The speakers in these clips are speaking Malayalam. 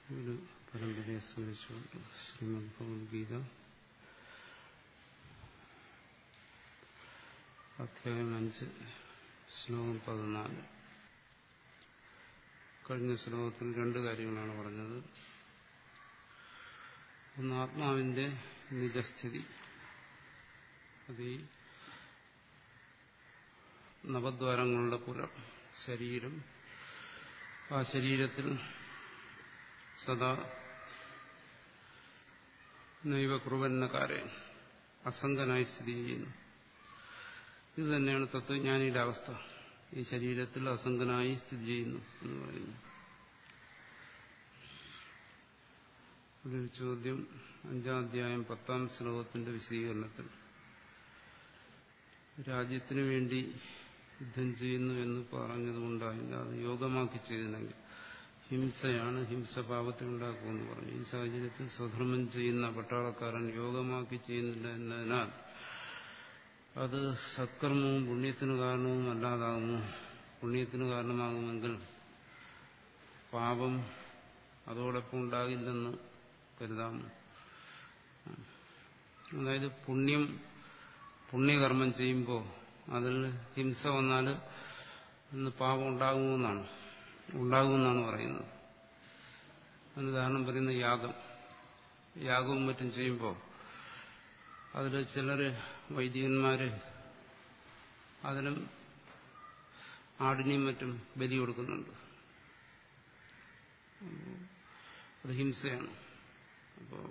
ഒരു പരമ്പരയെ സ്മരിച്ചുകൊണ്ട് ശ്രീമദ് ഭഗവത്ഗീത അധ്യായം അഞ്ച് ശ്ലോകം പതിനാല് കഴിഞ്ഞ ശ്ലോകത്തിൽ രണ്ട് കാര്യങ്ങളാണ് പറഞ്ഞത് ഒന്ന് ആത്മാവിന്റെ നിജസ്ഥിതി അത് ഈ നവദ്വാരങ്ങളുടെ പുരം ശരീരം ആ ശരീരത്തിൽ സദാ നൈവ കുറുവന്നക്കാരൻ അസംഗനായി സ്ഥിതി ചെയ്യുന്നു ഇത് തന്നെയാണ് തത്വജ്ഞാനിയുടെ അവസ്ഥ ഈ ശരീരത്തിൽ അസംഗനായി സ്ഥിതി ചെയ്യുന്നു എന്ന് പറയുന്നു ഇവിടെ ഒരു ചോദ്യം അഞ്ചാം അധ്യായം പത്താം ശ്ലോകത്തിന്റെ വിശദീകരണത്തിൽ രാജ്യത്തിനു വേണ്ടി യുദ്ധം ചെയ്യുന്നു എന്ന് പറഞ്ഞതുകൊണ്ടായില്ല അത് യോഗമാക്കി ചെയ്തില്ലെങ്കിൽ ഹിംസയാണ് ഹിംസ പാപത്തിനുണ്ടാക്കുമെന്ന് പറഞ്ഞു ഈ സാഹചര്യത്തിൽ സ്വധർമ്മം ചെയ്യുന്ന പട്ടാളക്കാരൻ യോഗമാക്കി ചെയ്യുന്നില്ല എന്നതിനാൽ അത് സത്കർമ്മവും പുണ്യത്തിന് കാരണവും അല്ലാതാകുമോ പുണ്യത്തിന് കാരണമാകുമെങ്കിൽ പാപം അതോടൊപ്പം ഉണ്ടാകില്ലെന്ന് കരുതാമോ അതായത് പുണ്യം പുണ്യകർമ്മം ചെയ്യുമ്പോൾ അതിൽ ഹിംസ വന്നാൽ ഇന്ന് പാപം ഉണ്ടാകുമെന്നാണ് ഉണ്ടാകുമെന്നാണ് പറയുന്നത് അതിന് ഉദാഹരണം പറയുന്ന യാഗം യാഗവും മറ്റും ചെയ്യുമ്പോൾ അതിൽ ചിലർ വൈദികന്മാർ അതിനും ആടിനെയും മറ്റും ബലി കൊടുക്കുന്നുണ്ട് അത് ഹിംസയാണ് അപ്പോൾ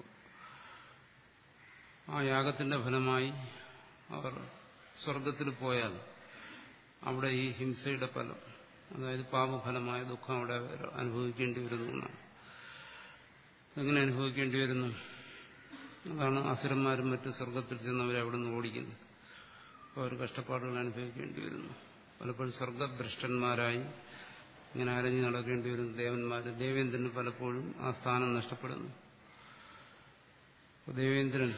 ആ യാഗത്തിന്റെ ഫലമായി അവർ സ്വർഗത്തിൽ പോയാൽ അവിടെ ഈ ഹിംസയുടെ ഫലം അതായത് പാപഫലമായ ദുഃഖം അവിടെ അനുഭവിക്കേണ്ടി വരുന്നു എന്നാണ് എങ്ങനെ അനുഭവിക്കേണ്ടി വരുന്നു അതാണ് അസുരന്മാരും മറ്റു സ്വർഗത്തിൽ ചെന്നവരെ അവിടെ നിന്ന് ഓടിക്കുന്നത് അപ്പോൾ അവർ കഷ്ടപ്പാടുകൾ അനുഭവിക്കേണ്ടി വരുന്നു പലപ്പോഴും സ്വർഗഭ്രഷ്ടന്മാരായി ഇങ്ങനെ അരഞ്ഞു നടക്കേണ്ടി വരുന്നു ദേവന്മാർ ദേവേന്ദ്രന് പലപ്പോഴും ആ സ്ഥാനം നഷ്ടപ്പെടുന്നു ദേവേന്ദ്രൻ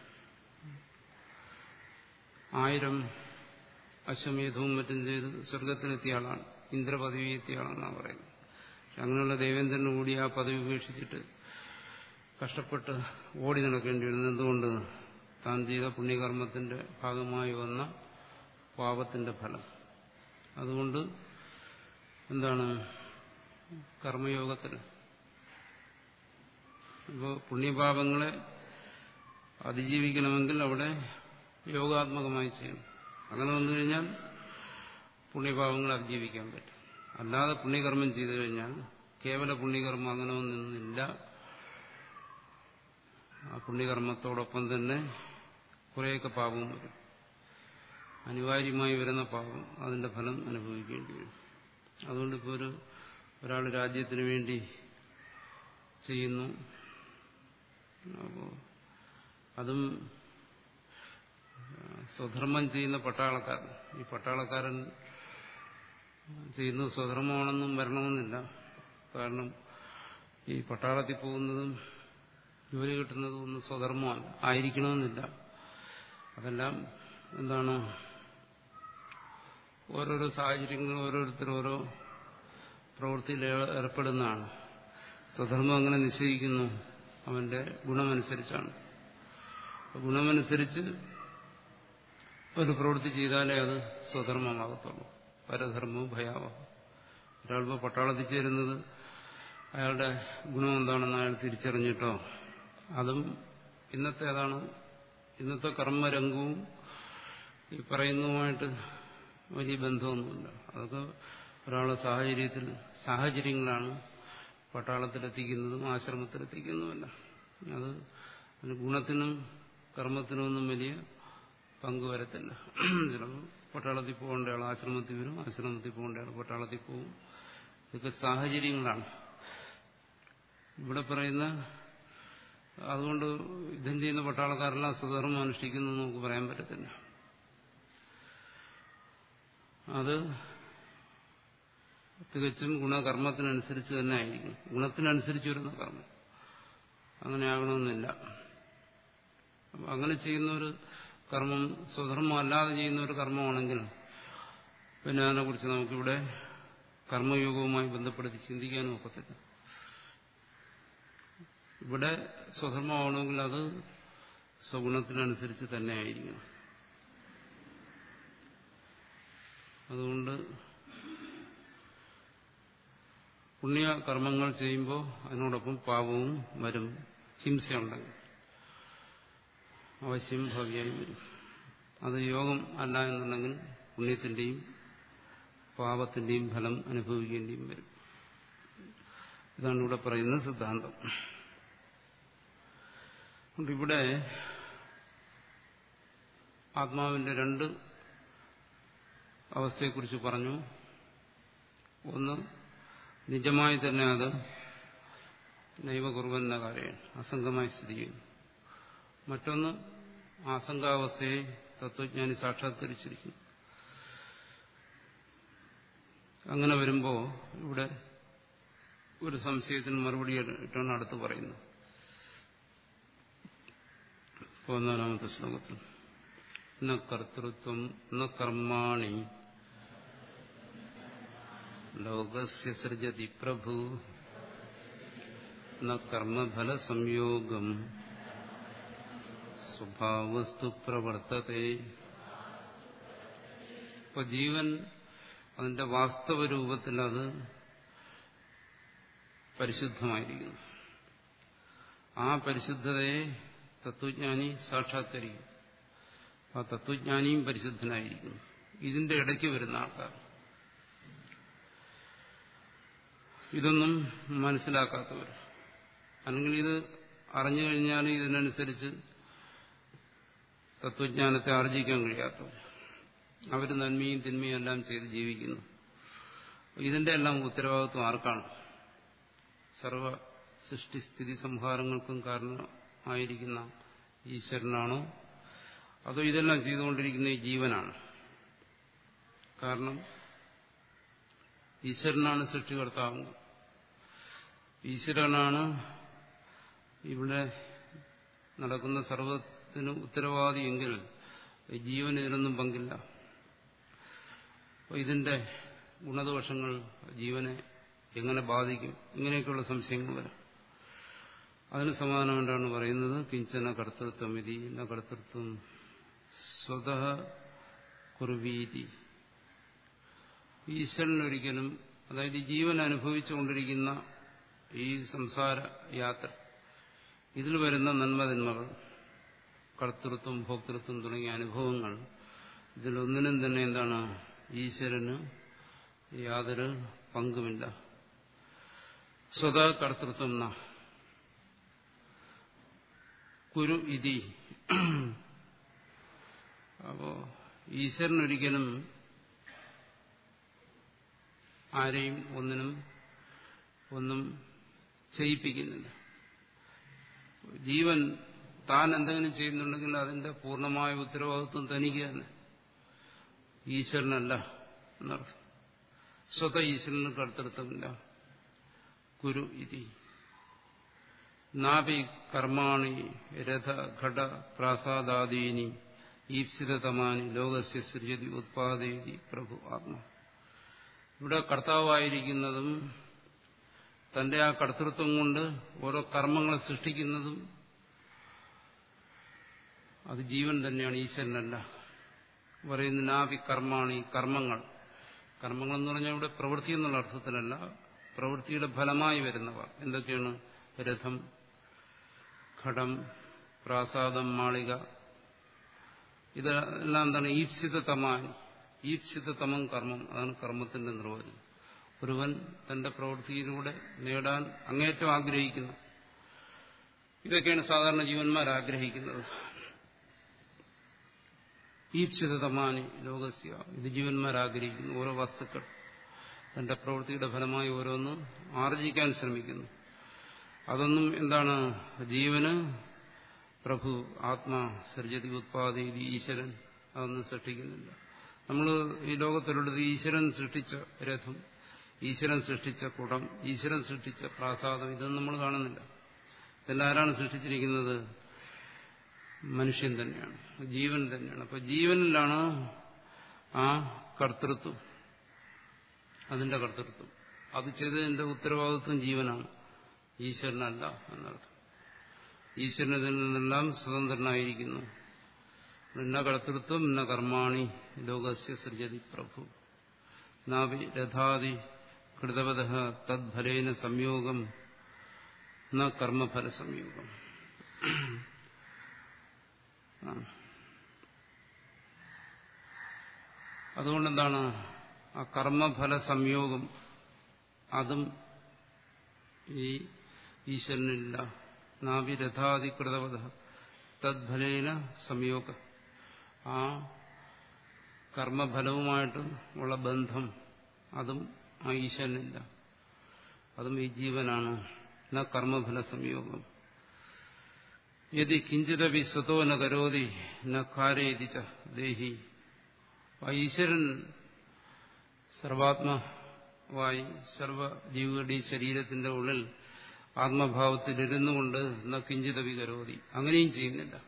ആയിരം അശ്വമേധവും മറ്റും ചെയ്ത് സ്വർഗത്തിലെത്തിയ ആളാണ് ഇന്ദ്രപദവി എത്തിയ ആളാണെന്നാണ് പറയുന്നത് പക്ഷെ അങ്ങനെയുള്ള ദേവേന്ദ്രന് കൂടി ആ പദവി ഉപേക്ഷിച്ചിട്ട് കഷ്ടപ്പെട്ട് ഓടി നടക്കേണ്ടി വരുന്നത് എന്തുകൊണ്ട് താൻ ചെയ്ത പുണ്യകർമ്മത്തിന്റെ ഭാഗമായി വന്ന പാപത്തിന്റെ ഫലം അതുകൊണ്ട് എന്താണ് കർമ്മയോഗത്തിൽ ഇപ്പോൾ പുണ്യപാപങ്ങളെ അതിജീവിക്കണമെങ്കിൽ അവിടെ യോഗാത്മകമായി ചെയ്യണം അങ്ങനെ വന്നു കഴിഞ്ഞാൽ പുണ്യപാപങ്ങൾ അതിജീവിക്കാൻ പറ്റും അല്ലാതെ പുണ്യകർമ്മം ചെയ്തു കഴിഞ്ഞാൽ കേവല പുണ്യകർമ്മം അങ്ങനെ ഒന്നില്ല ആ പുണ്യകർമ്മത്തോടൊപ്പം തന്നെ കുറേയൊക്കെ പാപം വരും അനിവാര്യമായി വരുന്ന പാപം അതിന്റെ ഫലം അനുഭവിക്കേണ്ടി വരും അതുകൊണ്ട് ഇപ്പോൾ ഒരു ഒരാൾ രാജ്യത്തിന് വേണ്ടി ചെയ്യുന്നു അപ്പോൾ അതും സ്വധർമ്മം ചെയ്യുന്ന പട്ടാളക്കാരൻ ഈ പട്ടാളക്കാരൻ ചെയ്യുന്നത് സ്വധർമ്മമാണെന്നും വരണമെന്നില്ല കാരണം ഈ പട്ടാളത്തിൽ പോകുന്നതും ജോലി കിട്ടുന്നതും ഒന്നും സ്വധർമ്മമല്ല ആയിരിക്കണമെന്നില്ല അതെല്ലാം എന്താണ് ഓരോരോ സാഹചര്യങ്ങൾ ഓരോരുത്തർ ഓരോ പ്രവൃത്തിയിൽ ഏർപ്പെടുന്നതാണ് സ്വധർമ്മം അങ്ങനെ നിശ്ചയിക്കുന്നു അവന്റെ ഗുണമനുസരിച്ചാണ് ഗുണമനുസരിച്ച് ഒരു പ്രവൃത്തി ചെയ്താലേ അത് സ്വധർമ്മമാകത്തുള്ളൂ പരധർമ്മവും ഭയാവഹം ഒരാളിപ്പോൾ പട്ടാളത്തിൽ ചേരുന്നത് അയാളുടെ ഗുണം എന്താണെന്ന് അയാൾ തിരിച്ചറിഞ്ഞിട്ടോ അതും ഇന്നത്തെ അതാണ് ഇന്നത്തെ കർമ്മരംഗവും ഈ പറയുന്നതുമായിട്ട് വലിയ ബന്ധമൊന്നുമില്ല അതൊക്കെ ഒരാളുടെ സാഹചര്യത്തിൽ സാഹചര്യങ്ങളാണ് പട്ടാളത്തിലെത്തിക്കുന്നതും ആശ്രമത്തിലെത്തിക്കുന്നതുമല്ല അത് ഗുണത്തിനും കർമ്മത്തിനൊന്നും വലിയ പങ്ക് വരത്തില്ല ചിലപ്പോൾ പട്ടാളത്തിൽ പോകേണ്ട ആൾ ആശ്രമത്തിൽ വരും ആശ്രമത്തിൽ പോകേണ്ട ആൾ പട്ടാളത്തിൽ പോകും ഇതൊക്കെ സാഹചര്യങ്ങളാണ് ഇവിടെ പറയുന്ന അതുകൊണ്ട് യുദ്ധം ചെയ്യുന്ന പട്ടാളക്കാരെല്ലാം സ്വധർമ്മം അനുഷ്ഠിക്കുന്നു നമുക്ക് പറയാൻ പറ്റത്തില്ല അത് തികച്ചും ഗുണകർമ്മത്തിനനുസരിച്ച് തന്നെ ആയിരിക്കും ഗുണത്തിനനുസരിച്ച് വരുന്ന കർമ്മം അങ്ങനെ ആകണമെന്നില്ല അങ്ങനെ ചെയ്യുന്ന ഒരു കർമ്മം സ്വധർമ്മം അല്ലാതെ ചെയ്യുന്ന ഒരു കർമ്മമാണെങ്കിൽ പിന്നെ അതിനെക്കുറിച്ച് നമുക്കിവിടെ കർമ്മയോഗവുമായി ബന്ധപ്പെടുത്തി ചിന്തിക്കാനും ഒക്കത്തില്ല ഇവിടെ സ്വധർമ്മമാണെങ്കിൽ അത് സ്വഗുണത്തിനനുസരിച്ച് തന്നെ ആയിരിക്കണം അതുകൊണ്ട് പുണ്യകർമ്മങ്ങൾ ചെയ്യുമ്പോൾ അതിനോടൊപ്പം പാപവും വരും ഹിംസയുണ്ടെങ്കിൽ അവശ്യം ഭവ്യായി വരും അത് യോഗം അല്ല എന്നുണ്ടെങ്കിൽ പുണ്യത്തിന്റെയും പാപത്തിന്റെയും ഫലം അനുഭവിക്കേണ്ടിയും വരും ഇതാണ് ഇവിടെ പറയുന്ന സിദ്ധാന്തം അതുകൊണ്ട് ഇവിടെ ആത്മാവിന്റെ രണ്ട് അവസ്ഥയെക്കുറിച്ച് പറഞ്ഞു ഒന്ന് നിജമായി തന്നെ അത് നൈവകുറുവന്ന കാര്യം അസംഗമായി സ്ഥിതി ചെയ്യുന്നു മറ്റൊന്ന് ആസംഗാവസ്ഥയെ തത്വജ്ഞാനി സാക്ഷാത്കരിച്ചിരിക്കുന്നു അങ്ങനെ വരുമ്പോൾ ഇവിടെ ഒരു സംശയത്തിന് മറുപടി ഇട്ടാണ് അടുത്ത് പറയുന്നത് പതിനാലാമത്തെ ശ്ലോകത്തിൽ ന കർത്തൃത്വം ന കർമാണി ലോകസ്യ സൃജതി പ്രഭു ന കർമ്മഫല സംയോഗം സ്വഭാവസ്തു പ്രവർത്തത്തെ ഇപ്പൊ ജീവൻ അതിന്റെ വാസ്തവ രൂപത്തിൽ അത് പരിശുദ്ധമായിരിക്കുന്നു ആ പരിശുദ്ധതയെ തത്വജ്ഞാനി സാക്ഷാത്കരിക്കും ആ തത്വജ്ഞാനിയും പരിശുദ്ധനായിരിക്കുന്നു ഇതിന്റെ ഇടയ്ക്ക് വരുന്ന ആൾക്കാർ ഇതൊന്നും മനസ്സിലാക്കാത്തവർ അല്ലെങ്കിൽ ഇത് അറിഞ്ഞു കഴിഞ്ഞാൽ ഇതിനനുസരിച്ച് തത്വജ്ഞാനത്തെ ആർജിക്കാൻ കഴിയാത്തവർ അവർ നന്മയും തിന്മയും എല്ലാം ചെയ്ത് ജീവിക്കുന്നു ഇതിന്റെ എല്ലാം ഉത്തരവാദിത്വം ആർക്കാണ് സർവ സൃഷ്ടിസ്ഥിതി സംഹാരങ്ങൾക്കും കാരണമായിരിക്കുന്ന ഈശ്വരനാണോ അതോ ഇതെല്ലാം ചെയ്തുകൊണ്ടിരിക്കുന്ന ഈ ജീവനാണ് കാരണം ഈശ്വരനാണ് സൃഷ്ടികർത്താവ് ഈശ്വരനാണ് ഇവിടെ നടക്കുന്ന സർവത്തിന് ഉത്തരവാദിയെങ്കിൽ ജീവന് ഇതിനൊന്നും പങ്കില്ല അപ്പോൾ ഇതിന്റെ ഗുണദോഷങ്ങൾ ജീവനെ എങ്ങനെ ബാധിക്കും ഇങ്ങനെയൊക്കെയുള്ള സംശയങ്ങൾ വരാം അതിന് സമാധാനം കൊണ്ടാണ് പറയുന്നത് കിഞ്ചന കർത്തൃത്വം ഇതി എന്ന കർത്തൃത്വം സ്വത കുർവീതി ഈശ്വരൻ ഒരിക്കലും അതായത് ജീവൻ അനുഭവിച്ചുകൊണ്ടിരിക്കുന്ന ഈ സംസാര യാത്ര ഇതിൽ വരുന്ന നന്മതിന്മകൾ കർത്തൃത്വം ഭോക്തൃത്വം തുടങ്ങിയ അനുഭവങ്ങൾ ഇതിലൊന്നിനും തന്നെ എന്താണ് ഈശ്വരന് യാതൊരു പങ്കുമില്ല സ്വത കർത്തൃത്വം ന കുരു ഇതി അപ്പോ ഈശ്വരൻ ഒരിക്കലും ആരെയും ഒന്നിനും ഒന്നും ചെയ്യിപ്പിക്കുന്നില്ല ജീവൻ താൻ എന്തെങ്കിലും ചെയ്യുന്നുണ്ടെങ്കിൽ അതിന്റെ പൂർണ്ണമായ ഉത്തരവാദിത്വം തനിക്ക് തന്നെ ഈശ്വരനല്ല എന്നർത്ഥം സ്വത ഈശ്വരന് കർത്തൃത്വമില്ല കുരു ഇതി നാഭി കർമാണി രഥ ഘട പ്രാസാദാദീനി ഈപ്സിതമാനി ലോകസ്യ സൃജതി ഉത്പാദയതി പ്രഭു ആത്മ ഇവിടെ കർത്താവായിരിക്കുന്നതും തന്റെ ആ കർത്തൃത്വം കൊണ്ട് ഓരോ കർമ്മങ്ങളെ സൃഷ്ടിക്കുന്നതും അത് ജീവൻ തന്നെയാണ് ഈശ്വരനല്ല പറയുന്ന നാഭി കർമാണി കർമ്മങ്ങൾ കർമ്മങ്ങൾ എന്ന് പറഞ്ഞാൽ ഇവിടെ പ്രവൃത്തി എന്നുള്ള അർത്ഥത്തിലല്ല പ്രവൃത്തിയുടെ ഫലമായി വരുന്നവ എന്തൊക്കെയാണ് രഥം ഘടം പ്രാസാദം മാളിക ഇതെല്ലാം എന്താണ് ഈപ്സിതമാൻ ഈപ്സിതമം കർമ്മം അതാണ് കർമ്മത്തിന്റെ നിർവചനം ഒരുവൻ തന്റെ പ്രവൃത്തിയിലൂടെ നേടാൻ അങ്ങേറ്റം ആഗ്രഹിക്കുന്നു ഇതൊക്കെയാണ് സാധാരണ ജീവന്മാർ ആഗ്രഹിക്കുന്നത് ഈപ്സിതമാനി ലോകസ്യ ഇത് ജീവന്മാർ ആഗ്രഹിക്കുന്നു ഓരോ വസ്തുക്കൾ തന്റെ പ്രവൃത്തിയുടെ ഫലമായി ഓരോന്ന് ആർജിക്കാൻ ശ്രമിക്കുന്നു അതൊന്നും എന്താണ് ജീവന് പ്രഭു ആത്മാ സൃജതി ഉത്പാദി ഈശ്വരൻ അതൊന്നും സൃഷ്ടിക്കുന്നില്ല നമ്മൾ ഈ ലോകത്തിലുള്ളത് ഈശ്വരൻ സൃഷ്ടിച്ച രഥം ഈശ്വരൻ സൃഷ്ടിച്ച കുടം ഈശ്വരൻ സൃഷ്ടിച്ച പ്രാസാദം ഇതൊന്നും നമ്മൾ കാണുന്നില്ല ഇതെല്ലാം ആരാണ് സൃഷ്ടിച്ചിരിക്കുന്നത് മനുഷ്യൻ തന്നെയാണ് ജീവൻ തന്നെയാണ് അപ്പൊ ജീവനിലാണ് ആ കർത്തൃത്വം അതിന്റെ കർത്തൃത്വം അത് ചെയ്തതിന്റെ ഉത്തരവാദിത്വം ജീവനാണ് ഈശ്വരനല്ല എന്നർത്ഥം ഈശ്വരനിൽ നിന്നെല്ലാം സ്വതന്ത്രനായിരിക്കുന്നു ന കർത്തൃത്വം ന കർമാണി ലോകസ്യ സൃജതി പ്രഭു നാവി രഥാതി കൃതവത തദ്ഫലേന സംയോഗം ന കർമ്മഫല സംയോഗം അതുകൊണ്ടെന്താണ് ആ കർമ്മഫല സംയോഗം അതും ഈ ഈശ്വരനില്ല നാവിരഥാധികൃതവത തദ്ഫലേന സംയോഗ ആ കർമ്മഫലവുമായിട്ട് ഉള്ള ബന്ധം അതും ആ ഈശ്വരനില്ല അതും ഈ ജീവനാണ് ന കർമ്മഫല സംയോഗം യതി കിഞ്ചിതവി സ്വതോ ന കരോതി ന കാരയതി ച ദേഹി ഈശ്വരൻ സർവാത്മാവായി സർവജീവികളുടെ ശരീരത്തിന്റെ ഉള്ളിൽ ആത്മഭാവത്തിലിരുന്നു കൊണ്ട് ന കിഞ്ചിതവി കരോതി അങ്ങനെയും ചെയ്യുന്നില്ല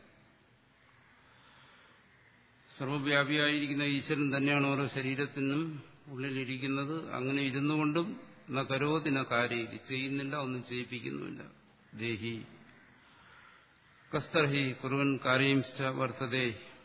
സർവവ്യാപിയായിരിക്കുന്ന ഈശ്വരൻ തന്നെയാണ് ഓരോ ശരീരത്തിനും ഉള്ളിലിരിക്കുന്നത് അങ്ങനെ ഇരുന്നു കൊണ്ടും ന കരോതി ന കാര്യ ചെയ്യുന്നില്ല ഒന്നും ചെയ്യിപ്പിക്കുന്നുമില്ല ദേഹി കസ്തർഹി കുറുവൻ കാര്യം വർത്തതേ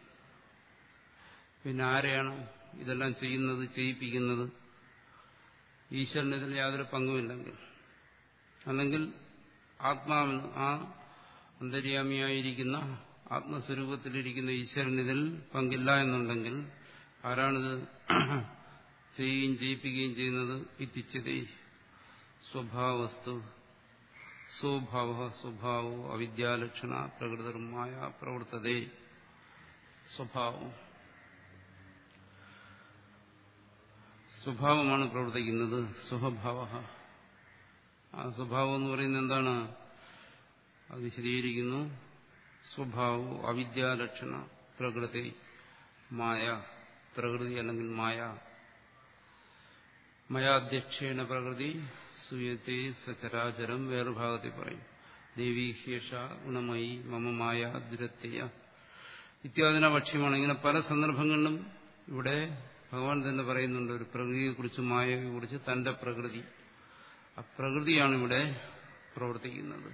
പിന്നെ ആരെയാണ് ഇതെല്ലാം ചെയ്യുന്നത് ചെയ്യിപ്പിക്കുന്നത് ഈശ്വരന് ഇതിൽ യാതൊരു പങ്കുമില്ലെങ്കിൽ അല്ലെങ്കിൽ ആത്മാവിന് ആ അന്തര്യാമിയായിരിക്കുന്ന ആത്മസ്വരൂപത്തിലിരിക്കുന്ന ഈശ്വരൻ ഇതിൽ പങ്കില്ല എന്നുണ്ടെങ്കിൽ ആരാണിത് ചെയ്യുകയും ചെയ്യിപ്പിക്കുകയും ചെയ്യുന്നത് ഇത്തിച്ചതേ സ്വഭാവസ്തു സ്വഭാവ സ്വഭാവോ അവിദ്യാലക്ഷണ പ്രകൃതമായ പ്രവർത്തതേ സ്വഭാവം സ്വഭാവമാണ് പ്രവർത്തിക്കുന്നത് സ്വഭാവ ആ സ്വഭാവം എന്ന് പറയുന്നത് എന്താണ് അത് വിശദീകരിക്കുന്നു സ്വഭാവോ അവിദ്യാലക്ഷണ പ്രകൃതി മായ പ്രകൃതി അല്ലെങ്കിൽ മായ മയാധ്യക്ഷേണ പ്രകൃതി സൂയത്തെ സചരാചരം വേറുഭാഗത്തിൽ പറയും ദേവി ഹേഷ ഗുണമയി മമ മായ ദുരത്തെയ ഇത്യാദിന ഭക്ഷ്യമാണ് ഇങ്ങനെ പല സന്ദർഭങ്ങളിലും ഇവിടെ ഭഗവാൻ തന്നെ പറയുന്നുണ്ട് ഒരു പ്രകൃതിയെക്കുറിച്ച് മായയെക്കുറിച്ച് തന്റെ പ്രകൃതി ആ പ്രകൃതിയാണ് ഇവിടെ പ്രവർത്തിക്കുന്നത്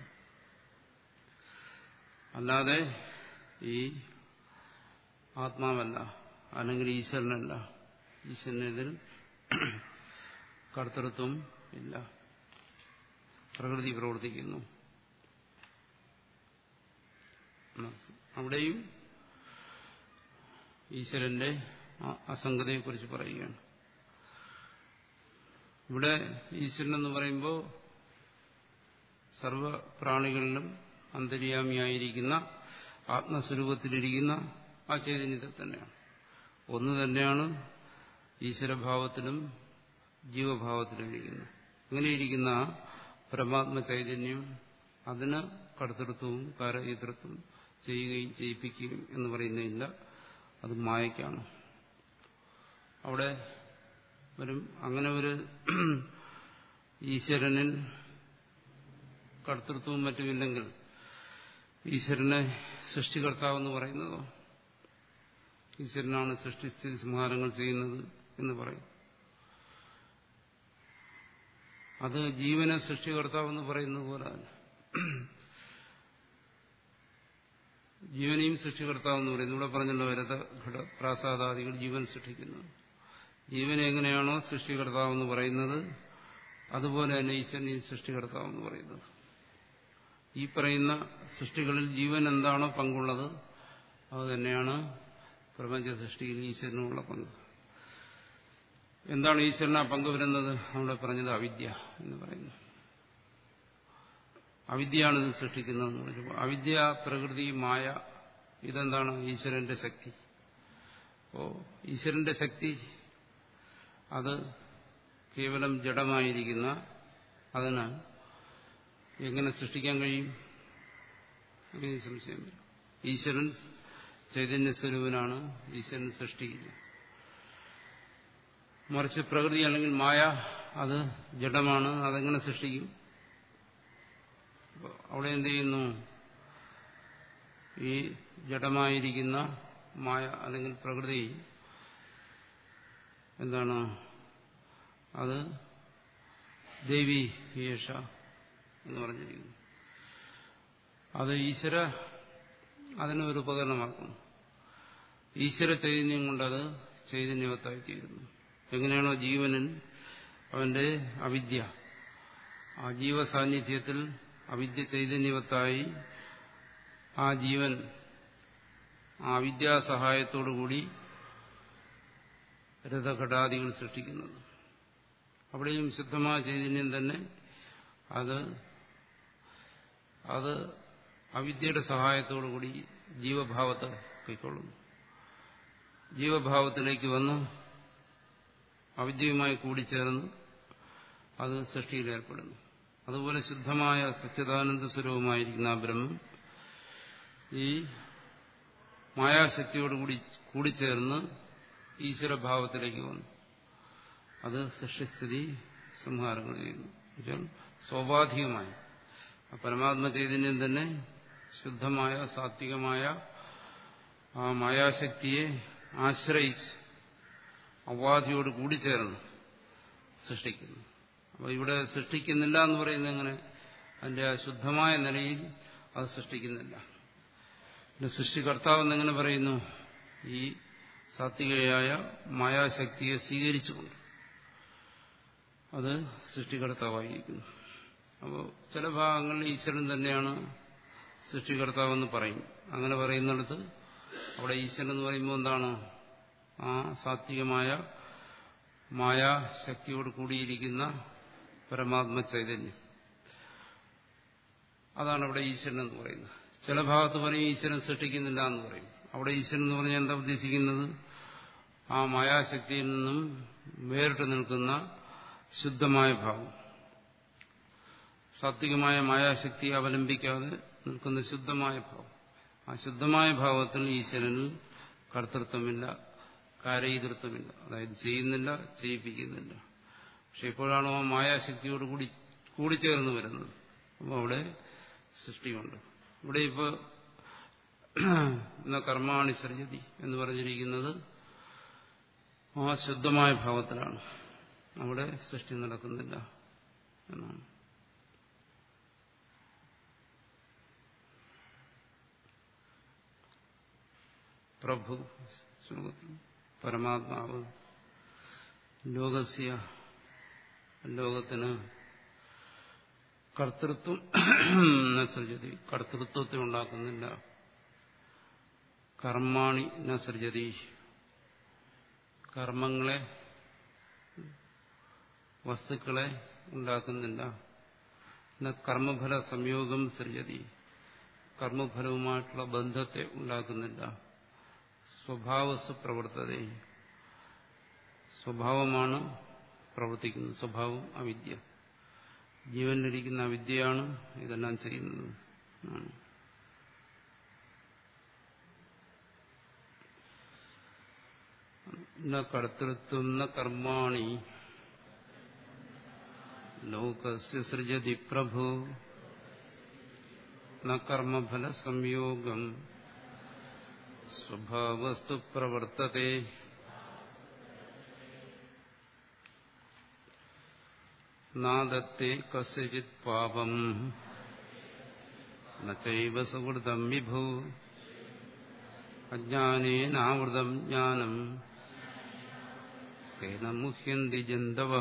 അല്ലാതെ ഈ ആത്മാവല്ല അല്ലെങ്കിൽ ഈശ്വരനല്ല ഈശ്വരനെതിൽ കർത്തൃത്വം ഇല്ല പ്രകൃതി പ്രവർത്തിക്കുന്നു അവിടെയും ഈശ്വരന്റെ അസംഗതയെക്കുറിച്ച് പറയുകയാണ് ഇവിടെ ഈശ്വരൻ എന്ന് പറയുമ്പോൾ സർവപ്രാണികളിലും അന്തര്യാമിയായിരിക്കുന്ന ആത്മസ്വരൂപത്തിലിരിക്കുന്ന ആ ചൈതന്യത്തെ തന്നെയാണ് ഒന്ന് തന്നെയാണ് ഈശ്വരഭാവത്തിലും ജീവഭാവത്തിലും ഇരിക്കുന്നത് അങ്ങനെയിരിക്കുന്ന പരമാത്മ ചൈതന്യം അതിന് കർത്തൃത്വവും കാരയിതൃത്വം ചെയ്യുകയും ചെയ്യിപ്പിക്കുകയും എന്ന് പറയുന്നതില്ല അത് മായക്കാണ് അവിടെ വരും അങ്ങനെ ഒരു ഈശ്വരനിൽ കർത്തൃത്വവും മറ്റുമില്ലെങ്കിൽ ഈശ്വരനെ സൃഷ്ടികർത്താവെന്ന് പറയുന്നതോ ഈശ്വരനാണ് സൃഷ്ടിസ്ഥിതി സംഹാരങ്ങൾ ചെയ്യുന്നത് എന്ന് പറയും അത് ജീവനെ സൃഷ്ടികർത്താവെന്ന് പറയുന്നത് പോലെ തന്നെ ജീവനെയും സൃഷ്ടികർത്താവെന്ന് പറയുന്നു ഇവിടെ പറഞ്ഞല്ലോ രഥ ഘട പ്രാസാദാദികൾ ജീവൻ സൃഷ്ടിക്കുന്നു ജീവനെ എങ്ങനെയാണോ സൃഷ്ടികർത്താവെന്ന് പറയുന്നത് അതുപോലെ തന്നെ ഈശ്വരനെയും സൃഷ്ടികർത്താവെന്ന് പറയുന്നത് ഈ പറയുന്ന സൃഷ്ടികളിൽ ജീവൻ എന്താണോ പങ്കുള്ളത് അത് തന്നെയാണ് പ്രപഞ്ച സൃഷ്ടിയിൽ ഈശ്വരനുമുള്ള പങ്ക് എന്താണ് ഈശ്വരന് ആ പങ്ക് വരുന്നത് നമ്മുടെ പറഞ്ഞത് അവിദ്യ എന്ന് പറയുന്നു അവിദ്യയാണ് ഇത് സൃഷ്ടിക്കുന്നതെന്ന് പറഞ്ഞു അവിദ്യ പ്രകൃതി മായ ഇതെന്താണ് ഈശ്വരന്റെ ശക്തി അപ്പോ ഈശ്വരന്റെ ശക്തി അത് കേവലം ജഡമായിരിക്കുന്ന അതിന് എങ്ങനെ സൃഷ്ടിക്കാൻ കഴിയും അങ്ങനെ സംശയം വരും ഈശ്വരൻ ചൈതന്യസ്വരൂപനാണ് ഈശ്വരൻ സൃഷ്ടിക്കുന്നത് മറിച്ച് പ്രകൃതി അല്ലെങ്കിൽ മായ അത് ജഡമാണ് അതെങ്ങനെ സൃഷ്ടിക്കും അവിടെ എന്ത് ചെയ്യുന്നു ഈ ജഡമായിരിക്കുന്ന മായ അല്ലെങ്കിൽ പ്രകൃതി എന്താണ് അത് ദേവി യേഷ എന്ന് പറഞ്ഞിരിക്കുന്നു അത് ഈശ്വര അതിനൊരു ഉപകരണമാക്കുന്നു ഈശ്വര ചൈതന്യം കൊണ്ടത് ചൈതന്യവത്തായി തീരുന്നു എങ്ങനെയാണോ ജീവനിൽ അവന്റെ അവിദ്യ ആ ജീവസാന്നിധ്യത്തിൽ അവിദ്യ ചൈതന്യവത്തായി ആ ജീവൻ ആ വിദ്യാസഹായത്തോടുകൂടി രഥഘടാദികൾ സൃഷ്ടിക്കുന്നത് അവിടെയും ശുദ്ധമായ ചൈതന്യം തന്നെ അത് അത് അവിദ്യയുടെ സഹായത്തോടുകൂടി ജീവഭാവത്തെ കൈക്കൊള്ളുന്നു ജീവഭാവത്തിലേക്ക് വന്ന് അവിദ്യയുമായി കൂടിച്ചേർന്ന് അത് സൃഷ്ടിയിൽ ഏർപ്പെടുന്നു അതുപോലെ ശുദ്ധമായ സച്ചിദാനന്ദ സ്വരൂപമായിരിക്കുന്ന ആ ബ്രഹ്മം ഈ മായാശക്തിയോടുകൂടി കൂടിച്ചേർന്ന് ഈശ്വരഭാവത്തിലേക്ക് വന്നു അത് സൃഷ്ടിസ്ഥിതി സംഹാരങ്ങൾ ചെയ്യുന്നു എന്നുവെച്ചാൽ സ്വാഭാവികമായി ആ പരമാത്മ ചൈതന്യം തന്നെ ശുദ്ധമായ സാത്വികമായ ആ മായാശക്തിയെ ആശ്രയിച്ച് അവാധിയോട് കൂടിച്ചേർന്ന് സൃഷ്ടിക്കുന്നു അപ്പോൾ ഇവിടെ സൃഷ്ടിക്കുന്നില്ല എന്ന് പറയുന്നത് എങ്ങനെ അതിന്റെ ആ ശുദ്ധമായ നിലയിൽ അത് സൃഷ്ടിക്കുന്നില്ല പിന്നെ സൃഷ്ടികർത്താവ് എന്നെങ്ങനെ പറയുന്നു ഈ സാത്വികയായ മായാശക്തിയെ സ്വീകരിച്ചുകൊണ്ട് അത് സൃഷ്ടികർത്താവായിരിക്കുന്നു അപ്പോൾ ചില ഭാഗങ്ങളിൽ ഈശ്വരൻ തന്നെയാണ് സൃഷ്ടികർത്താവെന്ന് പറയും അങ്ങനെ പറയുന്നിടത്ത് അവിടെ ഈശ്വരൻ എന്ന് പറയുമ്പോൾ എന്താണ് ആ സാത്വികമായ മായാശക്തിയോട് കൂടിയിരിക്കുന്ന പരമാത്മ ചൈതന്യം അതാണ് അവിടെ ഈശ്വരൻ എന്ന് പറയുന്നത് ചില ഭാഗത്ത് പറയും ഈശ്വരൻ സൃഷ്ടിക്കുന്നില്ല എന്ന് പറയും അവിടെ ഈശ്വരൻ എന്ന് പറഞ്ഞാൽ എന്താ ഉദ്ദേശിക്കുന്നത് ആ മായാശക്തിയിൽ നിന്നും വേറിട്ട് നിൽക്കുന്ന ശുദ്ധമായ ഭാവം സാത്വികമായ മായാശക്തിയെ അവലംബിക്കാതെ നിൽക്കുന്ന ശുദ്ധമായ ഭാവം ആ ശുദ്ധമായ ഭാവത്തിൽ ഈശ്വരനിൽ കർത്തൃത്വമില്ല കാരയിതൃത്വമില്ല അതായത് ചെയ്യുന്നില്ല ചെയ്യിപ്പിക്കുന്നില്ല പക്ഷെ എപ്പോഴാണോ ആ മായാശക്തിയോട് കൂടി കൂടിച്ചേർന്ന് വരുന്നത് അപ്പോൾ അവിടെ സൃഷ്ടിയുണ്ട് ഇവിടെ ഇപ്പോൾ എന്ന കർമാണി സൃജതി എന്ന് പറഞ്ഞിരിക്കുന്നത് ആ ശുദ്ധമായ ഭാവത്തിലാണ് അവിടെ സൃഷ്ടി നടക്കുന്നില്ല എന്നാണ് പ്രഭു ശ്ലോകത്തിൽ പരമാത്മാവ് ലോകസ്യ ലോകത്തിന് കർത്തൃത്വം നസൃജതി കർത്തൃത്വത്തെ ഉണ്ടാക്കുന്നില്ല കർമാണി നസൃജതി കർമ്മങ്ങളെ വസ്തുക്കളെ ഉണ്ടാക്കുന്നില്ല കർമ്മഫല സംയോഗം സൃജതി കർമ്മഫലവുമായിട്ടുള്ള ബന്ധത്തെ ഉണ്ടാക്കുന്നില്ല സ്വഭാവസ് പ്രവർത്തത സ്വഭാവമാണ് പ്രവർത്തിക്കുന്നത് സ്വഭാവം അവിദ്യ ജീവനിലിരിക്കുന്ന അവിദ്യയാണ് ഇതെല്ലാം ചെയ്യുന്നത് കർത്തൃത്വം ന കർമാണി ലോകസ്യ സൃജതി പ്രഭു ന കർമ്മഫല സംയോഗം സ്വഭാവസ്തു പ്രവർത്തത്തെ നാദത്തെ കസ്യചിത് പാപം നൈവ സുഹൃതം വിഭു അജ്ഞാനേനാവൃതം ജ്ഞാനം കേന മുഹ്യന്തി ജന്തവ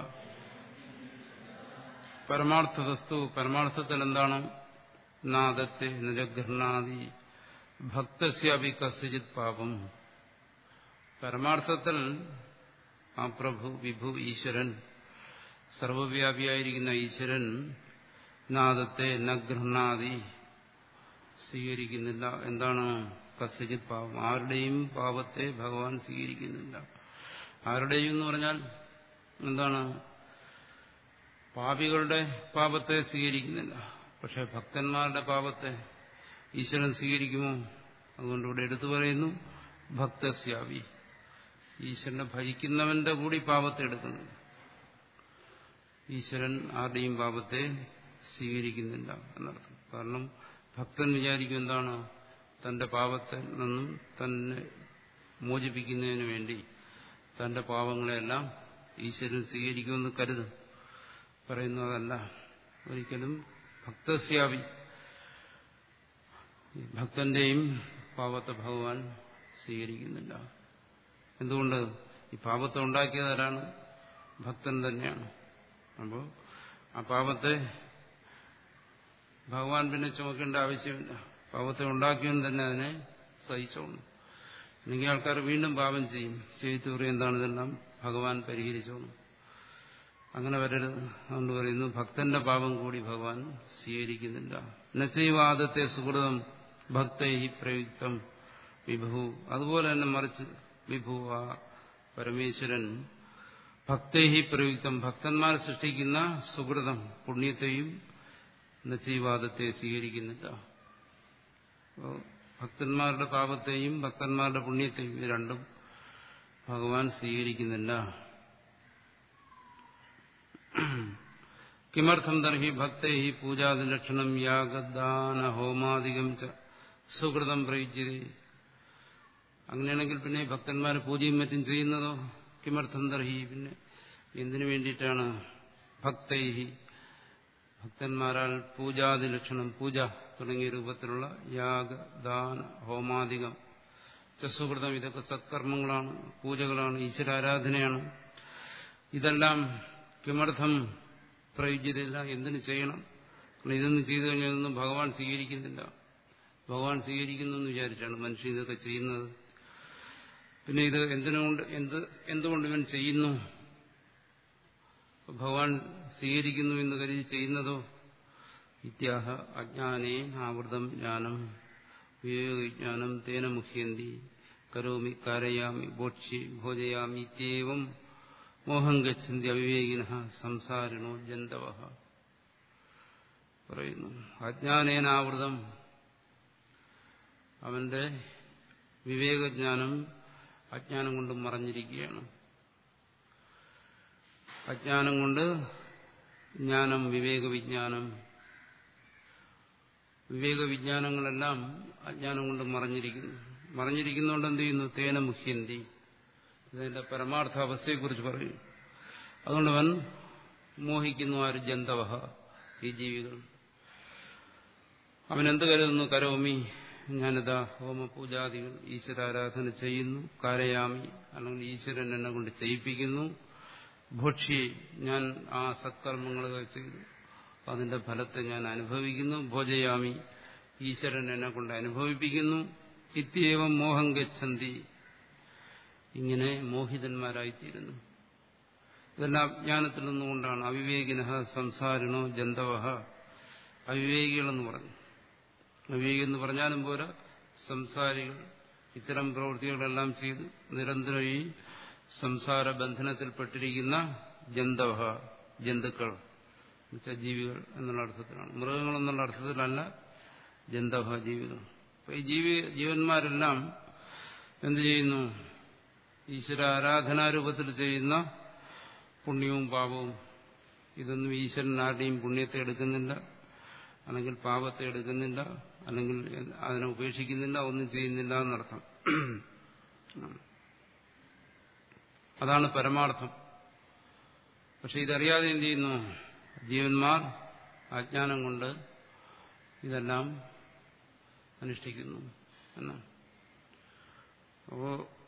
പരമാർത്ഥവസ്തു പരമാർത്ഥത്തിൽ എന്താണ് നാദത്തെ നിജഗൃഹാദി ഭക്തസ്യാപി കസ്യജിത് പാപം പരമാർത്ഥത്തിൽ ആ പ്രഭു വിഭു ഈശ്വരൻ സർവവ്യാപിയായിരിക്കുന്ന ഈശ്വരൻ നാദത്തെ നഗൃഹാദി സ്വീകരിക്കുന്നില്ല എന്താണ് കസ്യജിത് പാപം ആരുടെയും പാപത്തെ ഭഗവാൻ സ്വീകരിക്കുന്നില്ല ആരുടെയും എന്ന് പറഞ്ഞാൽ എന്താണ് പാപികളുടെ പാപത്തെ സ്വീകരിക്കുന്നില്ല പക്ഷെ ഭക്തന്മാരുടെ പാപത്തെ ഈശ്വരൻ സ്വീകരിക്കുമോ അതുകൊണ്ട് ഇവിടെ എടുത്തു പറയുന്നു ഭക്തസ്യാവി ഈശ്വരനെ ഭജിക്കുന്നവന്റെ കൂടി പാപത്തെ എടുക്കുന്നു ഈശ്വരൻ ആരുടെയും പാപത്തെ സ്വീകരിക്കുന്നില്ല എന്നർത്ഥം കാരണം ഭക്തൻ വിചാരിക്കും എന്താണ് തന്റെ പാപത്തിൽ നിന്നും തന്നെ മോചിപ്പിക്കുന്നതിന് വേണ്ടി തന്റെ പാപങ്ങളെല്ലാം ഈശ്വരൻ സ്വീകരിക്കുമെന്ന് കരുതും പറയുന്നതല്ല ഒരിക്കലും ഭക്തസ്യാവി ഈ ഭക്തന്റെയും പാപത്തെ ഭഗവാൻ സ്വീകരിക്കുന്നില്ല എന്തുകൊണ്ട് ഈ പാപത്തെ ഉണ്ടാക്കിയതാരാണ് ഭക്തൻ തന്നെയാണ് അപ്പോൾ ആ പാപത്തെ ഭഗവാൻ പിന്നെ ചുമക്കേണ്ട ആവശ്യമില്ല പാപത്തെ ഉണ്ടാക്കിയവൻ തന്നെ അതിനെ സഹിച്ചോണം അല്ലെങ്കിൽ ആൾക്കാർ വീണ്ടും പാപം ചെയ്യും ചെയ്തു എന്താണ് ഇതെല്ലാം ഭഗവാൻ പരിഹരിച്ചോണം അങ്ങനെ വരരുത് അതുകൊണ്ട് പറയുന്നു ഭക്തന്റെ പാപം കൂടി ഭഗവാൻ സ്വീകരിക്കുന്നില്ല നച്ചൈവാദത്തെ സുഹൃതം ഭക്തൈ പ്രയുക്തം വിഭു അതുപോലെ തന്നെ മറിച്ച് വിഭു ആ പരമേശ്വരൻ ഭക്തൈ പ്രയുക്തം ഭക്തന്മാർ സൃഷ്ടിക്കുന്ന സുഹൃതം പുണ്യത്തെയും നച്ചൈവാദത്തെ സ്വീകരിക്കുന്നില്ല ഭക്തന്മാരുടെ പാപത്തെയും ഭക്തന്മാരുടെ പുണ്യത്തെയും ഇത് രണ്ടും ഭഗവാൻ സ്വീകരിക്കുന്നില്ല കിമർത്ഥം തർഹി ഭക്തൈ പൂജാതിലക്ഷണം യാഗദാന ഹോമാദികം ച സുഹൃതം പ്രയുജ്യതേ അങ്ങനെയാണെങ്കിൽ പിന്നെ ഭക്തന്മാർ പൂജയും മറ്റും ചെയ്യുന്നതോ കിമർത്ഥം തർഹി പിന്നെ എന്തിനു വേണ്ടിയിട്ടാണ് ഭക്തൈ ഭക്തന്മാരാൽ പൂജാതി ലക്ഷണം പൂജ തുടങ്ങിയ രൂപത്തിലുള്ള യാഗദാന ഹോമാദികം ചസുഹൃതം ഇതൊക്കെ സത്കർമ്മങ്ങളാണ് പൂജകളാണ് ഈശ്വരാരാധനയാണ് ഇതെല്ലാം കിമർത്ഥം പ്രയോജ്യതയില്ല എന്തിനു ചെയ്യണം ഇതൊന്നും ചെയ്തു കഴിഞ്ഞാൽ ഇതൊന്നും ഭഗവാൻ സ്വീകരിക്കുന്നില്ല ഭഗവാൻ സ്വീകരിക്കുന്നു എന്ന് വിചാരിച്ചാണ് മനുഷ്യൻ ഇതൊക്കെ ചെയ്യുന്നത് പിന്നെ ഇത് എന്തിനുകൊണ്ട് എന്ത് എന്തുകൊണ്ട് ഇവൻ ചെയ്യുന്നു ഭഗവാൻ സ്വീകരിക്കുന്നു എന്ന് കരുതി ചെയ്യുന്നതോ ഇത്യാഹ അജ്ഞാനേ ആവൃതം ജ്ഞാനം വിവേകജ്ഞാനം തേന മുഖ്യന്തി കരോമി കാരയാമി ബോക്ഷ്യ ഭോജയാമി ഇത്യവം മോഹം ഗച്ഛന്തി അവിവേകിന സംസാരിണോ ജന്തവ പറയുന്നു അജ്ഞാനേനാവൃതം അവന്റെ വിവേകജ്ഞാനം അജ്ഞാനം കൊണ്ട് മറഞ്ഞിരിക്കുകയാണ് അജ്ഞാനം കൊണ്ട് ജ്ഞാനം വിവേകവിജ്ഞാനം വിവേകവിജ്ഞാനങ്ങളെല്ലാം അജ്ഞാനം കൊണ്ട് മറഞ്ഞിരിക്കുന്നു മറഞ്ഞിരിക്കുന്നതുകൊണ്ട് എന്ത് ചെയ്യുന്നു തേന മുഖ്യന്തി ഇതിന്റെ പരമാർത്ഥ അവസ്ഥയെക്കുറിച്ച് പറയും അതുകൊണ്ട് അവൻ മോഹിക്കുന്നു ആര് ജന്തവഹ ഈ ജീവികൾ അവൻ എന്ത് കരുതുന്നു കരോമി ഞാനിതാ ഹോമപൂജാദികൾ ഈശ്വരാരാധന ചെയ്യുന്നു കാരയാമി അല്ലെങ്കിൽ ഈശ്വരൻ എന്നെ കൊണ്ട് ചെയ്യിപ്പിക്കുന്നു ഭക്ഷ്യ ഞാൻ ആ സത്കർമ്മങ്ങൾ ചെയ്തു അതിന്റെ ഫലത്തെ ഞാൻ അനുഭവിക്കുന്നു ഭോജയാമി ഈശ്വരൻ എന്നെ കൊണ്ട് അനുഭവിപ്പിക്കുന്നു ഇത്യവം മോഹം ഗച്ഛന്തി ഇങ്ങനെ മോഹിതന്മാരായിത്തീരുന്നു ഇതെല്ലാം അജ്ഞാനത്തിൽ നിന്നുകൊണ്ടാണ് അവിവേകിന സംസാരിണോ ജന്തവ അവിവേകികളെന്ന് പറഞ്ഞു അവിവേകി എന്ന് പറഞ്ഞാലും പോരാ സംസാരികൾ ഇത്തരം പ്രവൃത്തികളെല്ലാം ചെയ്ത് നിരന്തരം ഈ സംസാര ബന്ധനത്തിൽപ്പെട്ടിരിക്കുന്ന ജന്തവ ജന്തുക്കൾ എന്നുവെച്ചാൽ ജീവികൾ എന്നുള്ള അർത്ഥത്തിലാണ് മൃഗങ്ങൾ എന്നുള്ള അർത്ഥത്തിലല്ല ജന്തവ ജീവികൾ അപ്പൊ ഈ ജീവി ജീവന്മാരെല്ലാം എന്ത് ചെയ്യുന്നു ഈശ്വര ആരാധനാരൂപത്തിൽ ചെയ്യുന്ന പുണ്യവും പാപവും ഇതൊന്നും ഈശ്വരൻ ആരുടെയും പുണ്യത്തെ എടുക്കുന്നില്ല അല്ലെങ്കിൽ പാപത്തെ എടുക്കുന്നില്ല അല്ലെങ്കിൽ അതിനെ ഉപേക്ഷിക്കുന്നില്ല ഒന്നും ചെയ്യുന്നില്ല എന്നർത്ഥം അതാണ് പരമാർത്ഥം പക്ഷെ ഇതറിയാതെ എന്ത് ചെയ്യുന്നു ജീവന്മാർ അജ്ഞാനം കൊണ്ട് ഇതെല്ലാം അനുഷ്ഠിക്കുന്നു എന്നാണ് അപ്പോ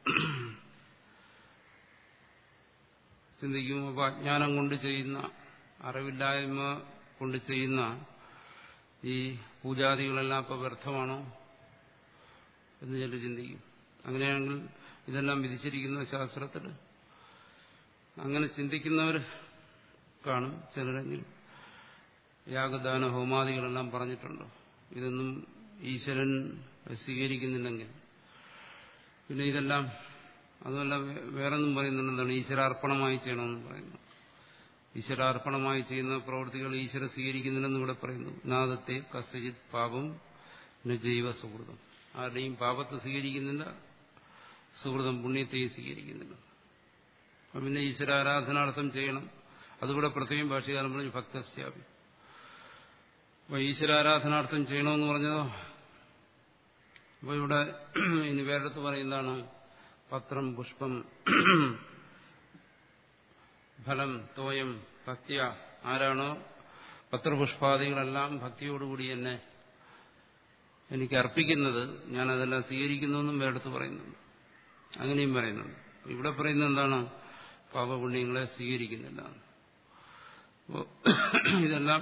ചിന്തിക്കും അപ്പോൾ അജ്ഞാനം കൊണ്ട് ചെയ്യുന്ന അറിവില്ലായ്മ കൊണ്ട് ചെയ്യുന്ന ഈ പൂജാദികളെല്ലാം അപ്പോൾ വ്യർത്ഥമാണോ എന്ന് ചിലർ ചിന്തിക്കും അങ്ങനെയാണെങ്കിൽ ഇതെല്ലാം വിധിച്ചിരിക്കുന്ന ശാസ്ത്രത്തിൽ അങ്ങനെ ചിന്തിക്കുന്നവർ കാണും ചിലരെങ്കിലും യാഗദാന ഹോമാദികളെല്ലാം പറഞ്ഞിട്ടുണ്ടോ ഇതൊന്നും ഈശ്വരൻ സ്വീകരിക്കുന്നില്ലെങ്കിൽ പിന്നെ ഇതെല്ലാം അതുമല്ല വേറൊന്നും പറയുന്നുണ്ട് എന്താണ് ഈശ്വരാർപ്പണമായി ചെയ്യണമെന്ന് പറയുന്നു ഈശ്വരാർപ്പണമായി ചെയ്യുന്ന പ്രവൃത്തികൾ ഈശ്വര സ്വീകരിക്കുന്നില്ലെന്ന് ഇവിടെ പറയുന്നു നാദത്തെ കസജിത് പാപം ജൈവ സുഹൃതം ആരുടെയും പാപത്തെ സ്വീകരിക്കുന്നില്ല സുഹൃതം പുണ്യത്തെയും സ്വീകരിക്കുന്നില്ല അപ്പം പിന്നെ ഈശ്വരാരാധനാർത്ഥം ചെയ്യണം അതുകൂടെ പ്രത്യേകം ഭാഷകാരൻ പറഞ്ഞു ഭക്തസ്യാപി അപ്പൊ ഈശ്വരാരാധനാർത്ഥം ചെയ്യണമെന്ന് പറഞ്ഞതോ അപ്പൊ ഇവിടെ ഇനി വേറെടുത്ത് പറയുന്നതാണ് പത്രം പുഷ്പം ഫലം തോയം ഭക്തിയ ആരാണോ പത്രപുഷ്പാദികളെല്ലാം ഭക്തിയോടുകൂടി തന്നെ എനിക്ക് അർപ്പിക്കുന്നത് ഞാൻ അതെല്ലാം സ്വീകരിക്കുന്നു എന്നും വേറെടുത്ത് പറയുന്നുണ്ട് അങ്ങനെയും പറയുന്നുണ്ട് ഇവിടെ പറയുന്നത് എന്താണ് പാപപുണ്യങ്ങളെ സ്വീകരിക്കുന്നില്ല അപ്പോൾ ഇതെല്ലാം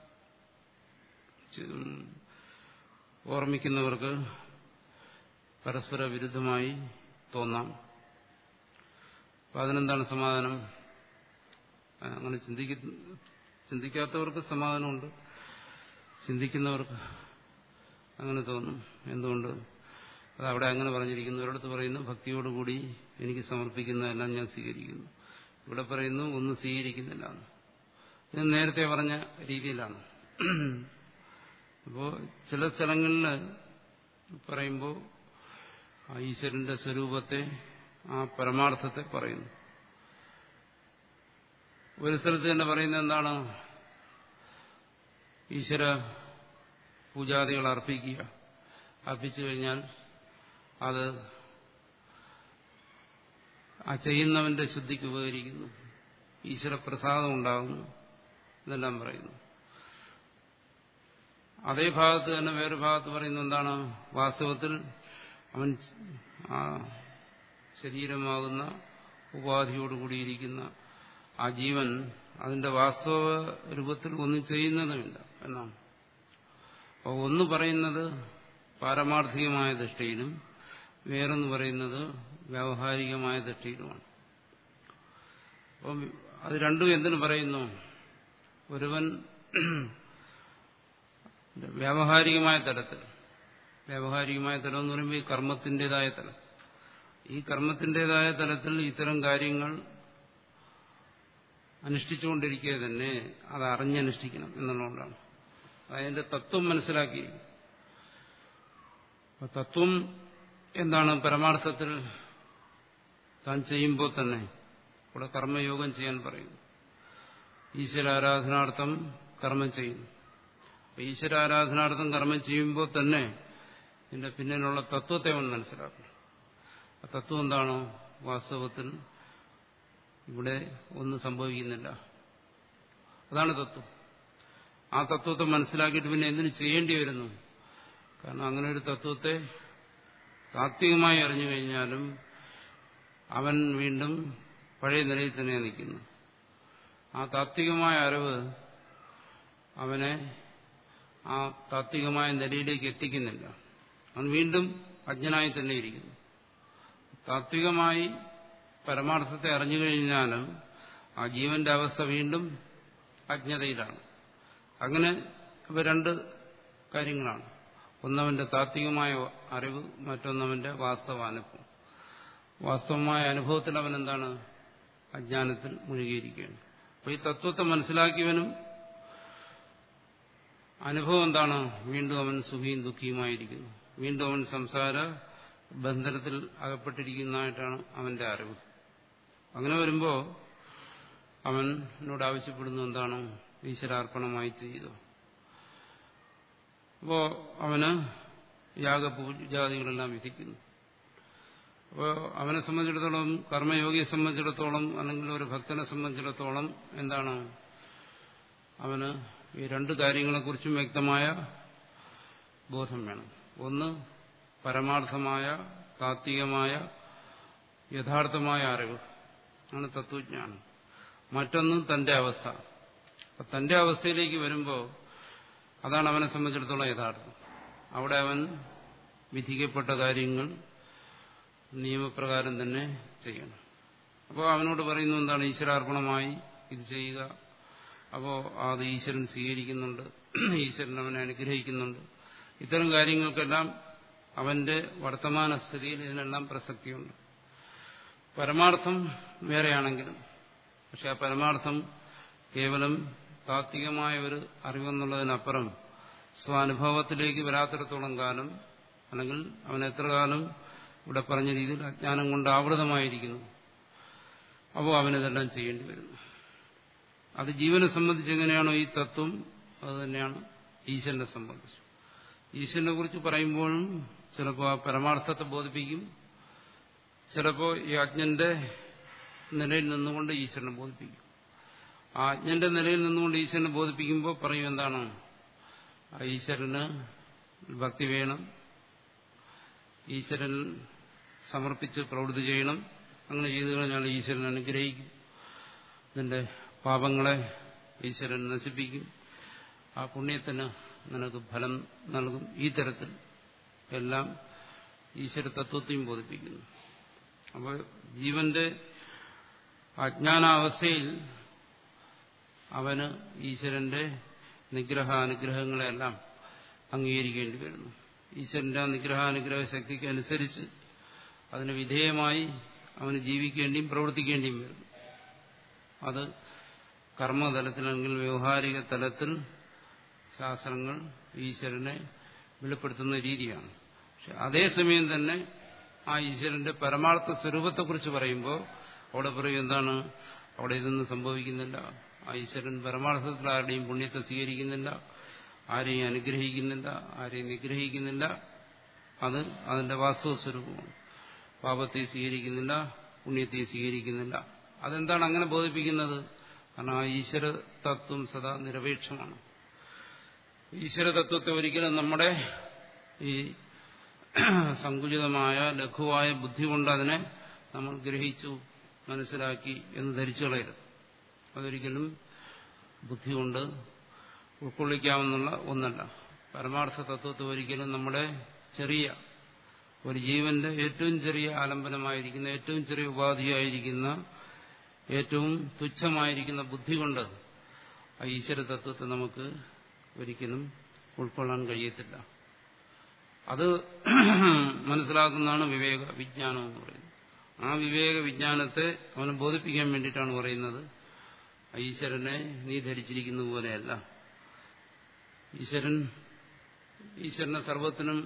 ഓർമ്മിക്കുന്നവർക്ക് പരസ്പര വിരുദ്ധമായി തോന്നാം അപ്പം അതിനെന്താണ് സമാധാനം അങ്ങനെ ചിന്തിക്ക ചിന്തിക്കാത്തവർക്ക് സമാധാനമുണ്ട് ചിന്തിക്കുന്നവർക്ക് അങ്ങനെ തോന്നും എന്തുകൊണ്ട് അത് അവിടെ അങ്ങനെ പറഞ്ഞിരിക്കുന്നു ഒരിടത്ത് പറയുന്നു ഭക്തിയോടുകൂടി എനിക്ക് സമർപ്പിക്കുന്നതെല്ലാം ഞാൻ സ്വീകരിക്കുന്നു ഇവിടെ പറയുന്നു ഒന്നും സ്വീകരിക്കുന്നില്ല ഇത് നേരത്തെ പറഞ്ഞ രീതിയിലാണ് അപ്പോൾ ചില സ്ഥലങ്ങളിൽ പറയുമ്പോൾ ആ ഈശ്വരന്റെ സ്വരൂപത്തെ ആ പരമാർത്ഥത്തെ പറയുന്നു ഒരു സ്ഥലത്ത് തന്നെ പറയുന്നത് എന്താണ് ഈശ്വര പൂജാദികൾ അർപ്പിക്കുക അർപ്പിച്ചു കഴിഞ്ഞാൽ അത് ആ ചെയ്യുന്നവന്റെ ശുദ്ധിക്ക് ഉപകരിക്കുന്നു ഈശ്വരപ്രസാദം ഉണ്ടാകുന്നു ഇതെല്ലാം പറയുന്നു അതേ ഭാഗത്ത് തന്നെ വേറെ ഭാഗത്ത് പറയുന്നത് എന്താണ് വാസ്തവത്തിൽ അവൻ ആ ശരീരമാകുന്ന ഉപാധിയോടുകൂടിയിരിക്കുന്ന ആ ജീവൻ അതിന്റെ വാസ്തവ രൂപത്തിൽ ഒന്നും ചെയ്യുന്നതുമില്ല എന്നാണ് അപ്പോൾ ഒന്ന് പറയുന്നത് പാരമാർത്ഥികമായ ദൃഷ്ടിയിലും വേറൊന്ന് പറയുന്നത് വ്യാവഹാരികമായ ദൃഷ്ടിയിലുമാണ് അപ്പം അത് രണ്ടും എന്തിനു പറയുന്നു ഒരുവൻ വ്യാവഹാരികമായ തലത്തിൽ വ്യാവഹാരികമായ തലം എന്ന് പറയുമ്പോൾ ഈ കർമ്മത്തിൻ്റെതായ തലം ഈ കർമ്മത്തിൻ്റെതായ തലത്തിൽ ഇത്തരം കാര്യങ്ങൾ അനുഷ്ഠിച്ചുകൊണ്ടിരിക്കുക തന്നെ അത് അറിഞ്ഞനുഷ്ഠിക്കണം എന്നുള്ളതുകൊണ്ടാണ് അതിന്റെ തത്വം മനസ്സിലാക്കി തത്വം എന്താണ് പരമാർത്ഥത്തിൽ താൻ ചെയ്യുമ്പോൾ തന്നെ ഇവിടെ കർമ്മയോഗം ചെയ്യാൻ പറയുന്നു ഈശ്വരാരാധനാർത്ഥം കർമ്മം ചെയ്യുന്നു ഈശ്വരാരാധനാർത്ഥം കർമ്മം ചെയ്യുമ്പോൾ തന്നെ ഇതിന്റെ പിന്നിലുള്ള തത്വത്തെ അവൻ മനസ്സിലാക്കണം ആ തത്വം എന്താണോ വാസ്തവത്തിൽ ഇവിടെ ഒന്നും സംഭവിക്കുന്നില്ല അതാണ് തത്വം ആ തത്വത്തെ മനസ്സിലാക്കിയിട്ട് പിന്നെ എന്തിനു ചെയ്യേണ്ടി വരുന്നു കാരണം അങ്ങനെ ഒരു തത്വത്തെ താത്വികമായി അറിഞ്ഞു കഴിഞ്ഞാലും അവൻ വീണ്ടും പഴയ നിലയിൽ തന്നെ നിൽക്കുന്നു ആ താത്വികമായ അറിവ് അവനെ ആ താത്വികമായ നിലയിലേക്ക് എത്തിക്കുന്നില്ല അവൻ വീണ്ടും അജ്ഞനായി തന്നെ ഇരിക്കുന്നു താത്വികമായി പരമാർത്ഥത്തെ അറിഞ്ഞു കഴിഞ്ഞാലും ആ ജീവന്റെ അവസ്ഥ വീണ്ടും അജ്ഞതയിലാണ് അങ്ങനെ ഇവ രണ്ട് കാര്യങ്ങളാണ് ഒന്നവന്റെ താത്വികമായ അറിവ് മറ്റൊന്നവന്റെ വാസ്തവ അനുഭവം വാസ്തവമായ അനുഭവത്തിൽ അവൻ എന്താണ് അജ്ഞാനത്തിൽ മുഴുകിയിരിക്കുകയാണ് അപ്പോൾ ഈ തത്വത്തെ മനസ്സിലാക്കിയവനും അനുഭവം എന്താണ് വീണ്ടും അവൻ സുഖിയും ദുഃഖിയുമായിരിക്കുന്നു വീണ്ടും അവൻ സംസാര ബന്ധനത്തിൽ അകപ്പെട്ടിരിക്കുന്നതായിട്ടാണ് അവന്റെ അറിവ് അങ്ങനെ വരുമ്പോൾ അവനോട് ആവശ്യപ്പെടുന്നു എന്താണ് ഈശ്വരാർപ്പണമായി ചെയ്തു അപ്പോ അവന് യാഗപൂജാദികളെല്ലാം വിധിക്കുന്നു അപ്പോൾ അവനെ സംബന്ധിച്ചിടത്തോളം കർമ്മയോഗിയെ സംബന്ധിച്ചിടത്തോളം അല്ലെങ്കിൽ ഒരു ഭക്തനെ സംബന്ധിച്ചിടത്തോളം എന്താണ് അവന് ഈ രണ്ട് കാര്യങ്ങളെക്കുറിച്ചും വ്യക്തമായ ബോധം വേണം ഒന്ന് പരമാർത്ഥമായ താത്വികമായ യഥാർത്ഥമായ അറിവ് ആണ് തത്വജ്ഞാനം മറ്റൊന്ന് തന്റെ അവസ്ഥ അപ്പൊ തന്റെ അവസ്ഥയിലേക്ക് വരുമ്പോൾ അതാണ് അവനെ സംബന്ധിച്ചിടത്തോളം യഥാർത്ഥം അവിടെ അവൻ വിധിക്കപ്പെട്ട കാര്യങ്ങൾ നിയമപ്രകാരം തന്നെ ചെയ്യണം അപ്പോൾ അവനോട് പറയുന്നു എന്താണ് ഈശ്വരാർപ്പണമായി ഇത് ചെയ്യുക അപ്പോൾ അത് ഈശ്വരൻ സ്വീകരിക്കുന്നുണ്ട് ഈശ്വരൻ അവനെ അനുഗ്രഹിക്കുന്നുണ്ട് ഇത്തരം കാര്യങ്ങൾക്കെല്ലാം അവന്റെ വർത്തമാന സ്ഥിതിയിൽ ഇതിനെല്ലാം പ്രസക്തിയുണ്ട് പരമാർത്ഥം വേറെയാണെങ്കിലും പക്ഷെ ആ പരമാർത്ഥം കേവലം താത്വികമായ ഒരു അറിവെന്നുള്ളതിനപ്പുറം സ്വാനുഭവത്തിലേക്ക് വരാത്തിടത്തോളം കാലം അല്ലെങ്കിൽ അവൻ എത്ര കാലം ഇവിടെ പറഞ്ഞ രീതിയിൽ അജ്ഞാനം കൊണ്ട് ആവൃതമായിരിക്കുന്നു അപ്പോൾ അവനിതെല്ലാം ചെയ്യേണ്ടി വരുന്നു അത് ജീവനെ സംബന്ധിച്ച് എങ്ങനെയാണോ ഈ തത്വം അത് തന്നെയാണ് ഈശ്വരനെ സംബന്ധിച്ച് ഈശ്വരനെ കുറിച്ച് പറയുമ്പോഴും ചിലപ്പോൾ ആ പരമാർത്ഥത്തെ ബോധിപ്പിക്കും ചിലപ്പോൾ ഈ അജ്ഞന്റെ നിലയിൽ നിന്നുകൊണ്ട് ഈശ്വരനെ ബോധിപ്പിക്കും ആ അജ്ഞന്റെ നിലയിൽ നിന്നുകൊണ്ട് ഈശ്വരനെ ബോധിപ്പിക്കുമ്പോൾ പറയും എന്താണ് ആ ഈശ്വരന് ഭക്തി വേണം ഈശ്വരൻ സമർപ്പിച്ച് പ്രവൃത്തി ചെയ്യണം അങ്ങനെ ചെയ്തു കഴിഞ്ഞാൽ ഈശ്വരൻ അനുഗ്രഹിക്കും നിന്റെ പാപങ്ങളെ ഈശ്വരൻ നശിപ്പിക്കും ആ പുണ്യത്തിന് നിനക്ക് ഫലം നൽകും ഈ തരത്തിൽ എല്ലാം ഈശ്വര തത്വത്തെയും ബോധിപ്പിക്കുന്നു അപ്പോൾ ജീവന്റെ അജ്ഞാനാവസ്ഥയിൽ അവന് ഈശ്വരന്റെ നിഗ്രഹ അനുഗ്രഹങ്ങളെല്ലാം അംഗീകരിക്കേണ്ടി വരുന്നു ഈശ്വരന്റെ ആ നിഗ്രഹാനുഗ്രഹ ശക്തിക്ക് അനുസരിച്ച് അതിന് വിധേയമായി അവന് ജീവിക്കേണ്ടിയും പ്രവർത്തിക്കേണ്ടിയും വരുന്നു അത് കർമ്മതലത്തിൽ അല്ലെങ്കിൽ വ്യവഹാരിക തലത്തിൽ ശാസ്ത്രങ്ങൾ ഈശ്വരനെ വെളിപ്പെടുത്തുന്ന രീതിയാണ് പക്ഷെ അതേസമയം തന്നെ ആ ഈശ്വരന്റെ പരമാർത്ഥ സ്വരൂപത്തെക്കുറിച്ച് പറയുമ്പോൾ അവിടെ പറയും എന്താണ് അവിടെ ഇതൊന്നും സംഭവിക്കുന്നില്ല ആ ഈശ്വരൻ പരമാർത്ഥത്തിൽ ആരുടെയും പുണ്യത്തെ സ്വീകരിക്കുന്നില്ല ആരെയും അനുഗ്രഹിക്കുന്നില്ല ആരെയും നിഗ്രഹിക്കുന്നില്ല അത് അതിന്റെ വാസ്തവ സ്വരൂപമാണ് പാപത്തെ സ്വീകരിക്കുന്നില്ല പുണ്യത്തെ സ്വീകരിക്കുന്നില്ല അതെന്താണ് അങ്ങനെ ബോധിപ്പിക്കുന്നത് കാരണം ആ ഈശ്വര തത്വം സദാ നിരപേക്ഷമാണ് ഈശ്വര തത്വത്തെ ഒരിക്കലും നമ്മുടെ ഈ സങ്കുചിതമായ ലഘുവായ ബുദ്ധി കൊണ്ട് അതിനെ നമ്മൾ ഗ്രഹിച്ചു മനസ്സിലാക്കി എന്ന് ധരിച്ചു കളയരുത് അതൊരിക്കലും ബുദ്ധി കൊണ്ട് ഉൾക്കൊള്ളിക്കാവുന്ന ഒന്നല്ല പരമാർത്ഥ തത്വത്തെ ഒരിക്കലും നമ്മുടെ ചെറിയ ഒരു ജീവന്റെ ഏറ്റവും ചെറിയ ആലംബനമായിരിക്കുന്ന ഏറ്റവും ചെറിയ ഉപാധിയായിരിക്കുന്ന ഏറ്റവും തുച്ഛമായിരിക്കുന്ന ബുദ്ധി കൊണ്ട് ആ ഈശ്വര തത്വത്തെ നമുക്ക് ഒരിക്കലും ഉൾക്കൊള്ളാൻ കഴിയത്തില്ല അത് മനസ്സിലാക്കുന്നതാണ് വിവേക വിജ്ഞാനം എന്ന് പറയുന്നത് ആ വിവേക വിജ്ഞാനത്തെ അവനെ ബോധിപ്പിക്കാൻ വേണ്ടിയിട്ടാണ് പറയുന്നത് ഈശ്വരനെ നീ ധരിച്ചിരിക്കുന്ന പോലെയല്ല ഈശ്വരൻ ഈശ്വരനെ സർവത്തിനും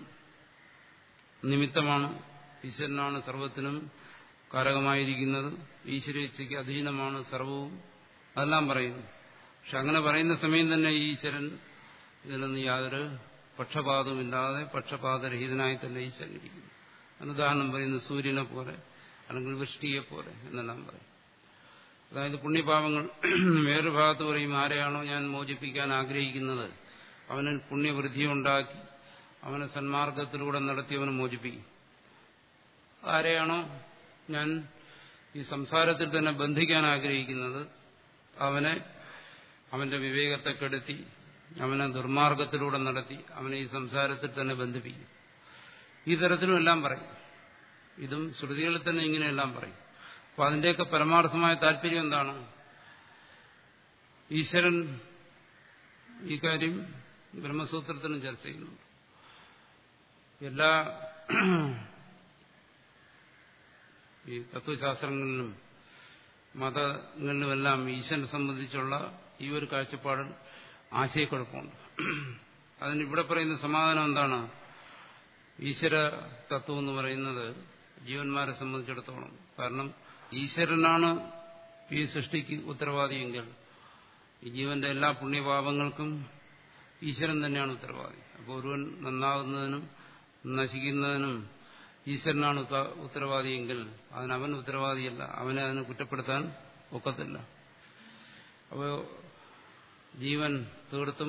നിമിത്തമാണ് ഈശ്വരനാണ് സർവത്തിനും കാരകമായിരിക്കുന്നത് ഈശ്വരേച്ഛയ്ക്ക് അധീനമാണ് സർവവും അതെല്ലാം പറയുന്നു പക്ഷെ അങ്ങനെ പറയുന്ന സമയം തന്നെ ഈശ്വരൻ ഇതിലൊന്നും യാതൊരു പക്ഷപാതവുമില്ലാതെ പക്ഷപാതരഹിതനായി തന്നെ ഈശ്വരൻ ഇരിക്കുന്നു അനുദാഹരണം പറയുന്നു സൂര്യനെ പോലെ അല്ലെങ്കിൽ വൃഷ്ടിയെ പോലെ എന്നെല്ലാം പറയും അതായത് പുണ്യപാപങ്ങൾ വേറൊരു ഭാഗത്ത് പറയും ആരെയാണോ ഞാൻ മോചിപ്പിക്കാൻ ആഗ്രഹിക്കുന്നത് അവന് പുണ്യവൃദ്ധി ഉണ്ടാക്കി അവനെ സന്മാർഗത്തിലൂടെ നടത്തി അവനെ മോചിപ്പിക്കും ആരെയാണോ ഞാൻ ഈ സംസാരത്തിൽ തന്നെ ബന്ധിക്കാൻ ആഗ്രഹിക്കുന്നത് അവനെ അവന്റെ വിവേകത്തെ കെടുത്തി അവനെ ദുർമാർഗത്തിലൂടെ നടത്തി അവനെ ഈ സംസാരത്തിൽ തന്നെ ബന്ധിപ്പിക്കും ഈ തരത്തിലും എല്ലാം പറയും ഇതും ശ്രുതികളിൽ തന്നെ ഇങ്ങനെയെല്ലാം പറയും അപ്പൊ അതിന്റെയൊക്കെ പരമാർത്ഥമായ താല്പര്യം എന്താണ് ഈശ്വരൻ ഈ കാര്യം ബ്രഹ്മസൂത്രത്തിനും ചർച്ച ചെയ്യുന്നുണ്ട് എല്ലാ ഈ തത്വശാസ്ത്രങ്ങളിലും മതങ്ങളിലുമെല്ലാം ഈശ്വരനെ സംബന്ധിച്ചുള്ള ഈ ഒരു കാഴ്ചപ്പാടിൽ ആശയക്കുഴപ്പമുണ്ട് അതിനിവിടെ പറയുന്ന സമാധാനം എന്താണ് ഈശ്വര തത്വം എന്ന് പറയുന്നത് ജീവന്മാരെ സംബന്ധിച്ചിടത്തോളം കാരണം ഈശ്വരനാണ് ഈ സൃഷ്ടിക്ക് ഉത്തരവാദിയെങ്കിൽ ഈ ജീവന്റെ എല്ലാ പുണ്യപാപങ്ങൾക്കും ഈശ്വരൻ തന്നെയാണ് ഉത്തരവാദി അപ്പോൾ ഒരുവൻ നന്നാകുന്നതിനും നശിക്കുന്നതിനും ഈശ്വരനാണ് ഉത്തരവാദിയെങ്കിൽ അതിനവൻ ഉത്തരവാദിയല്ല അവനെ അതിനെ കുറ്റപ്പെടുത്താൻ ഒക്കത്തില്ല അപ്പോൾ ജീവൻ തീർത്തും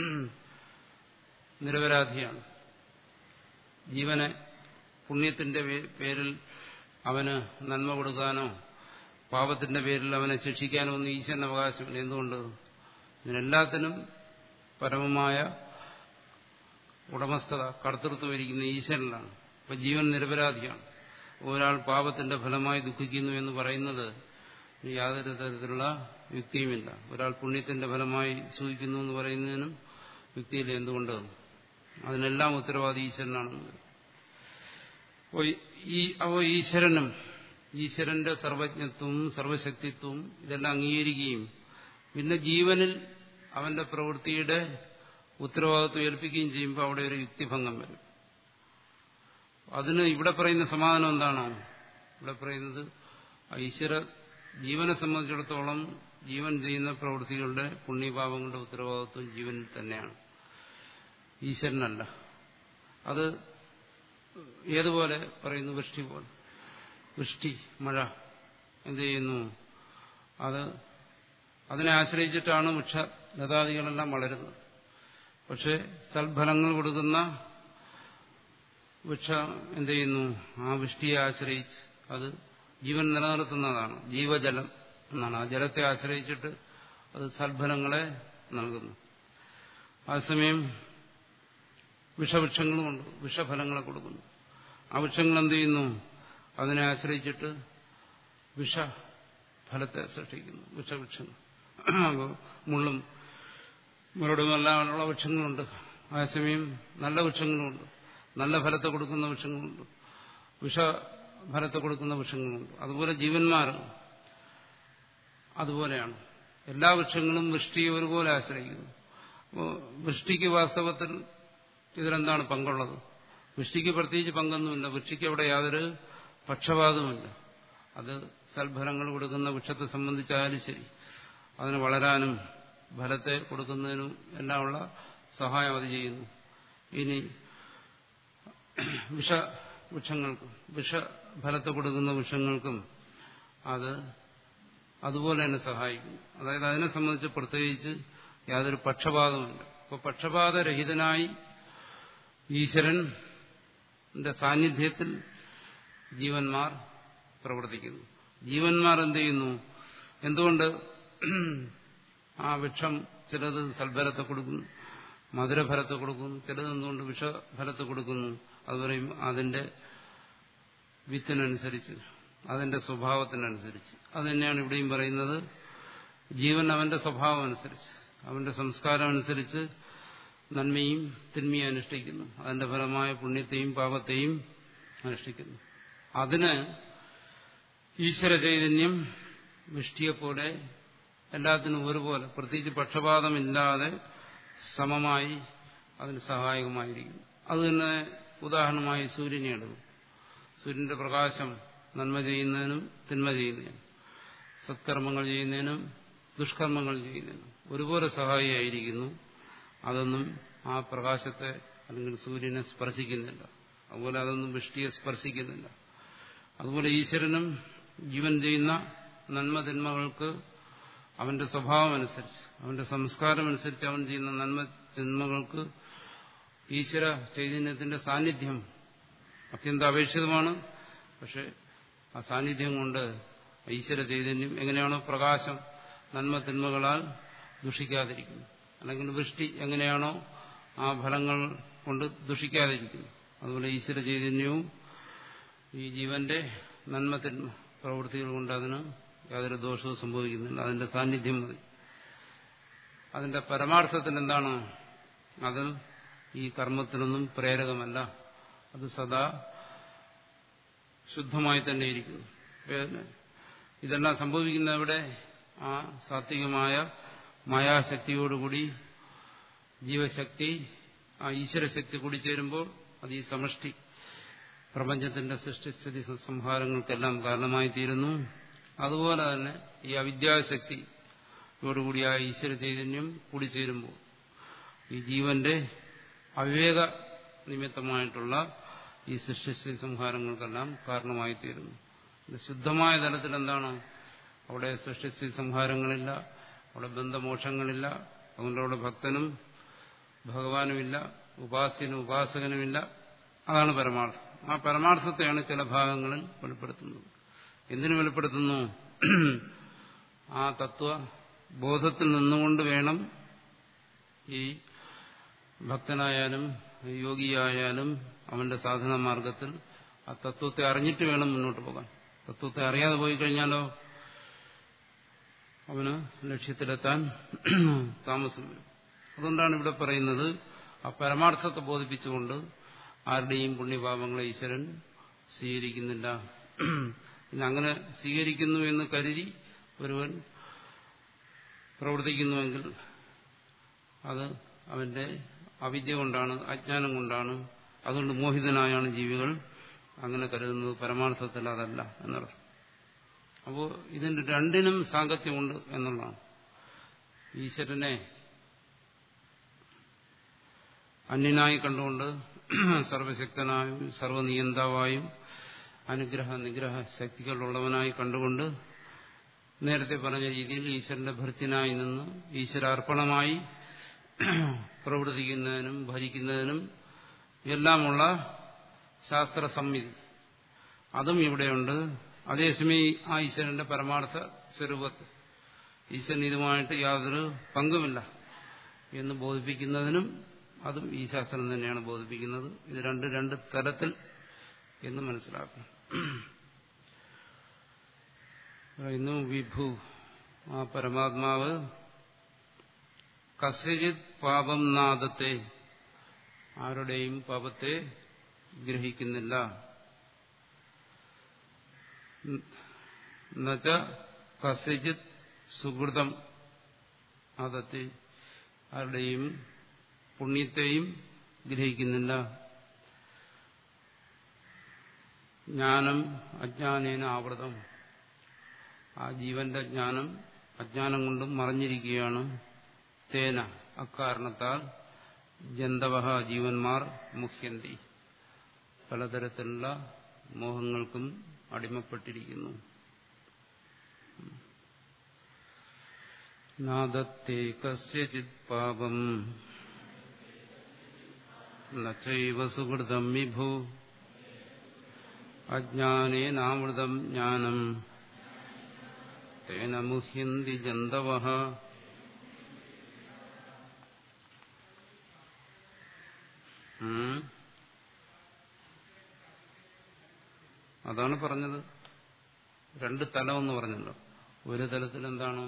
നിരപരാധിയാണ് ജീവനെ പുണ്യത്തിന്റെ പേരിൽ അവന് നന്മ കൊടുക്കാനോ പാപത്തിന്റെ പേരിൽ അവനെ ശിക്ഷിക്കാനോ ഒന്നും ഈശ്വരന് അവകാശമില്ല എന്തുകൊണ്ട് ഇതിനെല്ലാത്തിനും പരമമായ ഉടമസ്ഥത കർത്തൃത്വം ഇരിക്കുന്ന ഈശ്വരനിലാണ് അപ്പൊ ജീവൻ നിരപരാധിയാണ് ഒരാൾ പാപത്തിന്റെ ഫലമായി ദുഃഖിക്കുന്നു എന്ന് പറയുന്നത് യാതൊരു തരത്തിലുള്ള യുക്തിയുമില്ല ഒരാൾ പുണ്യത്തിന്റെ ഫലമായി സൂഹിക്കുന്നു എന്ന് പറയുന്നതിനും യുക്തിയില്ല എന്തുകൊണ്ട് അതിനെല്ലാം ഉത്തരവാദി ഈശ്വരനാണെന്ന് ഈ അപ്പോൾ ഈശ്വരനും ഈശ്വരന്റെ സർവജ്ഞത്വവും സർവശക്തിത്വവും ഇതെല്ലാം അംഗീകരിക്കുകയും പിന്നെ ജീവനിൽ അവന്റെ പ്രവൃത്തിയുടെ ഉത്തരവാദിത്വം ഏൽപ്പിക്കുകയും ചെയ്യുമ്പോൾ അവിടെ ഒരു യുക്തിഭംഗം വരും അതിന് ഇവിടെ പറയുന്ന സമാധാനം എന്താണോ ഇവിടെ പറയുന്നത് ഈശ്വര ജീവനെ സംബന്ധിച്ചിടത്തോളം ജീവൻ ചെയ്യുന്ന പ്രവൃത്തികളുടെ പുണ്യപാപങ്ങളുടെ ഉത്തരവാദിത്വം ജീവനിൽ തന്നെയാണ് ഈശ്വരനല്ല അത് ഏതുപോലെ പറയുന്നു വൃഷ്ടി പോലെ വൃഷ്ടി മഴ എന്ത് ചെയ്യുന്നു അത് അതിനെ ആശ്രയിച്ചിട്ടാണ് വൃക്ഷ ലതാദികളെല്ലാം വളരുന്നത് പക്ഷെ സൽഫലങ്ങൾ കൊടുക്കുന്ന വൃക്ഷ എന്ത് ചെയ്യുന്നു ആ വൃഷ്ടിയെ ആശ്രയിച്ച് അത് ജീവൻ നിലനിർത്തുന്നതാണ് ജീവജലം എന്നാണ് ആ ജലത്തെ ആശ്രയിച്ചിട്ട് അത് സൽഫലങ്ങളെ നൽകുന്നു അതേസമയം വിഷവൃക്ഷങ്ങളുമുണ്ട് വിഷഫലങ്ങളെ കൊടുക്കുന്നു ആ വൃക്ഷങ്ങൾ എന്ത് ചെയ്യുന്നു അതിനെ ആശ്രയിച്ചിട്ട് വിഷഫലത്തെ സൃഷ്ടിക്കുന്നു വിഷവൃക്ഷങ്ങൾ അപ്പോൾ മുള്ളും മുരടുമെല്ലാമുള്ള വൃക്ഷങ്ങളുണ്ട് അതേസമയം നല്ല വൃക്ഷങ്ങളുമുണ്ട് നല്ല ഫലത്തെ കൊടുക്കുന്ന വൃക്ഷങ്ങളുണ്ട് വിഷഫലത്തെ കൊടുക്കുന്ന വൃക്ഷങ്ങളുണ്ട് അതുപോലെ ജീവന്മാർ അതുപോലെയാണ് എല്ലാ വൃക്ഷങ്ങളും വൃഷ്ടിയെ ഒരുപോലെ ആശ്രയിക്കുന്നു അപ്പോൾ വൃഷ്ടിക്ക് വാസ്തവത്തിൽ ഇതിലെന്താണ് പങ്കുള്ളത് വൃഷ്ടിക്ക് പ്രത്യേകിച്ച് പങ്കൊന്നുമില്ല വൃഷ്ടിക്ക് അവിടെ യാതൊരു പക്ഷപാതവുമില്ല അത് സൽഫലങ്ങൾ കൊടുക്കുന്ന വൃക്ഷത്തെ സംബന്ധിച്ചായാലും ശരി അതിന് വളരാനും ഫലത്തെ കൊടുക്കുന്നതിനും എല്ലാമുള്ള സഹായം അത് ചെയ്യുന്നു ഇനി വിഷവൃക്ഷങ്ങൾക്കും വിഷഫലത്തെ കൊടുക്കുന്ന വൃക്ഷങ്ങൾക്കും അത് അതുപോലെ തന്നെ സഹായിക്കുന്നു അതായത് അതിനെ സംബന്ധിച്ച് പ്രത്യേകിച്ച് യാതൊരു പക്ഷപാതമില്ല അപ്പോൾ പക്ഷപാതരഹിതനായി ഈശ്വരന്റെ സാന്നിധ്യത്തിൽ ജീവന്മാർ പ്രവർത്തിക്കുന്നു ജീവന്മാർ എന്ത് ചെയ്യുന്നു എന്തുകൊണ്ട് ആ വൃക്ഷം ചിലത് സൽഫലത്തെ കൊടുക്കുന്നു മധുരഫലത്തെ കൊടുക്കുന്നു ചിലത് എന്തുകൊണ്ട് വിഷഫലത്തെ കൊടുക്കുന്നു അതുവരെയും അതിന്റെ വിത്തിനനുസരിച്ച് അതിന്റെ സ്വഭാവത്തിനനുസരിച്ച് അത് തന്നെയാണ് ഇവിടെയും പറയുന്നത് ജീവൻ അവന്റെ സ്വഭാവം അനുസരിച്ച് അവന്റെ സംസ്കാരം അനുസരിച്ച് നന്മയും തിന്മയും അനുഷ്ഠിക്കുന്നു അതിന്റെ ഫലമായ പുണ്യത്തെയും പാപത്തെയും അനുഷ്ഠിക്കുന്നു അതിന് ഈശ്വര ചൈതന്യം വൃഷ്ടിയെപ്പോലെ എല്ലാത്തിനും ഒരുപോലെ പ്രത്യേകിച്ച് പക്ഷപാതമില്ലാതെ സമമായി അതിന് സഹായകമായിരിക്കുന്നു അത് തന്നെ ഉദാഹരണമായി സൂര്യനെ എടുക്കും സൂര്യന്റെ പ്രകാശം നന്മ ചെയ്യുന്നതിനും തിന്മ ചെയ്യുന്നതിനും സത്കർമ്മങ്ങൾ ചെയ്യുന്നതിനും ദുഷ്കർമ്മങ്ങൾ ചെയ്യുന്നതിനും ഒരുപോലെ സഹായിയായിരിക്കുന്നു അതൊന്നും ആ പ്രകാശത്തെ അല്ലെങ്കിൽ സൂര്യനെ സ്പർശിക്കുന്നില്ല അതുപോലെ അതൊന്നും വൃഷ്ടിയെ സ്പർശിക്കുന്നില്ല അതുപോലെ ഈശ്വരനും ജീവൻ ചെയ്യുന്ന നന്മതിന്മകൾക്ക് അവന്റെ സ്വഭാവം അനുസരിച്ച് അവന്റെ സംസ്കാരം അനുസരിച്ച് അവൻ ചെയ്യുന്ന നന്മ ജന്മകൾക്ക് ഈശ്വര ചൈതന്യത്തിന്റെ സാന്നിധ്യം അത്യന്താപേക്ഷിതമാണ് പക്ഷെ ആ സാന്നിധ്യം കൊണ്ട് ഈശ്വര ചൈതന്യം എങ്ങനെയാണോ പ്രകാശം നന്മ തിന്മകളാൽ ദുഷിക്കാതിരിക്കുന്നു അല്ലെങ്കിൽ വൃഷ്ടി എങ്ങനെയാണോ ആ ഫലങ്ങൾ കൊണ്ട് ദുഷിക്കാതിരിക്കുന്നു അതുപോലെ ഈശ്വര ചൈതന്യവും ഈ ജീവന്റെ നന്മ തിന്മ പ്രവൃത്തികൾ കൊണ്ട് അതിന് യാതൊരു ദോഷവും സംഭവിക്കുന്നില്ല അതിന്റെ സാന്നിധ്യം മതി അതിന്റെ പരമാർത്ഥത്തിൽ എന്താണ് അത് ഈ കർമ്മത്തിനൊന്നും പ്രേരകമല്ല അത് സദാ ശുദ്ധമായി തന്നെ ഇരിക്കുന്നു ഇതെല്ലാം സംഭവിക്കുന്ന ഇവിടെ ആ സാത്വികമായ മായാശക്തിയോടുകൂടി ജീവശക്തി ആ ഈശ്വരശക്തി കൂടി ചേരുമ്പോൾ അത് ഈ സമഷ്ടി പ്രപഞ്ചത്തിന്റെ സൃഷ്ടിസ്ഥിതി സംഹാരങ്ങൾക്കെല്ലാം കാരണമായി തീരുന്നു അതുപോലെ തന്നെ ഈ അവിദ്യാശക്തിയോടുകൂടി ആ ഈശ്വര ചൈതന്യം കൂടിച്ചേരുമ്പോൾ ഈ ജീവന്റെ അവിവേക നിമിത്തമായിട്ടുള്ള ഈ സൃഷ്ടിസ്ഥിതി സംഹാരങ്ങൾക്കെല്ലാം കാരണമായി തീരുന്നു ശുദ്ധമായ തലത്തിൽ എന്താണ് അവിടെ സൃഷ്ടിസ്ഥിതി സംഹാരങ്ങളില്ല അവിടെ ബന്ധമോക്ഷങ്ങളില്ല അതുകൊണ്ട് അവിടെ ഭക്തനും ഭഗവാനുമില്ല ഉപാസ്യനും ഉപാസകനുമില്ല അതാണ് പരമാർത്ഥം ആ പരമാർത്ഥത്തെയാണ് ചില ഭാഗങ്ങളിൽ വെളിപ്പെടുത്തുന്നത് എന്തിനു വെളിപ്പെടുത്തുന്നു ആ തത്വ ബോധത്തിൽ നിന്നുകൊണ്ട് വേണം ഈ ഭക്തനായാലും യോഗിയായാലും അവന്റെ സാധന മാർഗത്തിൽ ആ തത്വത്തെ അറിഞ്ഞിട്ട് വേണം മുന്നോട്ട് പോകാൻ തത്വത്തെ അറിയാതെ പോയി കഴിഞ്ഞാലോ അവന് ലക്ഷ്യത്തിലെത്താൻ താമസം വരും അതുകൊണ്ടാണ് ഇവിടെ പറയുന്നത് ആ പരമാർത്ഥത്തെ ബോധിപ്പിച്ചുകൊണ്ട് ആരുടെയും പുണ്യപാപങ്ങളെ ഈശ്വരൻ സ്വീകരിക്കുന്നില്ല പിന്നെ അങ്ങനെ സ്വീകരിക്കുന്നു എന്ന് കരുതി ഒരുവൻ പ്രവർത്തിക്കുന്നുവെങ്കിൽ അത് അവന്റെ അവിദ്യ കൊണ്ടാണ് അജ്ഞാനം കൊണ്ടാണ് അതുകൊണ്ട് മോഹിതനായാണ് ജീവികൾ അങ്ങനെ കരുതുന്നത് പരമാർത്ഥത്തിൽ അതല്ല എന്നർത്ഥം അപ്പോൾ ഇതിന്റെ രണ്ടിനും സാങ്കത്യമുണ്ട് എന്നുള്ളതാണ് ഈശ്വരനെ അന്യനായി കണ്ടുകൊണ്ട് സർവശക്തനായും സർവനിയന്താവായും അനുഗ്രഹ നിഗ്രഹ ശക്തികളുള്ളവനായി കണ്ടുകൊണ്ട് നേരത്തെ പറഞ്ഞ രീതിയിൽ ഈശ്വരന്റെ ഭൃത്യനായി നിന്ന് ഈശ്വരാർപ്പണമായി പ്രവർത്തിക്കുന്നതിനും ഭരിക്കുന്നതിനും എല്ലാമുള്ള ശാസ്ത്ര സംഹിതി അതും ഇവിടെയുണ്ട് അതേസമയം ആ ഈശ്വരന്റെ പരമാർത്ഥ സ്വരൂപത്തിൽ ഈശ്വരൻ ഇതുമായിട്ട് യാതൊരു പങ്കുമില്ല എന്ന് ബോധിപ്പിക്കുന്നതിനും അതും ഈ ശാസ്ത്രം തന്നെയാണ് ബോധിപ്പിക്കുന്നത് ഇത് രണ്ട് രണ്ട് തലത്തിൽ എന്ന് മനസ്സിലാക്കണം പറയുന്നു വിഭു ആ പരമാത്മാവ് കസ്യജിത് പാപം നാദത്തെ ആരുടെയും പാപത്തെ ഗ്രഹിക്കുന്നില്ല എന്നുവച്ച കസ്യജിത് സുഹൃതം ആദത്തെ ആരുടെയും പുണ്യത്തെയും ഗ്രഹിക്കുന്നില്ല ജ്ഞാനം അജ്ഞാനേന ആവൃതം ആ ജീവന്റെ ജ്ഞാനം അജ്ഞാനം കൊണ്ടും മറഞ്ഞിരിക്കുകയാണ് തേന അക്കാരണത്താൽ ജന്തവഹ ജീവന്മാർ മുഹ്യന്തി പലതരത്തിലുള്ള മോഹങ്ങൾക്കും അടിമപ്പെട്ടിരിക്കുന്നു നാദത്തെ കസ്യചിത് പാപം നൈവ സുഹൃതം വിഭു അജ്ഞാനേനാമൃതം ജ്ഞാനം തേന മുഹ്യന്തി ജന്തവ അതാണ് പറഞ്ഞത് രണ്ട് തലമെന്ന് പറഞ്ഞല്ലോ ഒരു തലത്തിൽ എന്താണ്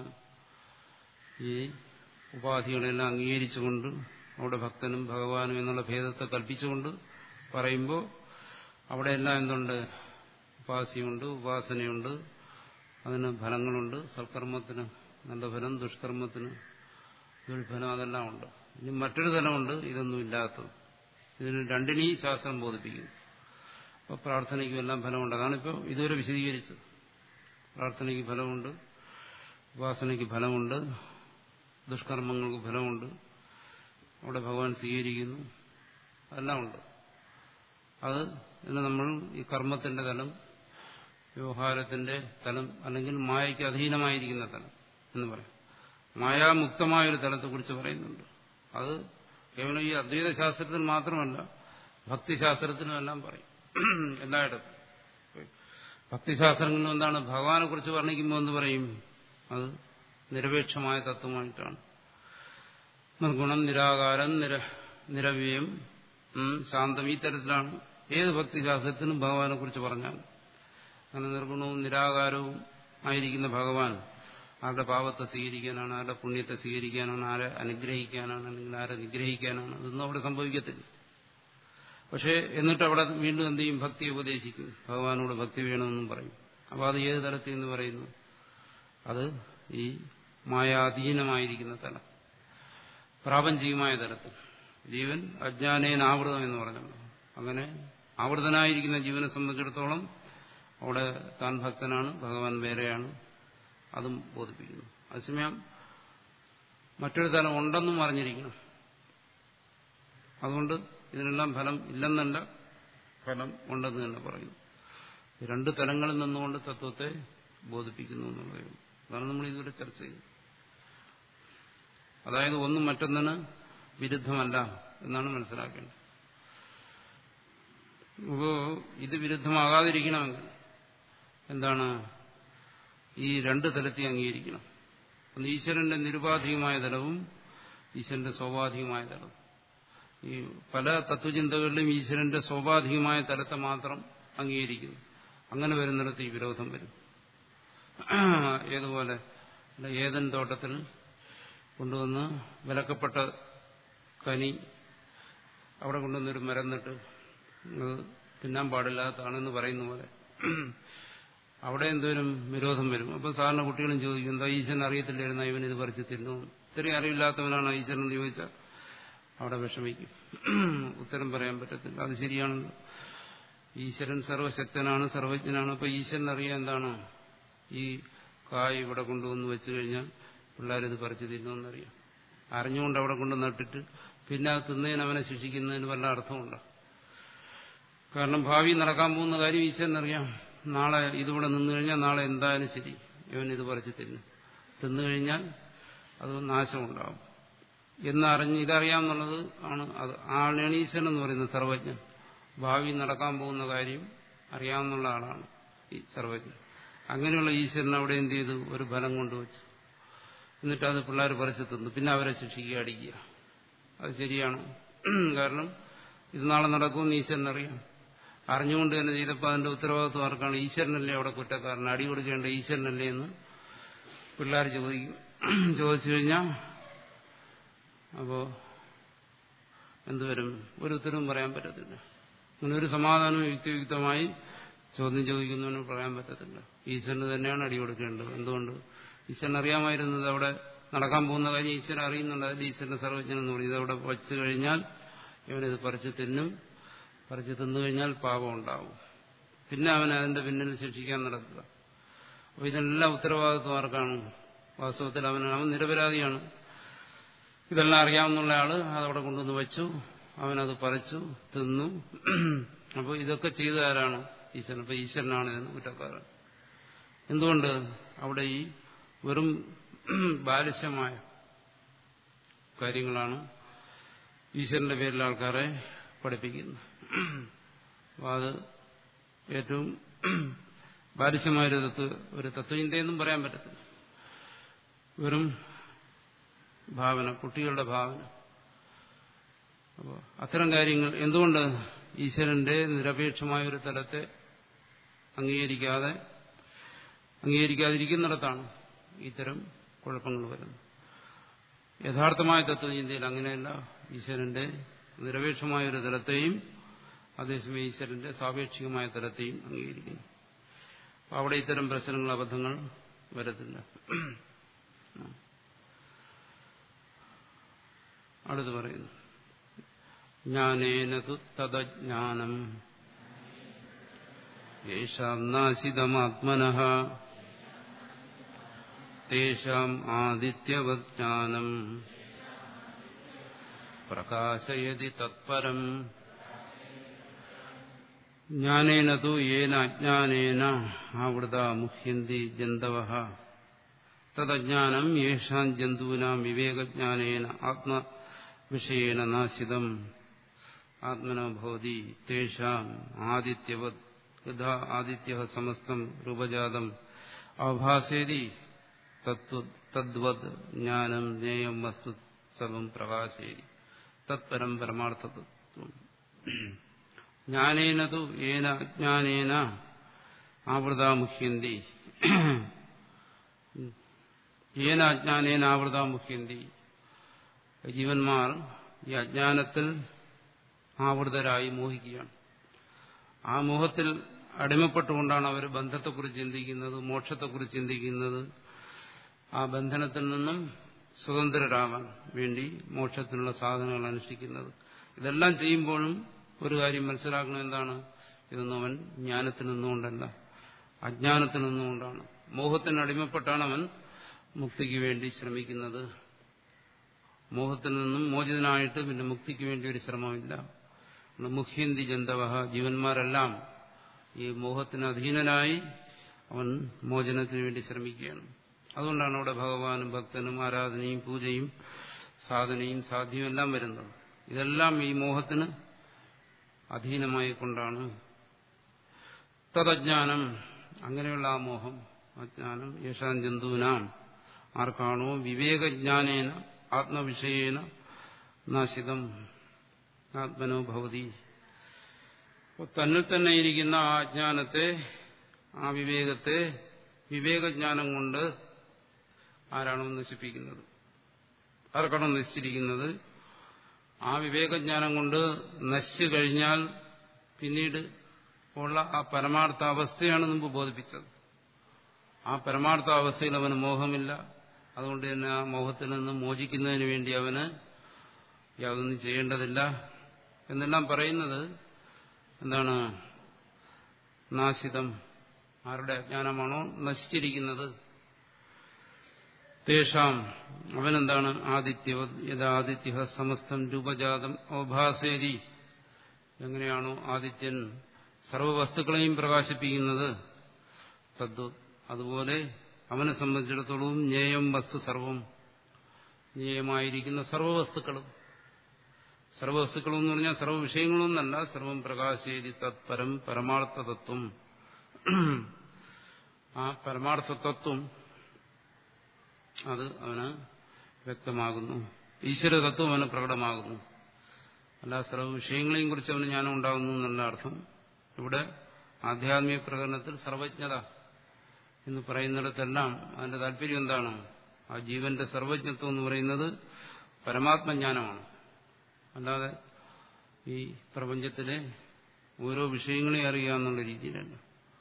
ഈ ഉപാധികളെല്ലാം അംഗീകരിച്ചുകൊണ്ട് അവിടെ ഭക്തനും ഭഗവാനും എന്നുള്ള ഭേദത്തെ കൽപ്പിച്ചുകൊണ്ട് പറയുമ്പോൾ അവിടെയെല്ലാം എന്തുണ്ട് ഉപാസിയുണ്ട് ഉപാസനയുണ്ട് അതിന് ഫലങ്ങളുണ്ട് സൽക്കർമ്മത്തിന് നല്ല ഫലം ദുഷ്കർമ്മത്തിന് ദുൽഫലം അതെല്ലാം ഉണ്ട് ഇനി മറ്റൊരു തലമുണ്ട് ഇതൊന്നും ഇല്ലാത്തത് ഇതിന് രണ്ടിനെയും ശാസ്ത്രം ബോധിപ്പിക്കുന്നു അപ്പോൾ പ്രാർത്ഥനയ്ക്കും എല്ലാം ഫലമുണ്ട് അതാണിപ്പോൾ ഇതുവരെ വിശദീകരിച്ചത് പ്രാർത്ഥനയ്ക്ക് ഫലമുണ്ട് ഉപാസനയ്ക്ക് ഫലമുണ്ട് ദുഷ്കർമ്മങ്ങൾക്ക് ഫലമുണ്ട് അവിടെ ഭഗവാൻ സ്വീകരിക്കുന്നു അതെല്ലാം ഉണ്ട് അത് ഇന്ന് നമ്മൾ ഈ കർമ്മത്തിന്റെ തലം വ്യവഹാരത്തിന്റെ തലം അല്ലെങ്കിൽ മായയ്ക്ക് അധീനമായിരിക്കുന്ന തലം എന്ന് പറയാം മായാമുക്തമായൊരു തലത്തെക്കുറിച്ച് പറയുന്നുണ്ട് അത് കേവലം ഈ അദ്വൈത ശാസ്ത്രത്തിൽ മാത്രമല്ല ഭക്തിശാസ്ത്രത്തിനും എല്ലാം പറയും എല്ലായിടത്തും ഭക്തിശാസ്ത്രങ്ങളിലും എന്താണ് ഭഗവാനെ കുറിച്ച് വർണ്ണിക്കുമ്പോൾ എന്ന് പറയും അത് നിരപേക്ഷമായ തത്വമായിട്ടാണ് നിർഗുണം നിരാകാരം നിര നിരവ്യം ശാന്തം ഈ തരത്തിലാണ് ഏത് ഭക്തിശാസ്ത്രത്തിനും ഭഗവാനെ കുറിച്ച് പറഞ്ഞാൽ അങ്ങനെ നിർഗുണവും നിരാകാരവും ആയിരിക്കുന്ന ഭഗവാൻ ആരുടെ പാപത്തെ സ്വീകരിക്കാനാണ് ആരുടെ പുണ്യത്തെ സ്വീകരിക്കാനാണ് ആരെ അനുഗ്രഹിക്കാനാണ് അല്ലെങ്കിൽ ആരെ നിഗ്രഹിക്കാനാണ് അതൊന്നും അവിടെ സംഭവിക്കത്തില്ല പക്ഷേ എന്നിട്ട് അവിടെ വീണ്ടും എന്ത് ചെയ്യും ഭക്തി ഉപദേശിക്കും ഭഗവാനോട് ഭക്തി വേണമെന്നും പറയും അപ്പോൾ അത് ഏത് തലത്തിൽ എന്ന് പറയുന്നു അത് ഈ മായാധീനമായിരിക്കുന്ന തലം പ്രാപഞ്ചികമായ തലത്തിൽ ജീവൻ അജ്ഞാനേന ആവൃതം എന്ന് പറഞ്ഞല്ലോ അങ്ങനെ ആവൃതനായിരിക്കുന്ന ജീവനെ സംബന്ധിച്ചിടത്തോളം അവിടെ താൻ ഭക്തനാണ് ഭഗവാൻ വേറെയാണ് അതും ബോധിപ്പിക്കുന്നു അതേസമയം മറ്റൊരു തലം ഉണ്ടെന്നും അറിഞ്ഞിരിക്കണം അതുകൊണ്ട് ഇതിനെല്ലാം ഫലം ഇല്ലെന്നല്ല ഫലം ഉണ്ടെന്ന് തന്നെ പറയുന്നു രണ്ട് തലങ്ങളിൽ നിന്നുകൊണ്ട് തത്വത്തെ ബോധിപ്പിക്കുന്നു എന്നുള്ളത് അതാണ് നമ്മൾ ഇതുവരെ ചർച്ച ചെയ്തത് അതായത് ഒന്നും മറ്റൊന്നിന് വിരുദ്ധമല്ല എന്നാണ് മനസ്സിലാക്കേണ്ടത് അപ്പോൾ ഇത് വിരുദ്ധമാകാതിരിക്കണമെങ്കിൽ എന്താണ് ഈ രണ്ട് തലത്തെ അംഗീകരിക്കണം ഒന്ന് ഈശ്വരന്റെ നിരുപാധികമായ തലവും ഈശ്വരന്റെ സ്വാഭാവികമായ തലവും ഈ പല തത്വചിന്തകളിലും ഈശ്വരന്റെ സ്വാഭാവികമായ തലത്തെ മാത്രം അംഗീകരിക്കുന്നു അങ്ങനെ വരുന്നിടത്ത് ഈ വിരോധം വരും ഏതുപോലെ ഏതൻ തോട്ടത്തിൽ കൊണ്ടുവന്ന് വിലക്കപ്പെട്ട കനി അവിടെ കൊണ്ടുവന്നൊരു മരം നട്ട് അത് തിന്നാൻ പാടില്ലാത്തതാണെന്ന് പറയുന്ന പോലെ അവിടെ എന്തോരും വിരോധം വരും അപ്പം സാധാരണ കുട്ടികളും ചോദിക്കും എന്താ ഈശ്വരൻ അറിയത്തില്ലായിരുന്ന ഇവൻ ഇത് പറിച്ച് തിന്നു ഇത്രയും അറിവില്ലാത്തവനാണ് ഈശ്വരൻ എന്ന് ചോദിച്ചാൽ അവിടെ വിഷമിക്കും ഉത്തരം പറയാൻ പറ്റത്തില്ല അത് ശരിയാണല്ലോ ഈശ്വരൻ സർവശക്തനാണ് സർവജ്ഞനാണ് അപ്പൊ ഈശ്വരൻ അറിയാൻ എന്താണ് ഈ കായ് ഇവിടെ കൊണ്ടുവന്ന് വെച്ചു കഴിഞ്ഞാൽ പിള്ളേരിത് പറിച്ച് തിന്നുമെന്നറിയാം അറിഞ്ഞുകൊണ്ട് അവിടെ കൊണ്ട് നട്ടിട്ട് പിന്നെ അത് തിന്നതിന് അവനെ ശിക്ഷിക്കുന്നതിന് വല്ല അർത്ഥമുണ്ടോ കാരണം ഭാവി നടക്കാൻ പോകുന്ന കാര്യം ഈശ്വരനറിയാം നാളെ ഇതിവിടെ നിന്ന് കഴിഞ്ഞാൽ നാളെ എന്തായാലും ശരി ഇവൻ ഇത് പറിച്ച് തിന്നും തിന്നു കഴിഞ്ഞാൽ അത് നാശമുണ്ടാവും എന്നറിഞ്ഞ് ഇതറിയാമെന്നുള്ളത് ആണ് അത് ആളാണ് ഈശ്വരൻ എന്ന് പറയുന്നത് സർവജ്ഞൻ ഭാവി നടക്കാൻ പോകുന്ന കാര്യം അറിയാവുന്ന ആളാണ് ഈ സർവജ്ഞൻ അങ്ങനെയുള്ള ഈശ്വരൻ അവിടെ എന്ത് ചെയ്തു ഒരു ഫലം കൊണ്ടുവച്ചു എന്നിട്ട് അത് പിള്ളേർ പറിച്ചു തിന്നു പിന്നെ അവരെ ശിക്ഷിക്കുക അടിക്കുക അത് ശരിയാണോ കാരണം ഇത് നാളെ നടക്കുമെന്ന് ഈശ്വരനറിയാം അറിഞ്ഞുകൊണ്ട് തന്നെ ചെയ്തപ്പോൾ അതിന്റെ ഉത്തരവാദിത്വം ആർക്കാണ് ഈശ്വരനല്ലേ അവിടെ കുറ്റക്കാരൻ അടി കൊടുക്കേണ്ട ഈശ്വരനല്ലേ എന്ന് പിള്ളേർ ചോദിക്കും ചോദിച്ചു കഴിഞ്ഞാൽ അപ്പോ എന്തുവരും ഒരു ഉത്തരവും പറയാൻ പറ്റത്തില്ല അങ്ങനെ ഒരു സമാധാനവും യുക്തിയുക്തമായി ചോദ്യം ചോദിക്കുന്നതിന് പറയാൻ പറ്റത്തില്ല ഈശ്വരന് തന്നെയാണ് അടി കൊടുക്കേണ്ടത് എന്തുകൊണ്ട് ഈശ്വരൻ അറിയാമായിരുന്നത് അവിടെ നടക്കാൻ പോകുന്ന കാര്യം ഈശ്വരൻ അറിയുന്നുണ്ട് അതിൽ ഈശ്വരന്റെ സർവജ്ഞൻ എന്ന് പറയും ഇതവിടെ വച്ചു കഴിഞ്ഞാൽ ഇവനിത് പറിച്ച് തിന്നും പറിച്ച് തിന്നു കഴിഞ്ഞാൽ പാപം ഉണ്ടാവും പിന്നെ അവൻ അതിന്റെ പിന്നിൽ ശിക്ഷിക്കാൻ നടക്കുക അപ്പൊ ഇതെല്ലാം ഉത്തരവാദിത്വം ആർക്കാണ് വാസ്തവത്തിൽ അവൻ അവൻ നിരപരാധിയാണ് ഇതെല്ലാം അറിയാവുന്ന ആള് അതവിടെ കൊണ്ടുവന്ന് വെച്ചു അവനത് പറിച്ചു തിന്നു അപ്പോൾ ഇതൊക്കെ ചെയ്ത ആരാണ് ഈശ്വരൻ അപ്പൊ ഈശ്വരനാണ് ഇതിന് കുറ്റക്കാരൻ എന്തുകൊണ്ട് അവിടെ ഈ വെറും ബാലിശമായ കാര്യങ്ങളാണ് ഈശ്വരന്റെ പേരിൽ ആൾക്കാരെ പഠിപ്പിക്കുന്നത് അപ്പോൾ അത് ഏറ്റവും ബാലിശമായൊരു തത്വ ഒരു തത്വചിന്തയെന്നും പറയാൻ പറ്റത്തില്ല വെറും ഭാവന കുട്ടികളുടെ ഭാവന അപ്പോൾ അത്തരം കാര്യങ്ങൾ എന്തുകൊണ്ട് ഈശ്വരന്റെ നിരപേക്ഷമായ ഒരു തലത്തെ അംഗീകരിക്കാതെ അംഗീകരിക്കാതിരിക്കുന്നിടത്താണ് ഇത്തരം കുഴപ്പങ്ങൾ വരുന്നത് യഥാർത്ഥമായ തത്വചിന്തയിൽ അങ്ങനെയല്ല ഈശ്വരന്റെ നിരപേക്ഷമായ ഒരു തലത്തെയും അതേസമയം ഈശ്വരന്റെ സാപേക്ഷികമായ തലത്തെയും അംഗീകരിക്കുന്നു അവിടെ ഇത്തരം പ്രശ്നങ്ങൾ അബദ്ധങ്ങൾ വരത്തില്ല അടുത്ത് പറയുന്നു ജ്ഞാനേന തദജ്ഞാനം യേഷാന്നാശിതമാത്മന തേഷാം ആദിത്യവജ്ഞാനം പ്രകാശയതി തത്പരം ജ്ഞാനേന തു യേന അജ്ഞാനേന ആവൃത മുഹ്യന്തി ജന്തവ തദജ്ഞാനം യേഷാം ജന്തൂനാം വിവേകജ്ഞാനേന ആത്മവിഷയേന നാശിതം ആത്മനോ ഭവതി തേഷാം ആദിത്യവത് യഥാ ആദിത്യ സമസ്തം രൂപജാതം അവഭാസേതി തദ്വത് ജ്ഞാനം ജ്ഞേയം വസ്തു സർവം പ്രകാശേതി തത്പരം പരമാർത്ഥതത്വം ജ്ഞാനേന തു ഏന അജ്ഞാനേന ആവൃത മുഹ്യന്തി ഏന അജ്ഞാനേന ആവൃത മുഹ്യന്തി ജീവന്മാർ ഈ അജ്ഞാനത്തിൽ ആവൃതരായി മോഹിക്കുകയാണ് ആ മോഹത്തിൽ അടിമപ്പെട്ടുകൊണ്ടാണ് അവർ ബന്ധത്തെക്കുറിച്ച് ചിന്തിക്കുന്നത് മോക്ഷത്തെക്കുറിച്ച് ചിന്തിക്കുന്നത് ആ ബന്ധനത്തിൽ നിന്നും സ്വതന്ത്രരാകാൻ വേണ്ടി മോക്ഷത്തിനുള്ള സാധനങ്ങൾ അനുഷ്ഠിക്കുന്നത് ഇതെല്ലാം ചെയ്യുമ്പോഴും ഒരു കാര്യം മനസ്സിലാക്കണം എന്താണ് ഇതൊന്നും അവൻ ജ്ഞാനത്തിൽ നിന്നുകൊണ്ടല്ല അജ്ഞാനത്തിൽ നിന്നുകൊണ്ടാണ് മോഹത്തിന് അടിമപ്പെട്ടാണ് അവൻ മുക്തിക്ക് വേണ്ടി ശ്രമിക്കുന്നത് മോഹത്തിൽ നിന്നും മോചിതനായിട്ട് പിന്നെ മുക്തിക്ക് വേണ്ടി ഒരു ശ്രമമില്ല മുഹ്യന്തി ജന്തവഹ ജീവന്മാരെല്ലാം ഈ മോഹത്തിന് അധീനനായി അവൻ മോചനത്തിന് വേണ്ടി ശ്രമിക്കുകയാണ് അതുകൊണ്ടാണ് അവിടെ ഭഗവാനും ഭക്തനും ആരാധനയും പൂജയും സാധനയും സാധ്യവും എല്ലാം വരുന്നത് ഇതെല്ലാം ഈ മോഹത്തിന് അധീനമായി കൊണ്ടാണ് തദജ്ഞാനം അങ്ങനെയുള്ള ആ മോഹം അജ്ഞാനം യേശാൻ ജന്തുവിനാം ആർക്കാണോ വിവേകജ്ഞാനേന ആത്മവിഷയേന നാശിതം ആത്മനോ ഭവതി തന്നിൽ തന്നെ ഇരിക്കുന്ന ആ അജ്ഞാനത്തെ ആ വിവേകത്തെ വിവേകജ്ഞാനം കൊണ്ട് ആരാണോ നശിപ്പിക്കുന്നത് ആർക്കാണോ നശിച്ചിരിക്കുന്നത് ആ വിവേകജ്ഞാനം കൊണ്ട് നശിച്ചു കഴിഞ്ഞാൽ പിന്നീട് ഉള്ള ആ പരമാർത്ഥ അവസ്ഥയാണ് മുമ്പ് ബോധിപ്പിച്ചത് ആ പരമാർത്ഥ അവസ്ഥയിൽ അവന് മോഹമില്ല അതുകൊണ്ട് തന്നെ ആ മോഹത്തിൽ നിന്ന് മോചിക്കുന്നതിന് വേണ്ടി അവന് യാതൊന്നും ചെയ്യേണ്ടതില്ല എന്നെല്ലാം പറയുന്നത് എന്താണ് നാശിതം ആരുടെ അജ്ഞാനമാണോ നശിച്ചിരിക്കുന്നത് തേഷാം അവനെന്താണ് ആദിത്യ യഥാദിത്യ സമസ്തം രൂപജാതം അവഭാസേരി എങ്ങനെയാണോ ആദിത്യൻ സർവവസ്തുക്കളെയും പ്രകാശിപ്പിക്കുന്നത് തദ്വ അതുപോലെ അവനെ സംബന്ധിച്ചിടത്തോളം ജ്ഞേയം വസ്തു സർവം ജ്ഞേയമായിരിക്കുന്ന സർവവസ്തുക്കളും സർവവസ്തുക്കളും എന്ന് പറഞ്ഞാൽ സർവ്വ വിഷയങ്ങളൊന്നല്ല സർവം പ്രകാശേരി തത്പരം പരമാർത്ഥ തത്വം ആ പരമാർത്ഥ തത്വം അത് അവന് വ്യക്തമാകുന്നു ഈശ്വര തത്വം അവന് പ്രകടമാകുന്നു അല്ല സർവ്വ വിഷയങ്ങളെയും കുറിച്ച് അവന് ജ്ഞാനം ഉണ്ടാകുന്നു എന്നുള്ള അർത്ഥം ഇവിടെ ആധ്യാത്മിക പ്രകടനത്തിൽ സർവജ്ഞത എന്ന് പറയുന്നിടത്തെല്ലാം അതിന്റെ താല്പര്യം എന്താണ് ആ ജീവന്റെ സർവജ്ഞത്വം എന്ന് പറയുന്നത് പരമാത്മജ്ഞാനമാണ് അല്ലാതെ ഈ പ്രപഞ്ചത്തിലെ ഓരോ വിഷയങ്ങളെ അറിയുക എന്നുള്ള രീതിയിലല്ല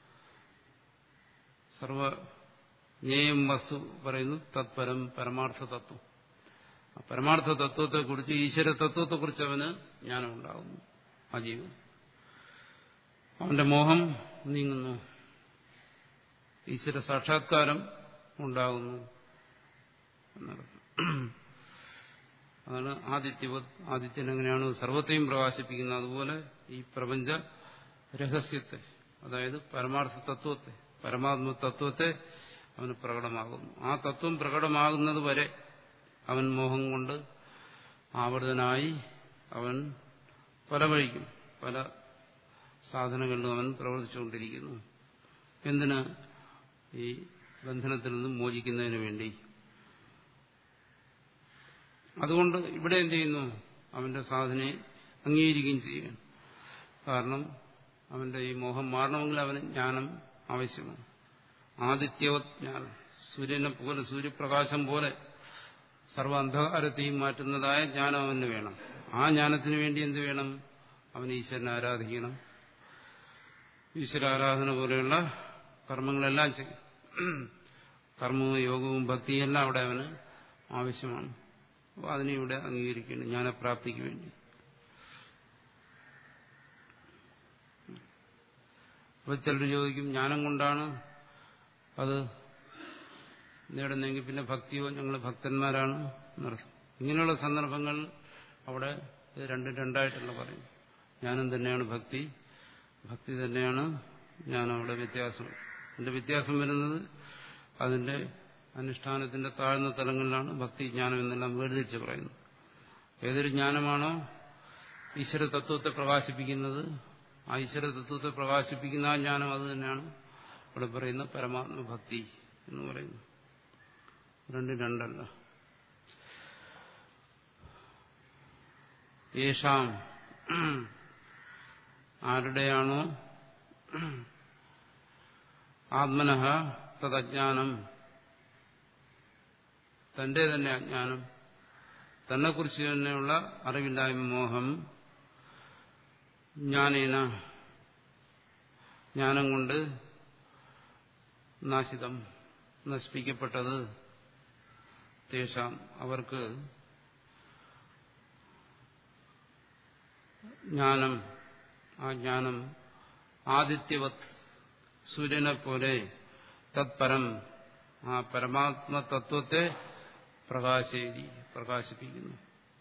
സർവജ്ഞേയം വസ്തു പറയുന്നു തത്പരം പരമാർത്ഥ തത്വം ആ പരമാർത്ഥ തത്വത്തെക്കുറിച്ച് ഈശ്വര തത്വത്തെക്കുറിച്ച് അവന് ജ്ഞാനം ഉണ്ടാകുന്നു ആ ജീവൻ അവന്റെ മോഹം നീങ്ങുന്നു ഈശ്വര സാക്ഷാത്കാരം ഉണ്ടാകുന്നു എന്നർത്ഥം അതാണ് ആദിത്യവത് ആദിത്യൻ എങ്ങനെയാണ് സർവത്തെയും പ്രകാശിപ്പിക്കുന്നത് അതുപോലെ ഈ പ്രപഞ്ച രഹസ്യത്തെ അതായത് പരമാർത്ഥ തത്വത്തെ പരമാത്മ തത്വത്തെ അവന് പ്രകടമാകുന്നു ആ തത്വം പ്രകടമാകുന്നത് വരെ അവൻ മോഹം കൊണ്ട് ആവർത്തനായി അവൻ പല വഴിക്കും പല സാധനങ്ങളിലും അവൻ പ്രവർത്തിച്ചുകൊണ്ടിരിക്കുന്നു എന്തിന് ഈ ബന്ധനത്തിൽ നിന്നും മോചിക്കുന്നതിന് വേണ്ടി അതുകൊണ്ട് ഇവിടെ എന്ത് ചെയ്യുന്നു അവന്റെ സാധനയെ അംഗീകരിക്കുകയും ചെയ്യുകയാണ് കാരണം അവന്റെ ഈ മോഹം മാറണമെങ്കിൽ അവന് ജ്ഞാനം ആവശ്യമാണ് ആദിത്യവത് ജ്ഞാനം സൂര്യനെ പോലെ സൂര്യപ്രകാശം പോലെ സർവ അന്ധകാരത്തെയും മാറ്റുന്നതായ ജ്ഞാനം അവന് വേണം ആ ജ്ഞാനത്തിന് വേണ്ടി എന്ത് വേണം അവൻ ഈശ്വരനെ ആരാധിക്കണം ഈശ്വരാരാധന പോലെയുള്ള കർമ്മങ്ങളെല്ലാം ചെയ്യും കർമ്മവും യോഗവും ഭക്തിയും എല്ലാം അവിടെ അവന് ആവശ്യമാണ് അപ്പോൾ അതിനെ ഇവിടെ അംഗീകരിക്കുന്നു ജ്ഞാനപ്രാപ്തിക്ക് വേണ്ടി അപ്പോൾ ചിലർ ചോദിക്കും ജ്ഞാനം കൊണ്ടാണ് അത് നേടുന്നെങ്കിൽ പിന്നെ ഭക്തിയോ ഞങ്ങൾ ഭക്തന്മാരാണ് എന്നർത്ഥം ഇങ്ങനെയുള്ള സന്ദർഭങ്ങൾ അവിടെ രണ്ടും രണ്ടായിട്ടല്ല പറയും ജ്ഞാനം തന്നെയാണ് ഭക്തി ഭക്തി തന്നെയാണ് ജ്ഞാനം അവിടെ വ്യത്യാസം അതിന്റെ വ്യത്യാസം വരുന്നത് അതിന്റെ അനുഷ്ഠാനത്തിന്റെ താഴ്ന്ന തലങ്ങളിലാണ് ഭക്തി ജ്ഞാനം എന്നെല്ലാം വേർതിരിച്ച് പറയുന്നത് ഏതൊരു ജ്ഞാനമാണോ ഈശ്വര തത്വത്തെ പ്രകാശിപ്പിക്കുന്നത് ആ ഈശ്വര തത്വത്തെ പ്രകാശിപ്പിക്കുന്ന ആ ജ്ഞാനം അത് തന്നെയാണ് ഇവിടെ പറയുന്ന പരമാത്മഭക്തി എന്ന് പറയുന്നു രണ്ടും രണ്ടല്ല യേശാം ആരുടെയാണോ ആത്മനഃ തദജ്ഞാനം തന്റെ തന്നെ അജ്ഞാനം തന്നെക്കുറിച്ച് തന്നെയുള്ള അറിവില്ലായ്മ മോഹം ജ്ഞാനേന ജ്ഞാനം കൊണ്ട് നാശിതം നശിപ്പിക്കപ്പെട്ടത് തേശാം അവർക്ക് ജ്ഞാനം ആ ജ്ഞാനം ആദിത്യവത് സൂര്യനെ പോലെ തത്പരം ആ പരമാത്മ തത്വത്തെ പ്രകാശേരി പ്രകാശിപ്പിക്കുന്നു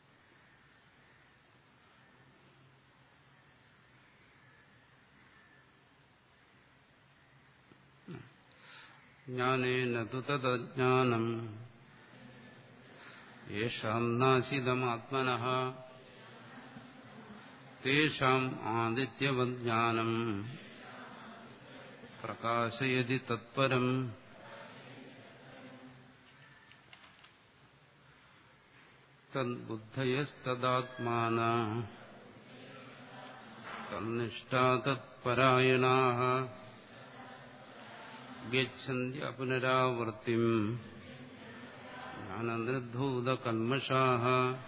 ജ്ഞാനേന തു തജ്ഞാനം യേഷാം നാശിതമാത്മന തേഷാം ആദിത്യവജ്ഞാനം പ്രകാശയതി തത്പരം തദ്ബുദ്ധയസ്തദാത്മാന തന്നിഷ്ഠാ തത്പരായണാ ഗച്ഛന്തി പുനരാവൃത്തിം ജ്ഞാനനിർധൂതകന്മഷാഹ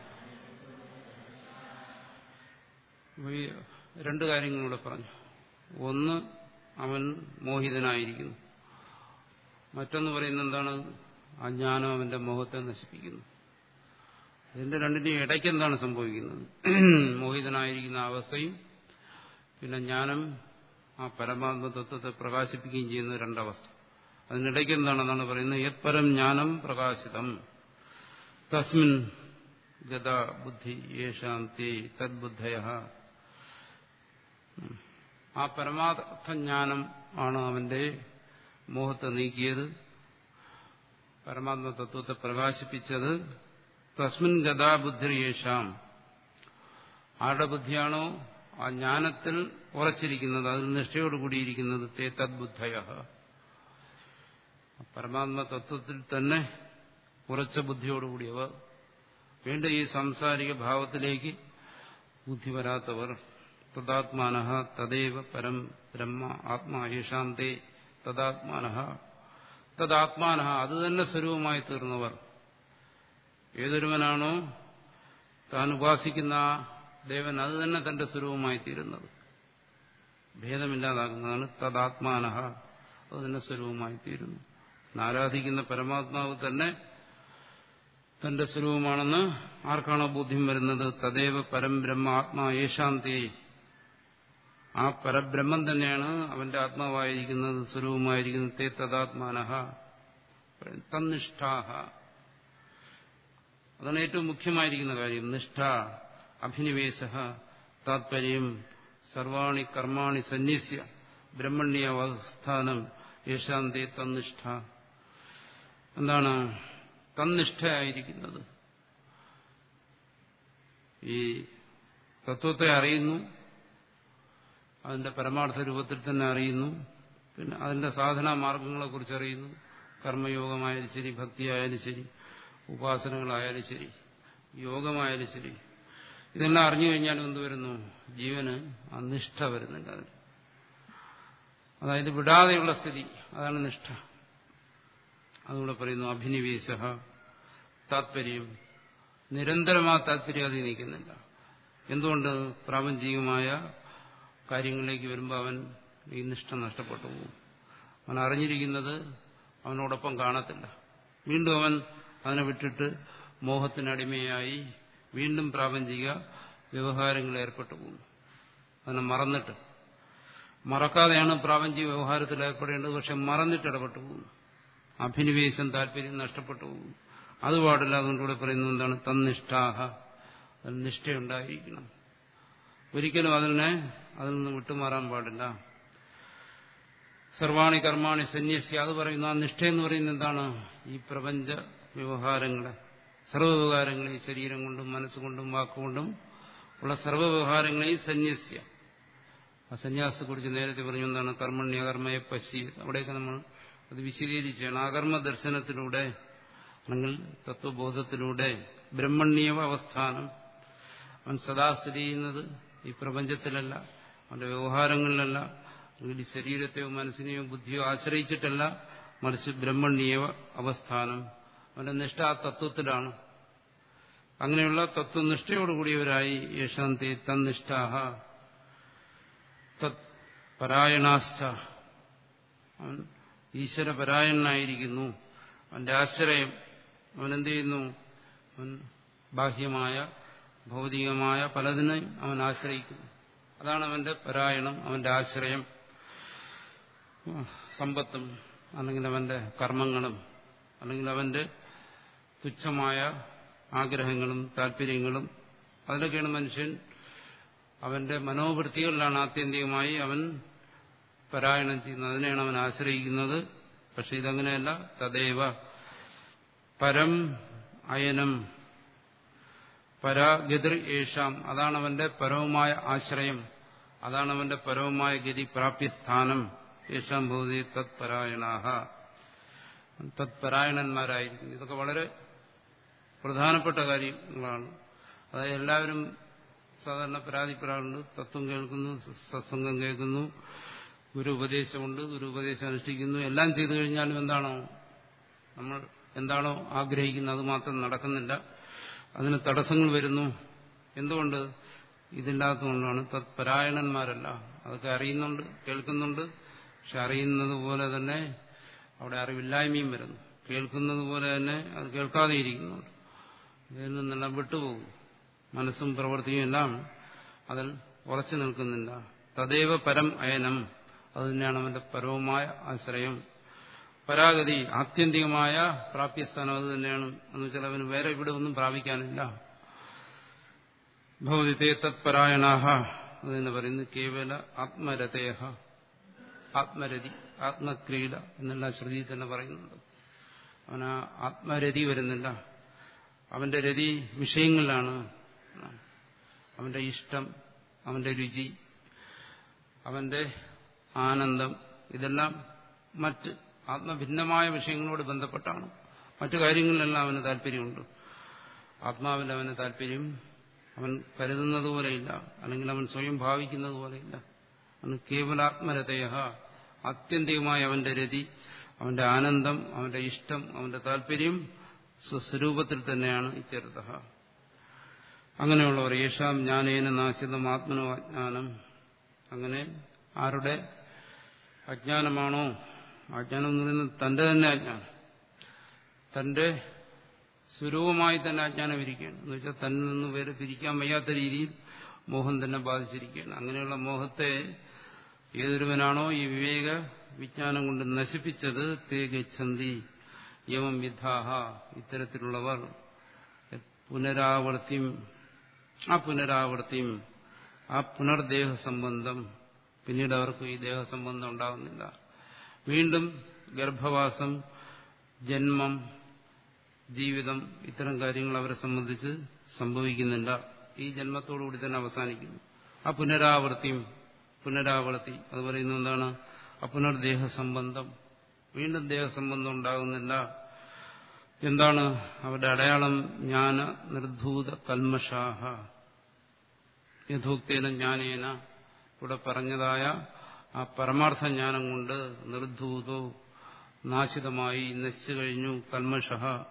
രണ്ട് കാര്യങ്ങളിവിടെ പറഞ്ഞു ഒന്ന് അവൻ മോഹിതനായിരിക്കുന്നു മറ്റൊന്ന് പറയുന്നത് എന്താണ് അജ്ഞാനം അവന്റെ മോഹത്തെ നശിപ്പിക്കുന്നു ഇതിന്റെ രണ്ടിന്റെയും ഇടയ്ക്ക് എന്താണ് സംഭവിക്കുന്നത് മോഹിതനായിരിക്കുന്ന അവസ്ഥയും പിന്നെ ജ്ഞാനം ആ പരമാത്മ തത്വത്തെ പ്രകാശിപ്പിക്കുകയും ചെയ്യുന്ന രണ്ടവസ്ഥ അതിനിടയ്ക്ക് എന്താണെന്നാണ് പറയുന്നത് യത്പരം ജ്ഞാനം പ്രകാശിതം തസ്മിൻ ഗത ബുദ്ധി യേശാന്തി തദ്ബുദ്ധയ ആ പരമാർത്ഥ ജ്ഞാനം ആണ് അവന്റെ മോഹത്തെ നീക്കിയത് പരമാത്മ തത്വത്തെ പ്രകാശിപ്പിച്ചത് തസ്മിൻ ഗതാബുദ്ധി യേശാം ആരുടെ ബുദ്ധിയാണോ ആ ജ്ഞാനത്തിൽ ഉറച്ചിരിക്കുന്നത് അതിൽ നിഷ്ഠയോടുകൂടിയിരിക്കുന്നത് തേ തദ്ബുദ്ധയ പരമാത്മ തത്വത്തിൽ തന്നെ ഉറച്ച ബുദ്ധിയോടുകൂടിയവർ വീണ്ടും ഈ സാംസാരിക ഭാവത്തിലേക്ക് ബുദ്ധി വരാത്തവർ തദാത്മാന തദൈവ പരം ബ്രഹ്മ ആത്മാ യേശാന്തേ തദാത്മാന തദാത്മാന അത് തന്നെ സ്വരൂപമായി തീർന്നവർ ഏതൊരുവനാണോ താൻ ഉപാസിക്കുന്ന ആ ദേവൻ അത് തന്നെ തന്റെ സ്വരൂപമായി തീരുന്നത് ഭേദമില്ലാതാകുന്നതാണ് തദാത്മാനഹ അത് തന്നെ സ്വരൂപമായി തീരുന്നു ആരാധിക്കുന്ന പരമാത്മാവ് തന്നെ തന്റെ സ്വരൂപമാണെന്ന് ആർക്കാണോ ബോധ്യം വരുന്നത് തദേവ പരം ബ്രഹ്മ ആത്മാ യേശാന്തേ ആ പരബ്രഹ്മം തന്നെയാണ് അവന്റെ ആത്മാവായിരിക്കുന്നത് സ്വരൂപമായിരിക്കുന്നത് തേ തദാത്മാനഹ തന്നിഷ്ഠാഹ അതാണ് ഏറ്റവും മുഖ്യമായിരിക്കുന്ന കാര്യം നിഷ്ഠ അഭിനിവേശ താത്പര്യം സർവാണി കർമാണി സന്യസ്യ ബ്രഹ്മണ്യവസ്ഥാനം യേശാന്തേ തന്നിഷ്ഠ എന്താണ് തന്നിഷ്ഠയായിരിക്കുന്നത് ഈ തത്വത്തെ അറിയുന്നു അതിന്റെ പരമാർത്ഥ രൂപത്തിൽ തന്നെ അറിയുന്നു പിന്നെ അതിന്റെ സാധനാ മാർഗങ്ങളെക്കുറിച്ച് അറിയുന്നു കർമ്മയോഗമായാലും ശരി ഭക്തിയായാലും ശരി ഉപാസനകളായാലും ശരി യോഗമായാലും ശരി ഇതെല്ലാം അറിഞ്ഞു കഴിഞ്ഞാലും എന്ത് വരുന്നു ജീവന് ആ നിഷ്ഠ വരുന്നുണ്ട് അതിൽ അതായത് വിടാതെയുള്ള സ്ഥിതി അതാണ് നിഷ്ഠ അതുകൂടെ പറയുന്നു അഭിനിവേശ താത്പര്യം നിരന്തരമായ താത്പര്യം അതിൽ നിൽക്കുന്നില്ല എന്തുകൊണ്ട് പ്രാപഞ്ചികമായ കാര്യങ്ങളിലേക്ക് വരുമ്പോൾ അവൻ ഈ നിഷ്ഠ നഷ്ടപ്പെട്ടു പോകും അവൻ അറിഞ്ഞിരിക്കുന്നത് അവനോടൊപ്പം കാണത്തില്ല വീണ്ടും അവൻ അതിനെ വിട്ടിട്ട് മോഹത്തിനടിമയായി വീണ്ടും പ്രാപഞ്ചിക വ്യവഹാരങ്ങളിൽ ഏർപ്പെട്ടു പോകുന്നു അതിനെ മറന്നിട്ട് മറക്കാതെയാണ് പ്രാപഞ്ചിക വ്യവഹാരത്തിൽ ഏർപ്പെടേണ്ടത് പക്ഷെ മറന്നിട്ട് ഇടപെട്ടു പോകുന്നു അഭിനിവേശം താല്പര്യം നഷ്ടപ്പെട്ടു പോകുന്നു അത് പാടില്ല അതുകൊണ്ടിവിടെ പറയുന്നത് എന്താണ് തന്നിഷ്ഠാഹ അതിൽ നിഷ്ഠയുണ്ടായിരിക്കണം ഒരിക്കലും അതിനെ അതിൽ നിന്ന് വിട്ടുമാറാൻ പാടില്ല സർവാണി കർമാണി സന്യസ്യ അത് പറയുന്നു ആ നിഷ്ഠ എന്ന് പറയുന്നത് എന്താണ് ഈ പ്രപഞ്ച വ്യവഹാരങ്ങളെ സർവ്വവ്യവഹാരങ്ങളെയും ശരീരം കൊണ്ടും മനസ്സുകൊണ്ടും വാക്കുകൊണ്ടും ഉള്ള സർവ്വവ്യവഹാരങ്ങളെയും സന്യസ്യ ആ സന്യാസത്തെക്കുറിച്ച് നേരത്തെ പറഞ്ഞു എന്താണ് കർമ്മണ്യ കർമ്മയെ പശി അവിടെയൊക്കെ നമ്മൾ അത് വിശദീകരിച്ചാണ് ആകർമ്മ ദർശനത്തിലൂടെ അല്ലെങ്കിൽ തത്വബോധത്തിലൂടെ ബ്രഹ്മണ്യവ അവസ്ഥാനം അവൻ സദാ സ്ഥിതി ചെയ്യുന്നത് ഈ പ്രപഞ്ചത്തിലല്ല അവന്റെ വ്യവഹാരങ്ങളിലല്ല അല്ലെങ്കിൽ ശരീരത്തെയോ മനസ്സിനെയോ ബുദ്ധിയോ ആശ്രയിച്ചിട്ടല്ല മറിച്ച് ബ്രഹ്മണ്യവ അവസ്ഥാനം അവന്റെ നിഷ്ഠ ആ തത്വത്തിലാണ് അങ്ങനെയുള്ള തത്വനിഷ്ഠയോടുകൂടിയവരായി യേശാന്തി തന്നിഷ്ഠാഹ തത് പരായണാശ്ച അവൻ ഈശ്വരപരായണനായിരിക്കുന്നു അവന്റെ ആശ്രയം അവനെന്ത് ചെയ്യുന്നു അവൻ ബാഹ്യമായ ഭൗതികമായ പലതിനെയും അവൻ ആശ്രയിക്കുന്നു അതാണ് അവന്റെ പരായണം അവന്റെ ആശ്രയം സമ്പത്തും അല്ലെങ്കിൽ അവന്റെ കർമ്മങ്ങളും അല്ലെങ്കിൽ അവന്റെ തുച്ഛമായ ആഗ്രഹങ്ങളും താല്പര്യങ്ങളും അതിലൊക്കെയാണ് മനുഷ്യൻ അവന്റെ മനോവൃത്തികളിലാണ് ആത്യന്തികമായി അവൻ പരായണം ചെയ്യുന്നത് അതിനെയാണ് അവൻ ആശ്രയിക്കുന്നത് പക്ഷെ ഇതങ്ങനെയല്ല തദൈവ പരം അയനം പരാഗതിർ യേശാം അതാണ് അവന്റെ പരവുമായ ആശ്രയം അതാണ് അവന്റെ പരവുമായ ഗതി പ്രാപ്യസ്ഥാനം യേശാം ഭൂതി തത് പരായണാഹ തത് പരായണന്മാരായിരിക്കുന്നു ഇതൊക്കെ വളരെ പ്രധാനപ്പെട്ട കാര്യങ്ങളാണ് അതായത് എല്ലാവരും സാധാരണ പരാതിപ്പെടാറുണ്ട് തത്വം കേൾക്കുന്നു സത്സംഗം കേൾക്കുന്നു ഗുരു ഉപദേശമുണ്ട് ഗുരു ഉപദേശം അനുഷ്ഠിക്കുന്നു എല്ലാം ചെയ്തു കഴിഞ്ഞാലും എന്താണോ നമ്മൾ എന്താണോ ആഗ്രഹിക്കുന്നത് അത് മാത്രം നടക്കുന്നില്ല അതിന് തടസ്സങ്ങൾ വരുന്നു എന്തുകൊണ്ട് ഇതില്ലാത്തതുകൊണ്ടാണ് തത്പരായണന്മാരല്ല അതൊക്കെ അറിയുന്നുണ്ട് കേൾക്കുന്നുണ്ട് പക്ഷെ അറിയുന്നത് പോലെ തന്നെ അവിടെ അറിവില്ലായ്മയും വരുന്നു കേൾക്കുന്നത് പോലെ തന്നെ അത് കേൾക്കാതെ ഇരിക്കുന്നുണ്ട് ഇതിൽ നിന്നെല്ലാം വിട്ടുപോകും മനസ്സും പ്രവൃത്തിയും എല്ലാം അതിൽ ഉറച്ചു നിൽക്കുന്നില്ല തദൈവ പരം അയനം അത് തന്നെയാണ് അവന്റെ പരവുമായ ആശ്രയം പരാഗതി ആത്യന്തികമായ പ്രാപ്യസ്ഥാനം അത് തന്നെയാണ് എന്ന് വെച്ചാൽ അവന് വേറെ ഇവിടെ ഒന്നും പ്രാപിക്കാനില്ല ഭവതിത്തെ തത്പരായണാഹ അത് തന്നെ പറയുന്നു കേവല ആത്മരതയ ആത്മരതി ആത്മക്രീഡ എന്നെല്ലാം ശ്രുതി തന്നെ പറയുന്നുണ്ട് അവന് ആത്മരതി വരുന്നില്ല അവന്റെ രതി വിഷയങ്ങളിലാണ് അവന്റെ ഇഷ്ടം അവന്റെ രുചി അവന്റെ ആനന്ദം ഇതെല്ലാം മറ്റ് ആത്മഭിന്നമായ വിഷയങ്ങളോട് ബന്ധപ്പെട്ടാണ് മറ്റു കാര്യങ്ങളിലെല്ലാം അവന് താല്പര്യമുണ്ട് ആത്മാവിൽ അവന് താല്പര്യം അവൻ കരുതുന്നത് പോലെയില്ല അല്ലെങ്കിൽ അവൻ സ്വയം ഭാവിക്കുന്നത് പോലെയില്ല അവന് കേവലാത്മരതയ ആത്യന്തികമായ അവന്റെ രതി അവന്റെ ആനന്ദം അവന്റെ ഇഷ്ടം അവന്റെ താല്പര്യം സ്വസ്വരൂപത്തിൽ തന്നെയാണ് ഇത്യർത്ഥ അങ്ങനെയുള്ളവർ യേശാം ജ്ഞാനേന നാശിതം ആത്മനോ അജ്ഞാനം അങ്ങനെ ആരുടെ അജ്ഞാനമാണോ അജ്ഞാനം എന്ന് പറയുന്നത് തന്റെ തന്നെ അജ്ഞാനം തന്റെ സ്വരൂപമായി തന്നെ അജ്ഞാനം ഇരിക്കുകയാണ് എന്ന് വെച്ചാൽ തന്നിൽ നിന്ന് വേറെ പിരിക്കാൻ വയ്യാത്ത രീതിയിൽ മോഹം തന്നെ ബാധിച്ചിരിക്കുകയാണ് അങ്ങനെയുള്ള മോഹത്തെ ഏതൊരുവനാണോ ഈ വിവേക വിജ്ഞാനം കൊണ്ട് നശിപ്പിച്ചത് തേ ഗച്ഛന്തി യമം വിദ്ധാഹ ഇത്തരത്തിലുള്ളവർ പുനരാവർത്തിയും ആ പുനരാവർത്തിയും ആ പുനർദേഹ സംബന്ധം പിന്നീട് അവർക്ക് ഈ ദേഹസംബന്ധം ഉണ്ടാകുന്നില്ല വീണ്ടും ഗർഭവാസം ജന്മം ജീവിതം ഇത്തരം കാര്യങ്ങൾ അവരെ സംബന്ധിച്ച് സംഭവിക്കുന്നില്ല ഈ ജന്മത്തോടുകൂടി തന്നെ അവസാനിക്കുന്നു ആ പുനരാവർത്തിയും പുനരാവർത്തി അത് പറയുന്നത് എന്താണ് ആ പുനർദേഹ സംബന്ധം വീണ്ടും ദേഹസംബന്ധം ഉണ്ടാകുന്നില്ല എന്താണ് അവരുടെ അടയാളം ജ്ഞാന നിർധൂത കൽമഷാഹ യഥോക്തേന ജ്ഞാനേന ഇവിടെ പറഞ്ഞതായ ആ പരമാർത്ഥ ജ്ഞാനം കൊണ്ട് നിർധൂതോ നാശിതമായി നശിച്ചു കഴിഞ്ഞു കൽമഷ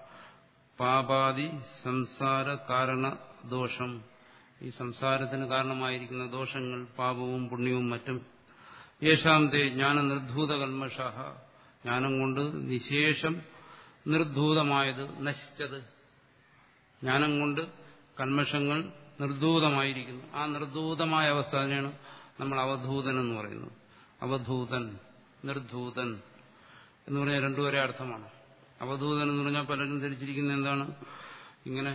പാപാദി സംസാര കാരണ ദോഷം ഈ സംസാരത്തിന് കാരണമായിരിക്കുന്ന ദോഷങ്ങൾ പാപവും പുണ്യവും മറ്റും യേശാന്തെ ജ്ഞാന നിർധൂത കൽമഷ ജ്ഞാനം കൊണ്ട് നിശേഷം നിർധൂതമായത് നശിച്ചത് ജ്ഞാനം കൊണ്ട് കൽമഷങ്ങൾ നിർധൂതമായിരിക്കുന്നു ആ നിർധൂതമായ അവസ്ഥ തന്നെയാണ് നമ്മൾ അവധൂതൻ എന്ന് പറയുന്നത് അവധൂതൻ നിർധൂതൻ എന്ന് പറഞ്ഞാൽ രണ്ടുപേരെ അർത്ഥമാണ് അവധൂതൻ എന്ന് പറഞ്ഞാൽ പലരും ധരിച്ചിരിക്കുന്ന എന്താണ് ഇങ്ങനെ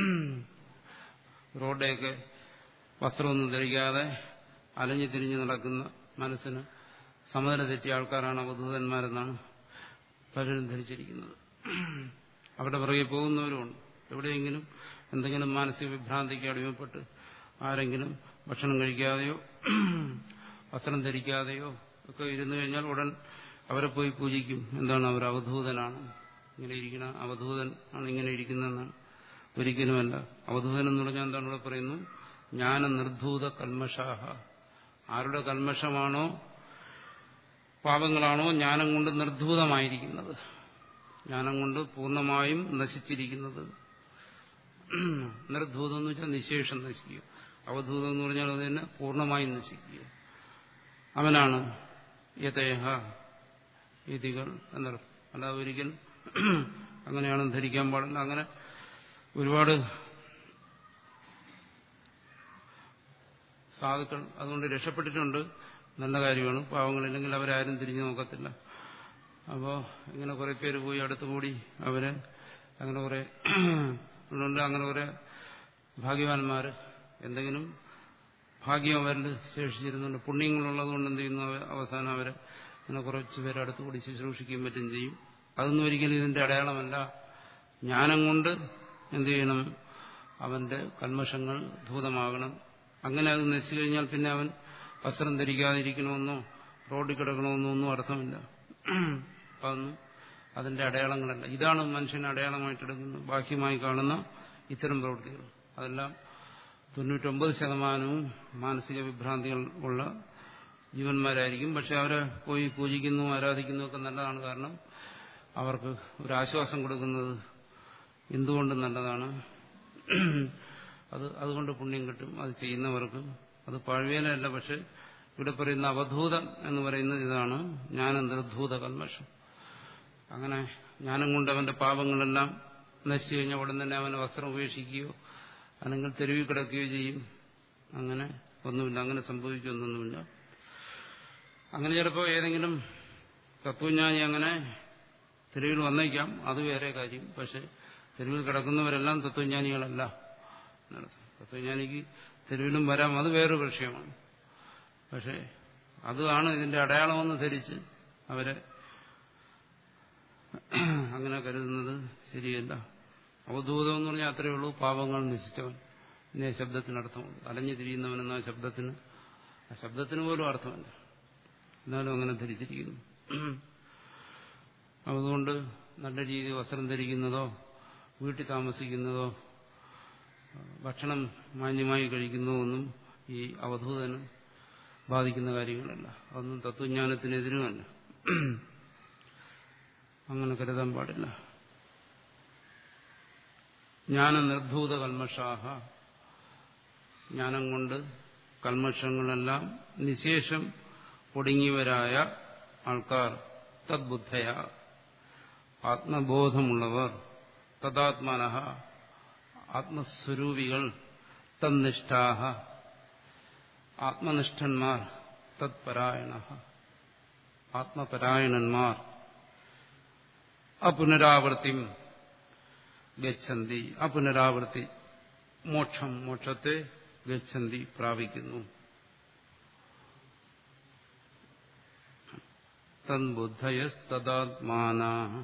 റോഡേക്ക് വസ്ത്രമൊന്നും ധരിക്കാതെ അലഞ്ഞു തിരിഞ്ഞു നടക്കുന്ന മനസ്സിന് സമനില തെറ്റിയ ആൾക്കാരാണ് അവധൂതന്മാരെന്നാണ് പലരും ധരിച്ചിരിക്കുന്നത് അവിടെ പുറകെ പോകുന്നവരുമുണ്ട് എവിടെയെങ്കിലും എന്തെങ്കിലും മാനസിക വിഭ്രാന്തിക്ക് അടിമപ്പെട്ട് ആരെങ്കിലും ഭക്ഷണം കഴിക്കാതെയോ വസ്ത്രം ധരിക്കാതെയോ ഒക്കെ ഇരുന്നു കഴിഞ്ഞാൽ ഉടൻ അവരെ പോയി പൂജിക്കും എന്താണ് അവർ അവധൂതനാണ് ഇങ്ങനെ ഇരിക്കണ അവധൂതൻ ആണ് ഇങ്ങനെ ഇരിക്കുന്നതെന്നാണ് ഒരിക്കലുമല്ല അവധൂതൻ എന്ന് പറഞ്ഞാൽ എന്താണ് ഇവിടെ പറയുന്നു ജ്ഞാന നിർധൂത കൽമഷാഹ ആരുടെ കൽമഷമാണോ പാപങ്ങളാണോ ജ്ഞാനം കൊണ്ട് നിർധൂതമായിരിക്കുന്നത് ജ്ഞാനം കൊണ്ട് പൂർണ്ണമായും നശിച്ചിരിക്കുന്നത് നിർധൂതം എന്ന് വെച്ചാൽ നിശേഷം നശിക്കുക അവധൂതം എന്ന് പറഞ്ഞാൽ അത് തന്നെ പൂർണ്ണമായും നശിക്കുക അവനാണ് യഥേഹ ഇതികൾ എന്നർത്ഥം അല്ലാതെ ഒരിക്കലും അങ്ങനെയാണ് ധരിക്കാൻ പാടില്ല അങ്ങനെ ഒരുപാട് സാധുക്കൾ അതുകൊണ്ട് രക്ഷപ്പെട്ടിട്ടുണ്ട് നല്ല കാര്യമാണ് പാവങ്ങളില്ലെങ്കിൽ അവരാരും തിരിഞ്ഞു നോക്കത്തില്ല അപ്പോൾ ഇങ്ങനെ കുറെ പേര് പോയി അടുത്തുകൂടി അവരെ അങ്ങനെ കുറെ ഉണ്ട് അങ്ങനെ കുറെ ഭാഗ്യവാന്മാർ എന്തെങ്കിലും ഭാഗ്യം അവരിൽ ശേഷിച്ചിരുന്നുണ്ട് പുണ്യങ്ങളുള്ളതുകൊണ്ട് എന്ത് ചെയ്യുന്നു അവസാനം അവരെ അങ്ങനെ കുറച്ച് പേര് അടുത്തുകൂടി ശുശ്രൂഷിക്കുകയും പറ്റും ചെയ്യും അതൊന്നും ഒരിക്കലും ഇതിന്റെ അടയാളമല്ല ജ്ഞാനം കൊണ്ട് എന്ത് ചെയ്യണം അവന്റെ കൽമഷങ്ങൾ ധൂതമാകണം അങ്ങനെ അത് നശിച്ചു കഴിഞ്ഞാൽ പിന്നെ അവൻ വസ്ത്രം ധരിക്കാതിരിക്കണമെന്നോ റോഡിൽ കിടക്കണമെന്നോ ഒന്നും അർത്ഥമില്ല അതൊന്നും അതിന്റെ അടയാളങ്ങളല്ല ഇതാണ് മനുഷ്യനെ അടയാളമായിട്ടെടുക്കുന്നത് ബാഹ്യമായി കാണുന്ന ഇത്തരം പ്രവൃത്തികൾ അതെല്ലാം തൊണ്ണൂറ്റൊമ്പത് ശതമാനവും മാനസിക വിഭ്രാന്തികൾ ഉള്ള ജീവന്മാരായിരിക്കും പക്ഷെ അവരെ പോയി പൂജിക്കുന്നു ആരാധിക്കുന്നു ഒക്കെ നല്ലതാണ് കാരണം അവർക്ക് ഒരു ആശ്വാസം കൊടുക്കുന്നത് എന്തുകൊണ്ടും നല്ലതാണ് അത് അതുകൊണ്ട് പുണ്യം കിട്ടും അത് ചെയ്യുന്നവർക്ക് അത് പഴവേനല്ല പക്ഷെ ഇവിടെ പറയുന്ന അവധൂതം എന്ന് പറയുന്നത് ഇതാണ് ജ്ഞാനം നിർധൂത കൽമഷം അങ്ങനെ ജ്ഞാനം കൊണ്ട് അവന്റെ പാപങ്ങളെല്ലാം നശിച്ചു കഴിഞ്ഞാൽ ഉടൻ തന്നെ അവന് വസ്ത്രം ഉപേക്ഷിക്കുകയോ അല്ലെങ്കിൽ തെരുവിൽ കിടക്കുകയോ ചെയ്യും അങ്ങനെ ഒന്നുമില്ല അങ്ങനെ സംഭവിക്കൊന്നൊന്നുമില്ല അങ്ങനെ ചിലപ്പോൾ ഏതെങ്കിലും തത്വജ്ഞാനി അങ്ങനെ തെരുവിൽ വന്നേക്കാം അത് വേറെ കാര്യം പക്ഷെ തെരുവിൽ കിടക്കുന്നവരെല്ലാം തത്വജ്ഞാനികളല്ല തത്വജ്ഞാനിക്ക് തെരുവിലും വരാം അത് വേറൊരു വിഷയമാണ് പക്ഷെ അതാണ് ഇതിന്റെ അടയാളമെന്ന് ധരിച്ച് അവരെ അങ്ങനെ കരുതുന്നത് ശരിയല്ല അവധൂതം എന്ന് പറഞ്ഞാൽ അത്രയേ ഉള്ളൂ പാപങ്ങൾ നശിച്ചവൻ ഇന്നേ ശബ്ദത്തിന് അർത്ഥമുണ്ട് അലഞ്ഞു തിരിയുന്നവനെന്ന ശബ്ദത്തിന് ആ ശബ്ദത്തിന് പോലും അർത്ഥമല്ല എന്നാലും അങ്ങനെ ധരിച്ചിരിക്കുന്നു അതുകൊണ്ട് നല്ല രീതിയിൽ വസ്ത്രം ധരിക്കുന്നതോ വീട്ടിൽ താമസിക്കുന്നതോ ഭക്ഷണം മാന്യമായി കഴിക്കുന്നതോ ഒന്നും ഈ അവധൂതന് ബാധിക്കുന്ന കാര്യങ്ങളല്ല അതൊന്നും തത്വജ്ഞാനത്തിനെതിരുമല്ല അങ്ങനെ കരുതാൻ പാടില്ല ജ്ഞാന നിർധൂത കൽമഷാഹ ജ്ഞാനം കൊണ്ട് കൽമഷങ്ങളെല്ലാം നിശേഷം ഒടുങ്ങിയവരായ ആൾക്കാർ തദ്ബുദ്ധയ ആത്മബോധമുള്ളവർ തദാത്മന ആത്മസ്വരൂപികൾ തന്നിഷ്ഠാഹ ആത്മനിഷ്ഠന്മാർ തത്പരായണ ആത്മപരായണന്മാർ അപുനരാവൃത്തിം ഗച്ഛന്തി അപുനരാവൃത്തി മോക്ഷം മോക്ഷത്തെ ഗച്ഛന്തി പ്രാപിക്കുന്നു തദ്ബുദ്ധയസ്തദാത്മാന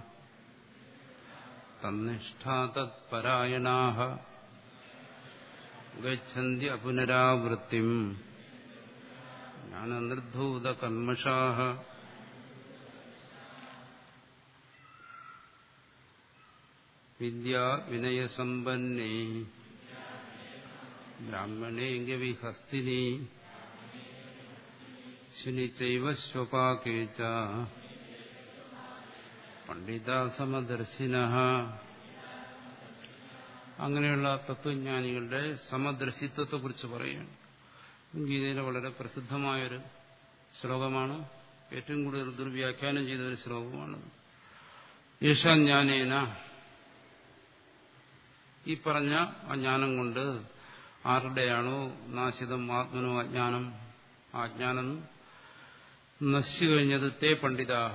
തന്നിഷ്ഠാ തത്പരായണാ ഗച്ഛന്തി അപുനരാവൃത്തിം ജ്ഞാനനിർധൂതകന്മഷാ വിദ്യാ വിനയസമ്പന്നേ ബ്രാഹ്മണേ ഗവിഹസ്തിനി ശുനിച്ചൈവ സ്വപാകേ ച പണ്ഡിതാസമദർശിന അങ്ങനെയുള്ള തത്വജ്ഞാനികളുടെ സമദർശിത്വത്തെക്കുറിച്ച് പറയുകയാണ് ഗീതയിലെ വളരെ പ്രസിദ്ധമായൊരു ശ്ലോകമാണ് ഏറ്റവും കൂടുതൽ ദുർവ്യാഖ്യാനം ചെയ്ത ഒരു ശ്ലോകമാണ് യേശാജ്ഞാനേന ഈ പറഞ്ഞ ആ ജ്ഞാനം കൊണ്ട് ആരുടെയാണോ നാശിതം ആത്മനോ അജ്ഞാനം ആ ജ്ഞാനം നശിച്ചു കഴിഞ്ഞത് തേ പണ്ഡിതാഹ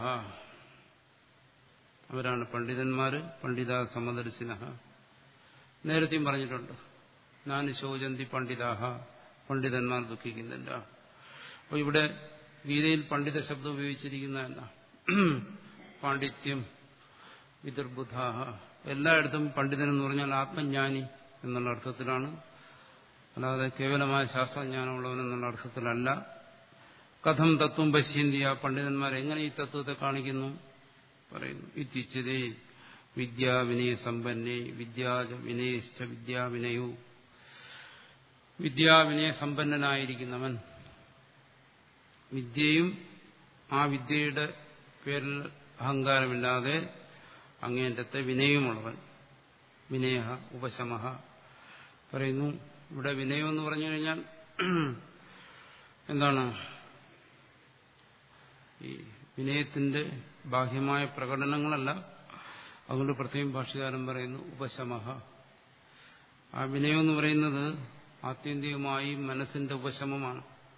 അവരാണ് പണ്ഡിതന്മാര് പണ്ഡിത സമദർശിന നേരത്തെയും പറഞ്ഞിട്ടുണ്ട് ഞാൻ ശോചന്തി പണ്ഡിതാഹ പണ്ഡിതന്മാർ ദുഃഖിക്കുന്നില്ല അപ്പോൾ ഇവിടെ ഗീതയിൽ പണ്ഡിത ശബ്ദം ഉപയോഗിച്ചിരിക്കുന്നതല്ല പാണ്ഡിത്യം വിദുർബുധാഹ എല്ലായിടത്തും പണ്ഡിതൻ എന്ന് പറഞ്ഞാൽ ആത്മജ്ഞാനി എന്നുള്ള അർത്ഥത്തിലാണ് അല്ലാതെ കേവലമായ ശാസ്ത്രജ്ഞാനമുള്ളവൻ എന്നുള്ള അർത്ഥത്തിലല്ല കഥം തത്വം പശ്യന്തി ആ പണ്ഡിതന്മാർ എങ്ങനെ ഈ തത്വത്തെ കാണിക്കുന്നു പറയുന്നു ഇത്യുച്ചതേ വിദ്യാവിനയ സമ്പന്നേ വിദ്യാജ വിനയിച്ച വിദ്യാവിനയു വിദ്യാവിനയ സമ്പന്നനായിരിക്കുന്നവൻ വിദ്യയും ആ വിദ്യയുടെ പേരിൽ അഹങ്കാരമില്ലാതെ അങ്ങേറ്റത്തെ വിനയമുള്ളവൻ വിനയ ഉപശമ പറയുന്നു ഇവിടെ വിനയം എന്ന് പറഞ്ഞു കഴിഞ്ഞാൽ എന്താണ് ഈ വിനയത്തിന്റെ ബാഹ്യമായ പ്രകടനങ്ങളല്ല അതുകൊണ്ട് പ്രത്യേകം ഭാഷകാരൻ പറയുന്നു ഉപശമ ആ വിനയം എന്ന് പറയുന്നത് ആത്യന്തികമായി മനസ്സിന്റെ ഉപശമമാണ്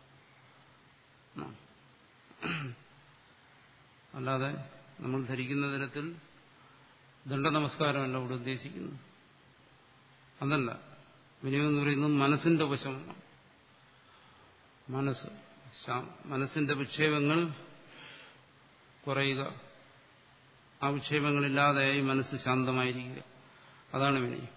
അല്ലാതെ നമ്മൾ ധരിക്കുന്ന തരത്തിൽ ദണ്ഡനമസ്കാരമല്ല ഇവിടെ ഉദ്ദേശിക്കുന്നത് അതല്ല വിനയം എന്ന് പറയുന്നത് മനസ്സിന്റെ ഉപശമമാണ് മനസ്സ് മനസ്സിന്റെ വിക്ഷേപങ്ങൾ കുറയുക ആ വിക്ഷേപങ്ങളില്ലാതെയായി മനസ്സ് ശാന്തമായിരിക്കുക അതാണ് വിനയം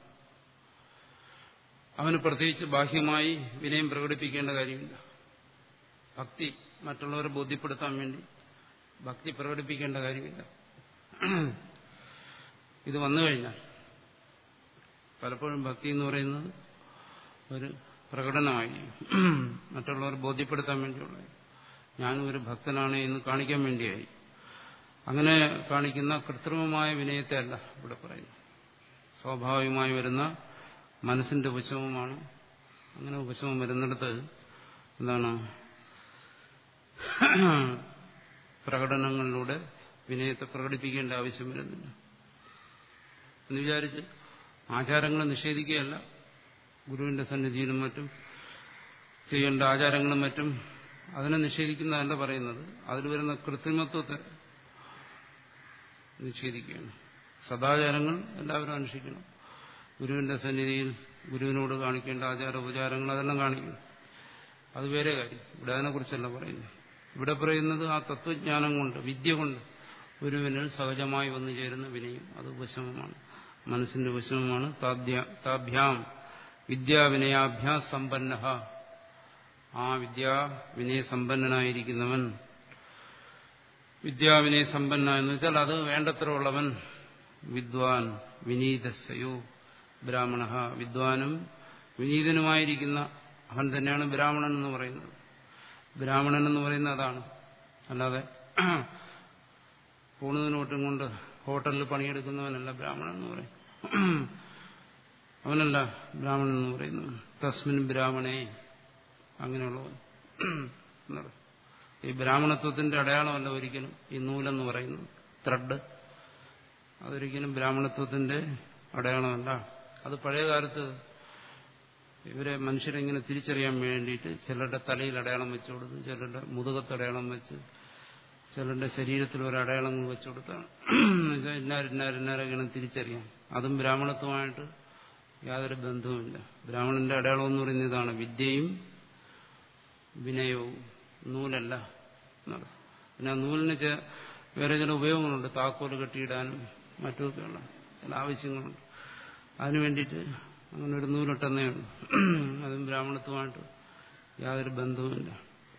അവന് പ്രത്യേകിച്ച് ബാഹ്യമായി വിനയം പ്രകടിപ്പിക്കേണ്ട കാര്യമില്ല ഭക്തി മറ്റുള്ളവരെ ബോധ്യപ്പെടുത്താൻ വേണ്ടി ഭക്തി പ്രകടിപ്പിക്കേണ്ട കാര്യമില്ല ഇത് വന്നു കഴിഞ്ഞാൽ പലപ്പോഴും ഭക്തി എന്ന് പറയുന്നത് ഒരു പ്രകടനമായി മറ്റുള്ളവർ ബോധ്യപ്പെടുത്താൻ വേണ്ടിയുള്ളത് ഞാനും ഒരു ഭക്തനാണ് എന്ന് കാണിക്കാൻ വേണ്ടിയായി അങ്ങനെ കാണിക്കുന്ന കൃത്രിമമായ വിനയത്തെ അല്ല ഇവിടെ പറയുന്നു സ്വാഭാവികമായി വരുന്ന മനസ്സിന്റെ ഉപശമമാണ് അങ്ങനെ ഉപശമം വരുന്നിടത്ത് എന്താണ് പ്രകടനങ്ങളിലൂടെ വിനയത്തെ പ്രകടിപ്പിക്കേണ്ട ആവശ്യം വരുന്നില്ല എന്ന് വിചാരിച്ച് ആചാരങ്ങൾ നിഷേധിക്കുകയല്ല ഗുരുവിന്റെ സന്നിധിയിലും മറ്റും ചെയ്യേണ്ട ആചാരങ്ങളും മറ്റും അതിനെ നിഷേധിക്കുന്നതല്ല പറയുന്നത് അതിൽ വരുന്ന കൃത്രിമത്വത്തെ നിഷേധിക്കുകയാണ് സദാചാരങ്ങൾ എല്ലാവരും അനുഷ്ഠിക്കണം ഗുരുവിന്റെ സന്നിധിയിൽ ഗുരുവിനോട് കാണിക്കേണ്ട ആചാര ഉപചാരങ്ങൾ അതെല്ലാം കാണിക്കണം അത് വേറെ കാര്യം ഇവിടെ അതിനെക്കുറിച്ചല്ല പറയുന്നത് ഇവിടെ പറയുന്നത് ആ തത്വജ്ഞാനം കൊണ്ട് വിദ്യ കൊണ്ട് ഗുരുവിനിൽ സഹജമായി വന്നു ചേരുന്ന വിനയം അത് ഉപശമമാണ് മനസ്സിന്റെ ഉപശമമാണ് താഭ്യാം വിദ്യാവിനയാഭ്യാ സമ്പന്ന ആ വിദ്യാ വിനയ സമ്പന്നനായിരിക്കുന്നവൻ വിദ്യാവിനയ സമ്പന്ന എന്ന് വെച്ചാൽ അത് വേണ്ടത്ര ഉള്ളവൻ വിദ്വാൻ വിനീതസ്സയോ ബ്രാഹ്മണ വിദ്വാനും വിനീതനുമായിരിക്കുന്ന അവൻ തന്നെയാണ് ബ്രാഹ്മണൻ എന്ന് പറയുന്നത് ബ്രാഹ്മണൻ എന്ന് പറയുന്നത് അതാണ് അല്ലാതെ പൂണുതിനോട്ടും കൊണ്ട് ഹോട്ടലിൽ പണിയെടുക്കുന്നവനല്ല ബ്രാഹ്മണൻ എന്ന് പറയും അവനല്ല ബ്രാഹ്മണൻ എന്ന് പറയുന്നത് തസ്മിൻ ബ്രാഹ്മണേ അങ്ങനെയുള്ളവൻ എന്നർത്ഥം. ഈ ബ്രാഹ്മണത്വത്തിന്റെ അടയാളമല്ല ഒരിക്കലും ഈ നൂലെന്ന് പറയുന്നത് ത്രെഡ് അതൊരിക്കലും ബ്രാഹ്മണത്വത്തിന്റെ അടയാളമല്ല അത് പഴയ കാലത്ത് ഇവരെ മനുഷ്യരെങ്ങനെ തിരിച്ചറിയാൻ വേണ്ടിയിട്ട് ചിലരുടെ തലയിൽ അടയാളം വെച്ചു കൊടുത്തു ചിലരുടെ മുതുകത്ത് അടയാളം വെച്ച് ചിലരുടെ ശരീരത്തിൽ ഒരു അടയാളങ്ങൾ വെച്ചു കൊടുത്താണ് എന്നുവെച്ചാൽ ഇന്നാരിന്നാരിന്നാരൊക്കെയാണ് തിരിച്ചറിയാം അതും ബ്രാഹ്മണത്വമായിട്ട് യാതൊരു ബന്ധവുമില്ല ബ്രാഹ്മണന്റെ അടയാളം എന്ന് പറയുന്നത് ഇതാണ് വിദ്യയും വിനയവും നൂലല്ല എന്നത് പിന്നെ ആ നൂലിന് ചെ- വേറെ ചില ഉപയോഗങ്ങളുണ്ട് താക്കോല് കെട്ടിയിടാനും മറ്റുമൊക്കെയുള്ള ചില ആവശ്യങ്ങളുണ്ട് അതിനു വേണ്ടിയിട്ട് അങ്ങനെ ഒരു നൂലിട്ടെന്നേ ഉള്ളൂ അതും ബ്രാഹ്മണത്വമായിട്ട് യാതൊരു ബന്ധവുമില്ല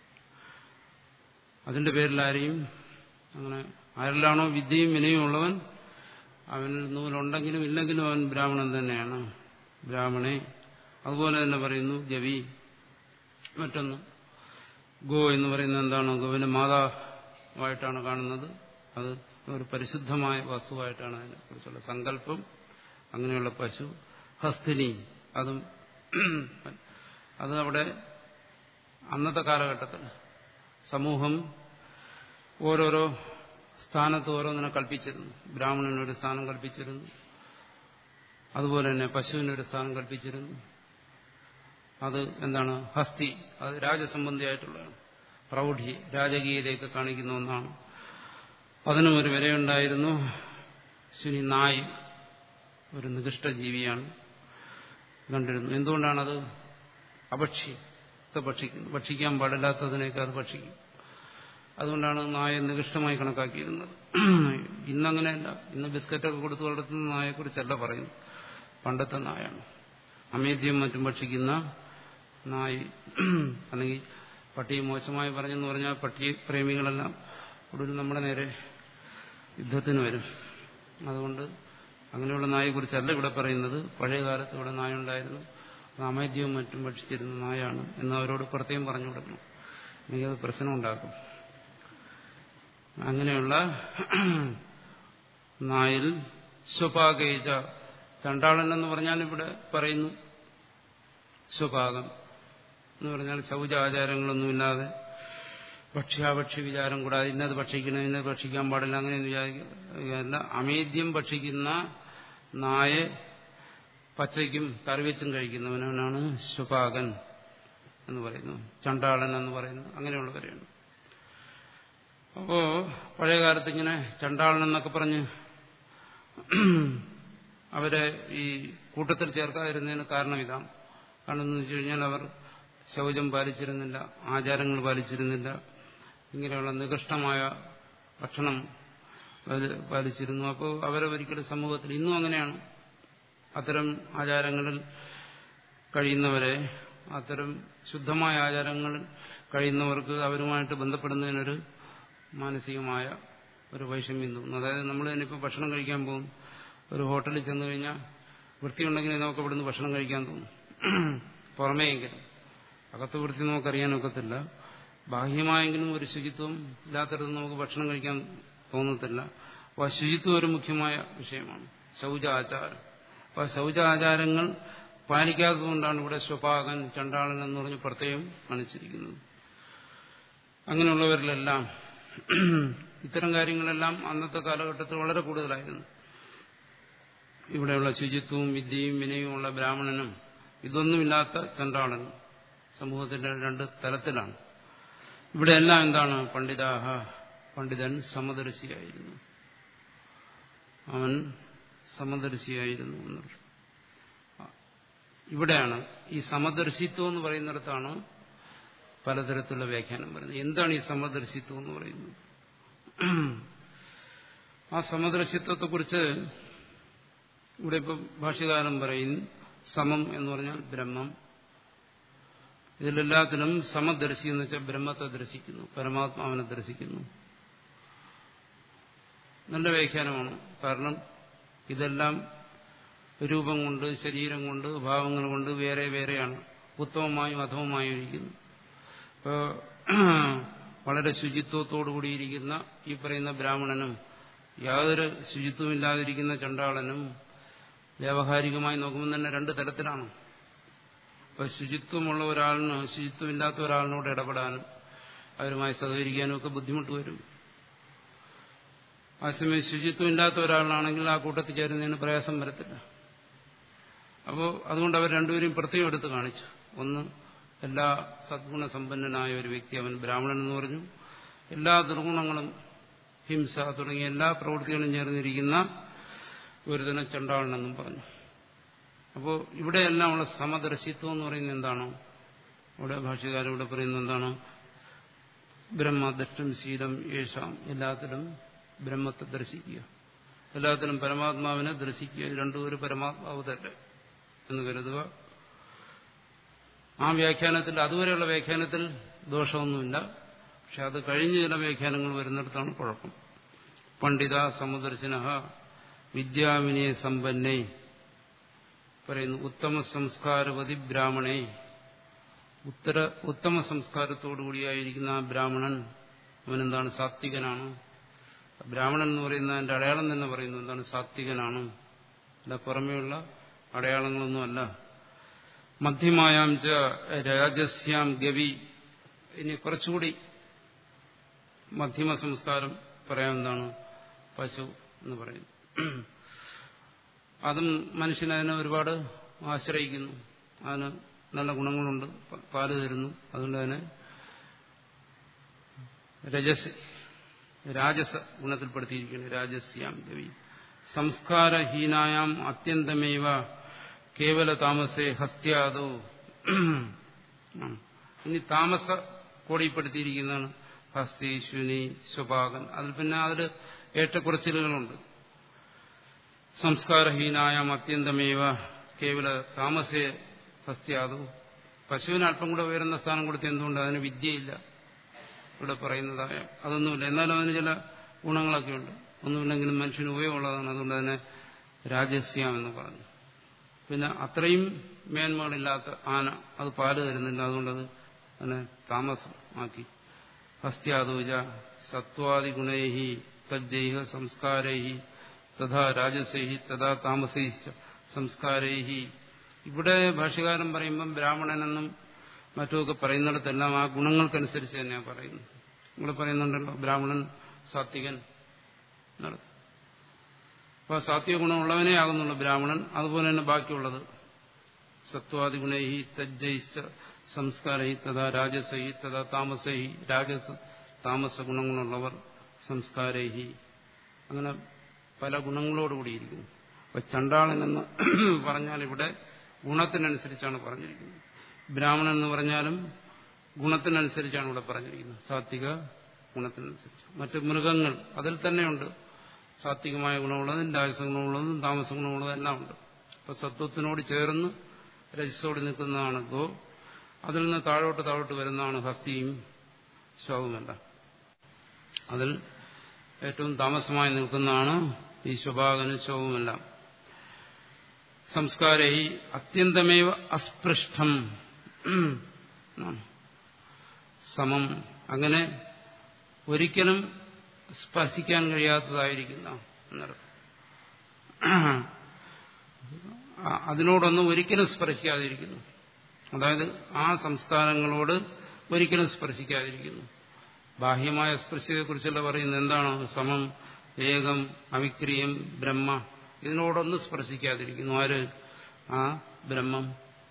അതിന്റെ പേരിൽ ആരെയും അങ്ങനെ ആരിലാണോ വിദ്യയും വിനയും ഉള്ളവൻ അവനിൽ നൂലുണ്ടെങ്കിലും ഇല്ലെങ്കിലും അവൻ ബ്രാഹ്മണൻ തന്നെയാണ് ബ്രാഹ്മണെ അതുപോലെ തന്നെ പറയുന്നു ഗവി മറ്റൊന്ന് ഗോ എന്ന് പറയുന്നത് എന്താണ് ഗോവിനെ മാതാവായിട്ടാണ് കാണുന്നത് അത് ഒരു പരിശുദ്ധമായ വസ്തുവായിട്ടാണ് അതിനെ കുറിച്ചുള്ള സങ്കല്പം അങ്ങനെയുള്ള പശു ഹസ്തിനി അതും അത് അവിടെ അന്നത്തെ കാലഘട്ടത്തിൽ സമൂഹം ഓരോരോ സ്ഥാനത്ത് ഓരോന്നിനെ കൽപ്പിച്ചിരുന്നു ബ്രാഹ്മണനൊരു സ്ഥാനം കൽപ്പിച്ചിരുന്നു അതുപോലെ തന്നെ പശുവിനൊരു സ്ഥാനം കൽപ്പിച്ചിരുന്നു അത് എന്താണ് ഹസ്തി അത് രാജസംബന്ധിയായിട്ടുള്ളതാണ് പ്രൗഢി രാജകീയതയൊക്കെ കാണിക്കുന്ന ഒന്നാണ് അതിനും ഒരു വിലയുണ്ടായിരുന്നു ശനി നായ് ഒരു നികൃഷ്ട ജീവിയാണ് കണ്ടിരുന്നു എന്തുകൊണ്ടാണത് അഭക്ഷി ഭക്ഷിക്കുന്നത് ഭക്ഷിക്കാൻ പാടില്ലാത്തതിനേക്ക് അത് ഭക്ഷിക്കും അതുകൊണ്ടാണ് നായ നികൃഷ്ടമായി കണക്കാക്കിയിരുന്നത് ഇന്നങ്ങനെയല്ല ഇന്ന് ബിസ്ക്കറ്റൊക്കെ കൊടുത്ത് വളർത്തുന്ന നായെക്കുറിച്ചല്ല പറയുന്നത് പണ്ടത്തെ നായാണ് അമേദ്യം മറ്റും ഭക്ഷിക്കുന്ന നായി അല്ലെങ്കിൽ പട്ടിയെ മോശമായി പറഞ്ഞെന്ന് പറഞ്ഞാൽ പട്ടി പ്രേമികളെല്ലാം ഒടുവിൽ നമ്മുടെ നേരെ യുദ്ധത്തിന് വരും അതുകൊണ്ട് അങ്ങനെയുള്ള നായെക്കുറിച്ചല്ല ഇവിടെ പറയുന്നത് പഴയ കാലത്ത് ഇവിടെ നായ ഉണ്ടായിരുന്നു അത് അമേദ്യവും മറ്റും ഭക്ഷിച്ചിരുന്ന നായാണ് എന്ന് അവരോട് പ്രത്യേകം പറഞ്ഞു കൊടുക്കണം അല്ലെങ്കിൽ അത് പ്രശ്നം ഉണ്ടാക്കും അങ്ങനെയുള്ള നായിൽ സ്വപാകേജ ചണ്ടാളൻ എന്ന് പറഞ്ഞാൽ ഇവിടെ പറയുന്നു സ്വപാകം എന്ന് പറഞ്ഞാൽ ശൗചാചാരങ്ങളൊന്നുമില്ലാതെ ഭക്ഷ്യാഭക്ഷ്യ വിചാരം കൂടാതെ ഇന്നത് ഭക്ഷിക്കണം ഇന്നത് ഭക്ഷിക്കാൻ പാടില്ല അങ്ങനെ വിചാരിക്കില്ല അമേദ്യം ഭക്ഷിക്കുന്ന നായെ പച്ചയ്ക്കും കറിവെച്ചും കഴിക്കുന്നവനാണ് ശുപാകൻ എന്ന് പറയുന്നു ചണ്ടാളൻ എന്ന് പറയുന്നു അങ്ങനെയുള്ളവരെയാണ് അപ്പോ പഴയ കാലത്ത് ഇങ്ങനെ ചണ്ടാളൻ എന്നൊക്കെ പറഞ്ഞ് അവരെ ഈ കൂട്ടത്തിൽ ചേർക്കാതിരുന്നതിന് കാരണം ഇതാണ് കാരണം എന്ന് വെച്ച് കഴിഞ്ഞാൽ അവർ ശൗചം പാലിച്ചിരുന്നില്ല ആചാരങ്ങൾ പാലിച്ചിരുന്നില്ല ഇങ്ങനെയുള്ള നികൃഷ്ടമായ ഭക്ഷണം അവർ പാലിച്ചിരുന്നു അപ്പോൾ അവരെ ഒരിക്കലും സമൂഹത്തിൽ ഇന്നും അങ്ങനെയാണ് അത്തരം ആചാരങ്ങളിൽ കഴിയുന്നവരെ അത്തരം ശുദ്ധമായ ആചാരങ്ങളിൽ കഴിയുന്നവർക്ക് അവരുമായിട്ട് ബന്ധപ്പെടുന്നതിനൊരു മാനസികമായ ഒരു വൈഷമ്യം തോന്നുന്നു അതായത് നമ്മൾ തന്നെ ഇപ്പോൾ ഭക്ഷണം കഴിക്കാൻ പോകും ഒരു ഹോട്ടലിൽ ചെന്ന് കഴിഞ്ഞാൽ വൃത്തിയുണ്ടെങ്കിൽ നമുക്ക് ഇവിടുന്ന് ഭക്ഷണം കഴിക്കാൻ തോന്നും പുറമേയെങ്കിലും അകത്ത് വൃത്തി നമുക്കറിയാനൊക്കത്തില്ല ബാഹ്യമായെങ്കിലും ഒരു ശുചിത്വം ഇല്ലാത്തടത്ത് നമുക്ക് ഭക്ഷണം കഴിക്കാൻ തോന്നത്തില്ല അപ്പോൾ ആ ശുചിത്വം ഒരു മുഖ്യമായ വിഷയമാണ് ശൗചാചാരം അപ്പോൾ ശൗചാചാരങ്ങൾ പാലിക്കാത്തതുകൊണ്ടാണ് ഇവിടെ സ്വപാകൻ ചണ്ടാളൻ എന്ന് പറഞ്ഞ് പ്രത്യേകം കാണിച്ചിരിക്കുന്നത് അങ്ങനെയുള്ളവരിലെല്ലാം ഇത്തരം കാര്യങ്ങളെല്ലാം അന്നത്തെ കാലഘട്ടത്തിൽ വളരെ കൂടുതലായിരുന്നു ഇവിടെയുള്ള ശുചിത്വവും വിദ്യയും വിനയവും ഉള്ള ബ്രാഹ്മണനും ഇതൊന്നുമില്ലാത്ത ചണ്ടാളനും സമൂഹത്തിന്റെ രണ്ട് തലത്തിലാണ് ഇവിടെയെല്ലാം എന്താണ് പണ്ഡിതാഹ പണ്ഡിതൻ സമദർശിയായിരുന്നു അവൻ സമദർശിയായിരുന്നു എന്നർത്ഥം ഇവിടെയാണ് ഈ സമദർശിത്വം എന്ന് പറയുന്നിടത്താണ് പലതരത്തിലുള്ള വ്യാഖ്യാനം പറയുന്നത് എന്താണ് ഈ സമദർശിത്വം എന്ന് പറയുന്നത് ആ സമദർശിത്വത്തെക്കുറിച്ച് ഇവിടെ ഇപ്പം ഭാഷ്യകാരൻ പറയും സമം എന്ന് പറഞ്ഞാൽ ബ്രഹ്മം ഇതിലെല്ലാത്തിനും സമദർശി എന്ന് വെച്ചാൽ ബ്രഹ്മത്തെ ദർശിക്കുന്നു പരമാത്മാവിനെ ദർശിക്കുന്നു നല്ല വ്യാഖ്യാനമാണ് കാരണം ഇതെല്ലാം രൂപം കൊണ്ട് ശരീരം കൊണ്ട് ഭാവങ്ങൾ കൊണ്ട് വേറെ വേറെയാണ് ഉത്തമമായും അധമമായും ഇരിക്കുന്നു ഇപ്പോൾ വളരെ ശുചിത്വത്തോടു കൂടിയിരിക്കുന്ന ഈ പറയുന്ന ബ്രാഹ്മണനും യാതൊരു ശുചിത്വമില്ലാതിരിക്കുന്ന ചണ്ടാളനും വ്യാവഹാരികമായി നോക്കുമ്പോൾ തന്നെ രണ്ട് തരത്തിലാണ് ഇപ്പൊ ശുചിത്വമുള്ള ഒരാളിന് ശുചിത്വമില്ലാത്ത ഒരാളിനോട് ഇടപെടാനും അവരുമായി സഹകരിക്കാനും ഒക്കെ ബുദ്ധിമുട്ട് വരും അതേസമയം ശുചിത്വമില്ലാത്ത ഒരാളാണെങ്കിൽ ആ കൂട്ടത്തിൽ ചേരുന്നതിന് പ്രയാസം വരത്തില്ല അപ്പോൾ അതുകൊണ്ട് അവർ രണ്ടുപേരും പ്രത്യേകം എടുത്ത് കാണിച്ചു ഒന്ന് എല്ലാ സദ്ഗുണസമ്പന്നനായ ഒരു വ്യക്തി അവൻ ബ്രാഹ്മണൻ എന്ന് പറഞ്ഞു എല്ലാ ദുർഗുണങ്ങളും ഹിംസ തുടങ്ങിയ എല്ലാ പ്രവൃത്തികളും ചേർന്നിരിക്കുന്ന ഒരുതരം ചണ്ടാളനെന്നും പറഞ്ഞു അപ്പോൾ ഇവിടെയെല്ലാമുള്ള സമദർശിത്വം എന്ന് പറയുന്നത് എന്താണോ ഇവിടെ ഭാഷ്യകാരൻ ഇവിടെ പറയുന്നത് എന്താണ് ബ്രഹ്മദൃഷ്ടം ശീലം യേശാം എല്ലാത്തിലും ബ്രഹ്മത്തെ ദർശിക്കുക എല്ലാത്തിലും പരമാത്മാവിനെ ദർശിക്കുക രണ്ടും ഒരു പരമാത്മാവ് തന്നെ എന്ന് കരുതുക ആ വ്യാഖ്യാനത്തിൽ അതുവരെയുള്ള വ്യാഖ്യാനത്തിൽ ദോഷമൊന്നുമില്ല പക്ഷെ അത് കഴിഞ്ഞ് ചില വ്യാഖ്യാനങ്ങൾ വരുന്നിടത്താണ് കുഴപ്പം പണ്ഡിത സമുദർശന വിദ്യാവിനയ സമ്പന്നേ പറയുന്നു ഉത്തമ സംസ്കാരവതി ബ്രാഹ്മണേ ഉത്തര ഉത്തമ സംസ്കാരത്തോടുകൂടിയായിരിക്കുന്ന ആ ബ്രാഹ്മണൻ അവനെന്താണ് സാത്വികനാണ് ബ്രാഹ്മണൻ എന്ന് പറയുന്ന അതിന്റെ അടയാളം തന്നെ പറയുന്നു എന്താണ് സാത്വികനാണ് അല്ല പുറമെയുള്ള അടയാളങ്ങളൊന്നുമല്ല മധ്യമായാം ച രാജസ്യാം ഗവി ഇനി കുറച്ചുകൂടി മധ്യമ സംസ്കാരം പറയാൻ എന്താണ് പശു എന്ന് പറയുന്നു അതും മനുഷ്യനതിനെ ഒരുപാട് ആശ്രയിക്കുന്നു അതിന് നല്ല ഗുണങ്ങളുണ്ട് പാല് തരുന്നു അതുകൊണ്ട് തന്നെ രജസ് രാജസ ഗുണത്തിൽപ്പെടുത്തിയിരിക്കുന്നു രാജസ്യാം ഗവി സംസ്കാരഹീനായാം അത്യന്തമേവ കേവല താമസേ ഹസ്ത്യാദോ ഇനി താമസ കോടിപ്പെടുത്തിയിരിക്കുന്നതാണ് ഹസ്തി ശുനി സ്വപാകൻ അതിൽ പിന്നെ അതിൽ ഏറ്റക്കുറച്ചിലുകളുണ്ട് സംസ്കാരഹീനായാം അത്യന്തമേവ കേവല താമസേ ഹസ്ത്യാദോ പശുവിന് അല്പം കൂടെ ഉയരുന്ന സ്ഥാനം കൊടുത്ത് എന്തുകൊണ്ട് അതിന് വിദ്യയില്ല ഇവിടെ പറയുന്നതായ അതൊന്നുമില്ല എന്നാലും അതിന് ചില ഗുണങ്ങളൊക്കെ ഉണ്ട് ഒന്നുമില്ലെങ്കിലും മനുഷ്യന് ഉപയോഗമുള്ളതാണ് അതുകൊണ്ട് തന്നെ രാജസ്യാം എന്ന് പറഞ്ഞു പിന്നെ അത്രയും മേന്മകളില്ലാത്ത ആന അത് പാല് തരുന്നില്ല അതുകൊണ്ടത് അതിനെ താമസമാക്കി ഹസ്ത്യാദൂജ സത്വാദി ഗുണൈഹി തജ്ജൈഹ സംസ്കാരൈഹി തഥാ രാജസൈഹി തഥാ താമസൈ സംസ്കാരൈഹി ഇവിടെ ഭാഷ്യകാരൻ പറയുമ്പം ബ്രാഹ്മണനെന്നും മറ്റുമൊക്കെ പറയുന്നിടത്തെല്ലാം ആ ഗുണങ്ങൾക്കനുസരിച്ച് തന്നെയാണ് പറയുന്നത് നിങ്ങൾ പറയുന്നുണ്ടല്ലോ ബ്രാഹ്മണൻ സാത്വികൻ നടത്തും അപ്പോൾ സാത്വിക ഗുണമുള്ളവനേ ആകുന്നുള്ളൂ ബ്രാഹ്മണൻ അതുപോലെ തന്നെ ബാക്കിയുള്ളത് സത്വാദി ഗുണൈഹി തജ്ജൈശ്ച സംസ്കാരഹി തഥാ രാജസഹി തഥാ താമസഹി രാജസ താമസ ഗുണങ്ങളുള്ളവർ സംസ്കാരഹി അങ്ങനെ പല ഗുണങ്ങളോടുകൂടിയിരിക്കുന്നു അപ്പൊ ചണ്ടാളൻ എന്ന് പറഞ്ഞാൽ ഇവിടെ ഗുണത്തിനനുസരിച്ചാണ് പറഞ്ഞിരിക്കുന്നത് ബ്രാഹ്മണൻ എന്ന് പറഞ്ഞാലും ഗുണത്തിനനുസരിച്ചാണ് ഇവിടെ പറഞ്ഞിരിക്കുന്നത് സാത്വിക ഗുണത്തിനനുസരിച്ച് മറ്റ് മൃഗങ്ങൾ അതിൽ തന്നെയുണ്ട് സാത്വികമായ ഗുണമുള്ളതും രാജസ ഗുണമുള്ളതും താമസ ഗുണമുള്ളതും എല്ലാം ഉണ്ട് അപ്പൊ സത്വത്തിനോട് ചേർന്ന് രജസോട് നിൽക്കുന്നതാണ് ഗോ അതിൽ നിന്ന് താഴോട്ട് താഴോട്ട് വരുന്നതാണ് ഹസ്തിയും ശോകമല്ല അതിൽ ഏറ്റവും താമസമായി നിൽക്കുന്നതാണ് ഈ ശുഭാകനും ശോകമെല്ലാം സംസ്കാരൈ അത്യന്തമേവ അസ്പൃഷ്ടം സമം അങ്ങനെ ഒരിക്കലും സ്പർശിക്കാൻ കഴിയാത്തതായിരിക്കുന്ന എന്നർത്ഥം അതിനോടൊന്നും ഒരിക്കലും സ്പർശിക്കാതിരിക്കുന്നു അതായത് ആ സംസ്കാരങ്ങളോട് ഒരിക്കലും സ്പർശിക്കാതിരിക്കുന്നു ബാഹ്യമായ സ്പർശത്തെക്കുറിച്ചുള്ള പറയുന്നത് എന്താണ് സമം ഏകം അവിക്രിയം ബ്രഹ്മ ഇതിനോടൊന്നും സ്പർശിക്കാതിരിക്കുന്നു ആര് ആ ബ്രഹ്മം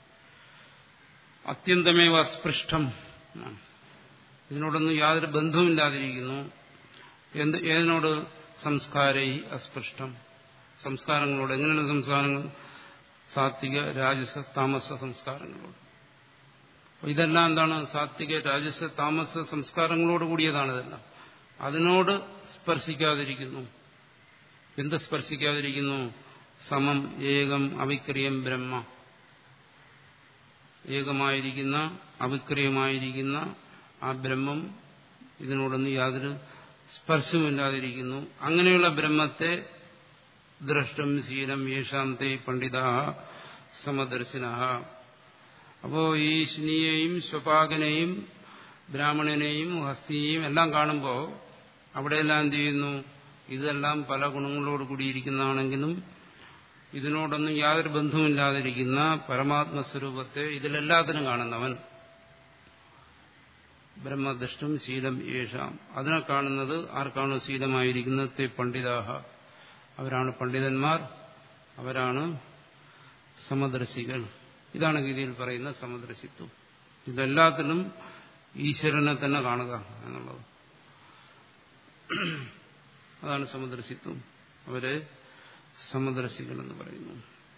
അത്യന്തമേവ അസ്പൃഷ്ടം ഇതിനോടൊന്നും യാതൊരു ബന്ധവുമില്ലാതിരിക്കുന്നു എന്ത് ഏതിനോട് സംസ്കാരൈ അസ്പൃഷ്ടം സംസ്കാരങ്ങളോട് എങ്ങനെയുള്ള സംസ്കാരങ്ങൾ സാത്വിക രാജസ താമസ സംസ്കാരങ്ങളോട് ഇതെല്ലാം എന്താണ് സാത്വിക രാജസ താമസ സംസ്കാരങ്ങളോട് കൂടിയതാണ് ഇതെല്ലാം അതിനോട് സ്പർശിക്കാതിരിക്കുന്നു എന്ത് സ്പർശിക്കാതിരിക്കുന്നു സമം ഏകം അവിക്രിയം ബ്രഹ്മ ഏകമായിരിക്കുന്ന അവിക്രിയമായിരിക്കുന്ന ആ ബ്രഹ്മം ഇതിനോടൊന്നും യാതൊരു സ്പർശമില്ലാതിരിക്കുന്നു അങ്ങനെയുള്ള ബ്രഹ്മത്തെ ദ്രഷ്ടം ശീലം യേശാന്തെ പണ്ഡിത സമദർശിന അപ്പോ ഈ ശിനിയെയും സ്വപാകനെയും ബ്രാഹ്മണനെയും ഹസ്തിയെയും എല്ലാം കാണുമ്പോൾ അവിടെയെല്ലാം എന്ത് ചെയ്യുന്നു ഇതെല്ലാം പല ഗുണങ്ങളോട് കൂടിയിരിക്കുന്നതാണെങ്കിലും ഇതിനോടൊന്നും യാതൊരു ബന്ധവുമില്ലാതിരിക്കുന്ന പരമാത്മസ്വരൂപത്തെ ഇതിലെല്ലാത്തിനും കാണുന്നവൻ ബ്രഹ്മദൃഷ്ടം ശീലം യേശാം അതിനെ കാണുന്നത് ആർക്കാണ് ശീലമായിരിക്കുന്നത് തേ പണ്ഡിതാഹ അവരാണ് പണ്ഡിതന്മാർ അവരാണ് സമദർശികൾ ഇതാണ് ഗീതയിൽ പറയുന്ന സമദർശിത്വം ഇതെല്ലാത്തിലും ഈശ്വരനെ തന്നെ കാണുക എന്നുള്ളത് അതാണ് സമദർശിത്വം അവരെ സമദർശികൾ എന്ന് പറയുന്നു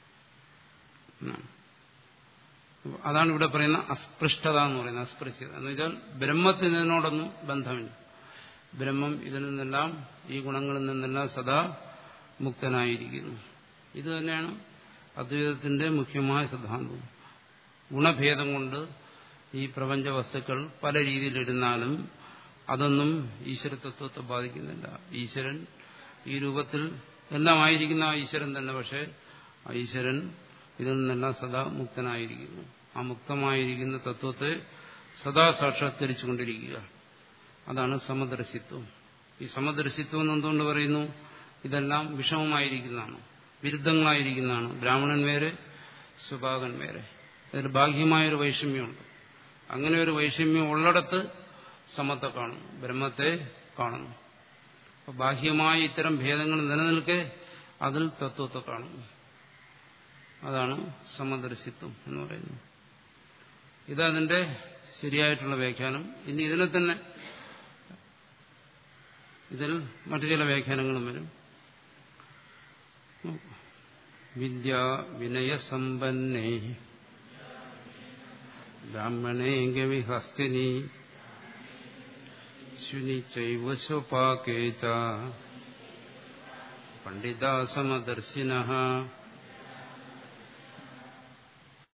അതാണ് ഇവിടെ പറയുന്ന അസ്പൃഷ്ടത എന്ന് പറയുന്നത് അസ്പൃശ്യത എന്ന് വെച്ചാൽ ബ്രഹ്മത്തിന് ഇതിനോടൊന്നും ബന്ധമില്ല ബ്രഹ്മം ഇതിൽ നിന്നെല്ലാം ഈ ഗുണങ്ങളിൽ നിന്നെല്ലാം സദാ മുക്തനായിരിക്കുന്നു ഇത് തന്നെയാണ് അദ്വൈതത്തിന്റെ മുഖ്യമായ സിദ്ധാന്തം ഗുണഭേദം കൊണ്ട് ഈ പ്രപഞ്ച വസ്തുക്കൾ പല രീതിയിലിരുന്നാലും അതൊന്നും ഈശ്വരതത്വത്തെ ബാധിക്കുന്നില്ല ഈശ്വരൻ ഈ രൂപത്തിൽ എല്ലാം ആയിരിക്കുന്ന ആ ഈശ്വരൻ തന്നെ പക്ഷേ ആ ഈശ്വരൻ ഇതിൽ നിന്നെല്ലാം സദാ മുക്തനായിരിക്കുന്നു ആ മുക്തമായിരിക്കുന്ന തത്വത്തെ സദാ സാക്ഷാത്കരിച്ചുകൊണ്ടിരിക്കുക അതാണ് സമദർശിത്വം ഈ സമദർശിത്വം എന്ന് എന്തുകൊണ്ട് പറയുന്നു ഇതെല്ലാം വിഷമമായിരിക്കുന്നതാണ് വിരുദ്ധങ്ങളായിരിക്കുന്നതാണ് ബ്രാഹ്മണൻ വേറെ സ്വഭാകൻ വേറെ അതിൽ ബാഹ്യമായൊരു വൈഷമ്യമുണ്ട് അങ്ങനെ ഒരു വൈഷമ്യം ഉള്ളിടത്ത് സമത്തെ കാണുന്നു ബ്രഹ്മത്തെ കാണുന്നു അപ്പൊ ബാഹ്യമായ ഇത്തരം ഭേദങ്ങൾ നിലനിൽക്കെ അതിൽ തത്വത്തെ കാണുന്നു അതാണ് സമദർശിത്വം എന്ന് പറയുന്നത് ഇതതിന്റെ ശരിയായിട്ടുള്ള വ്യാഖ്യാനം ഇനി ഇതിനെ തന്നെ ഇതിൽ മറ്റു ചില വ്യാഖ്യാനങ്ങളും വരും വിദ്യ വിനയസമ്പന്നേ ബ്രാഹ്മണേ ഗവിഹസ്തിനി ശുനി ചൈവ സ്വപാകേ ച പണ്ഡിതാ സമദർശിന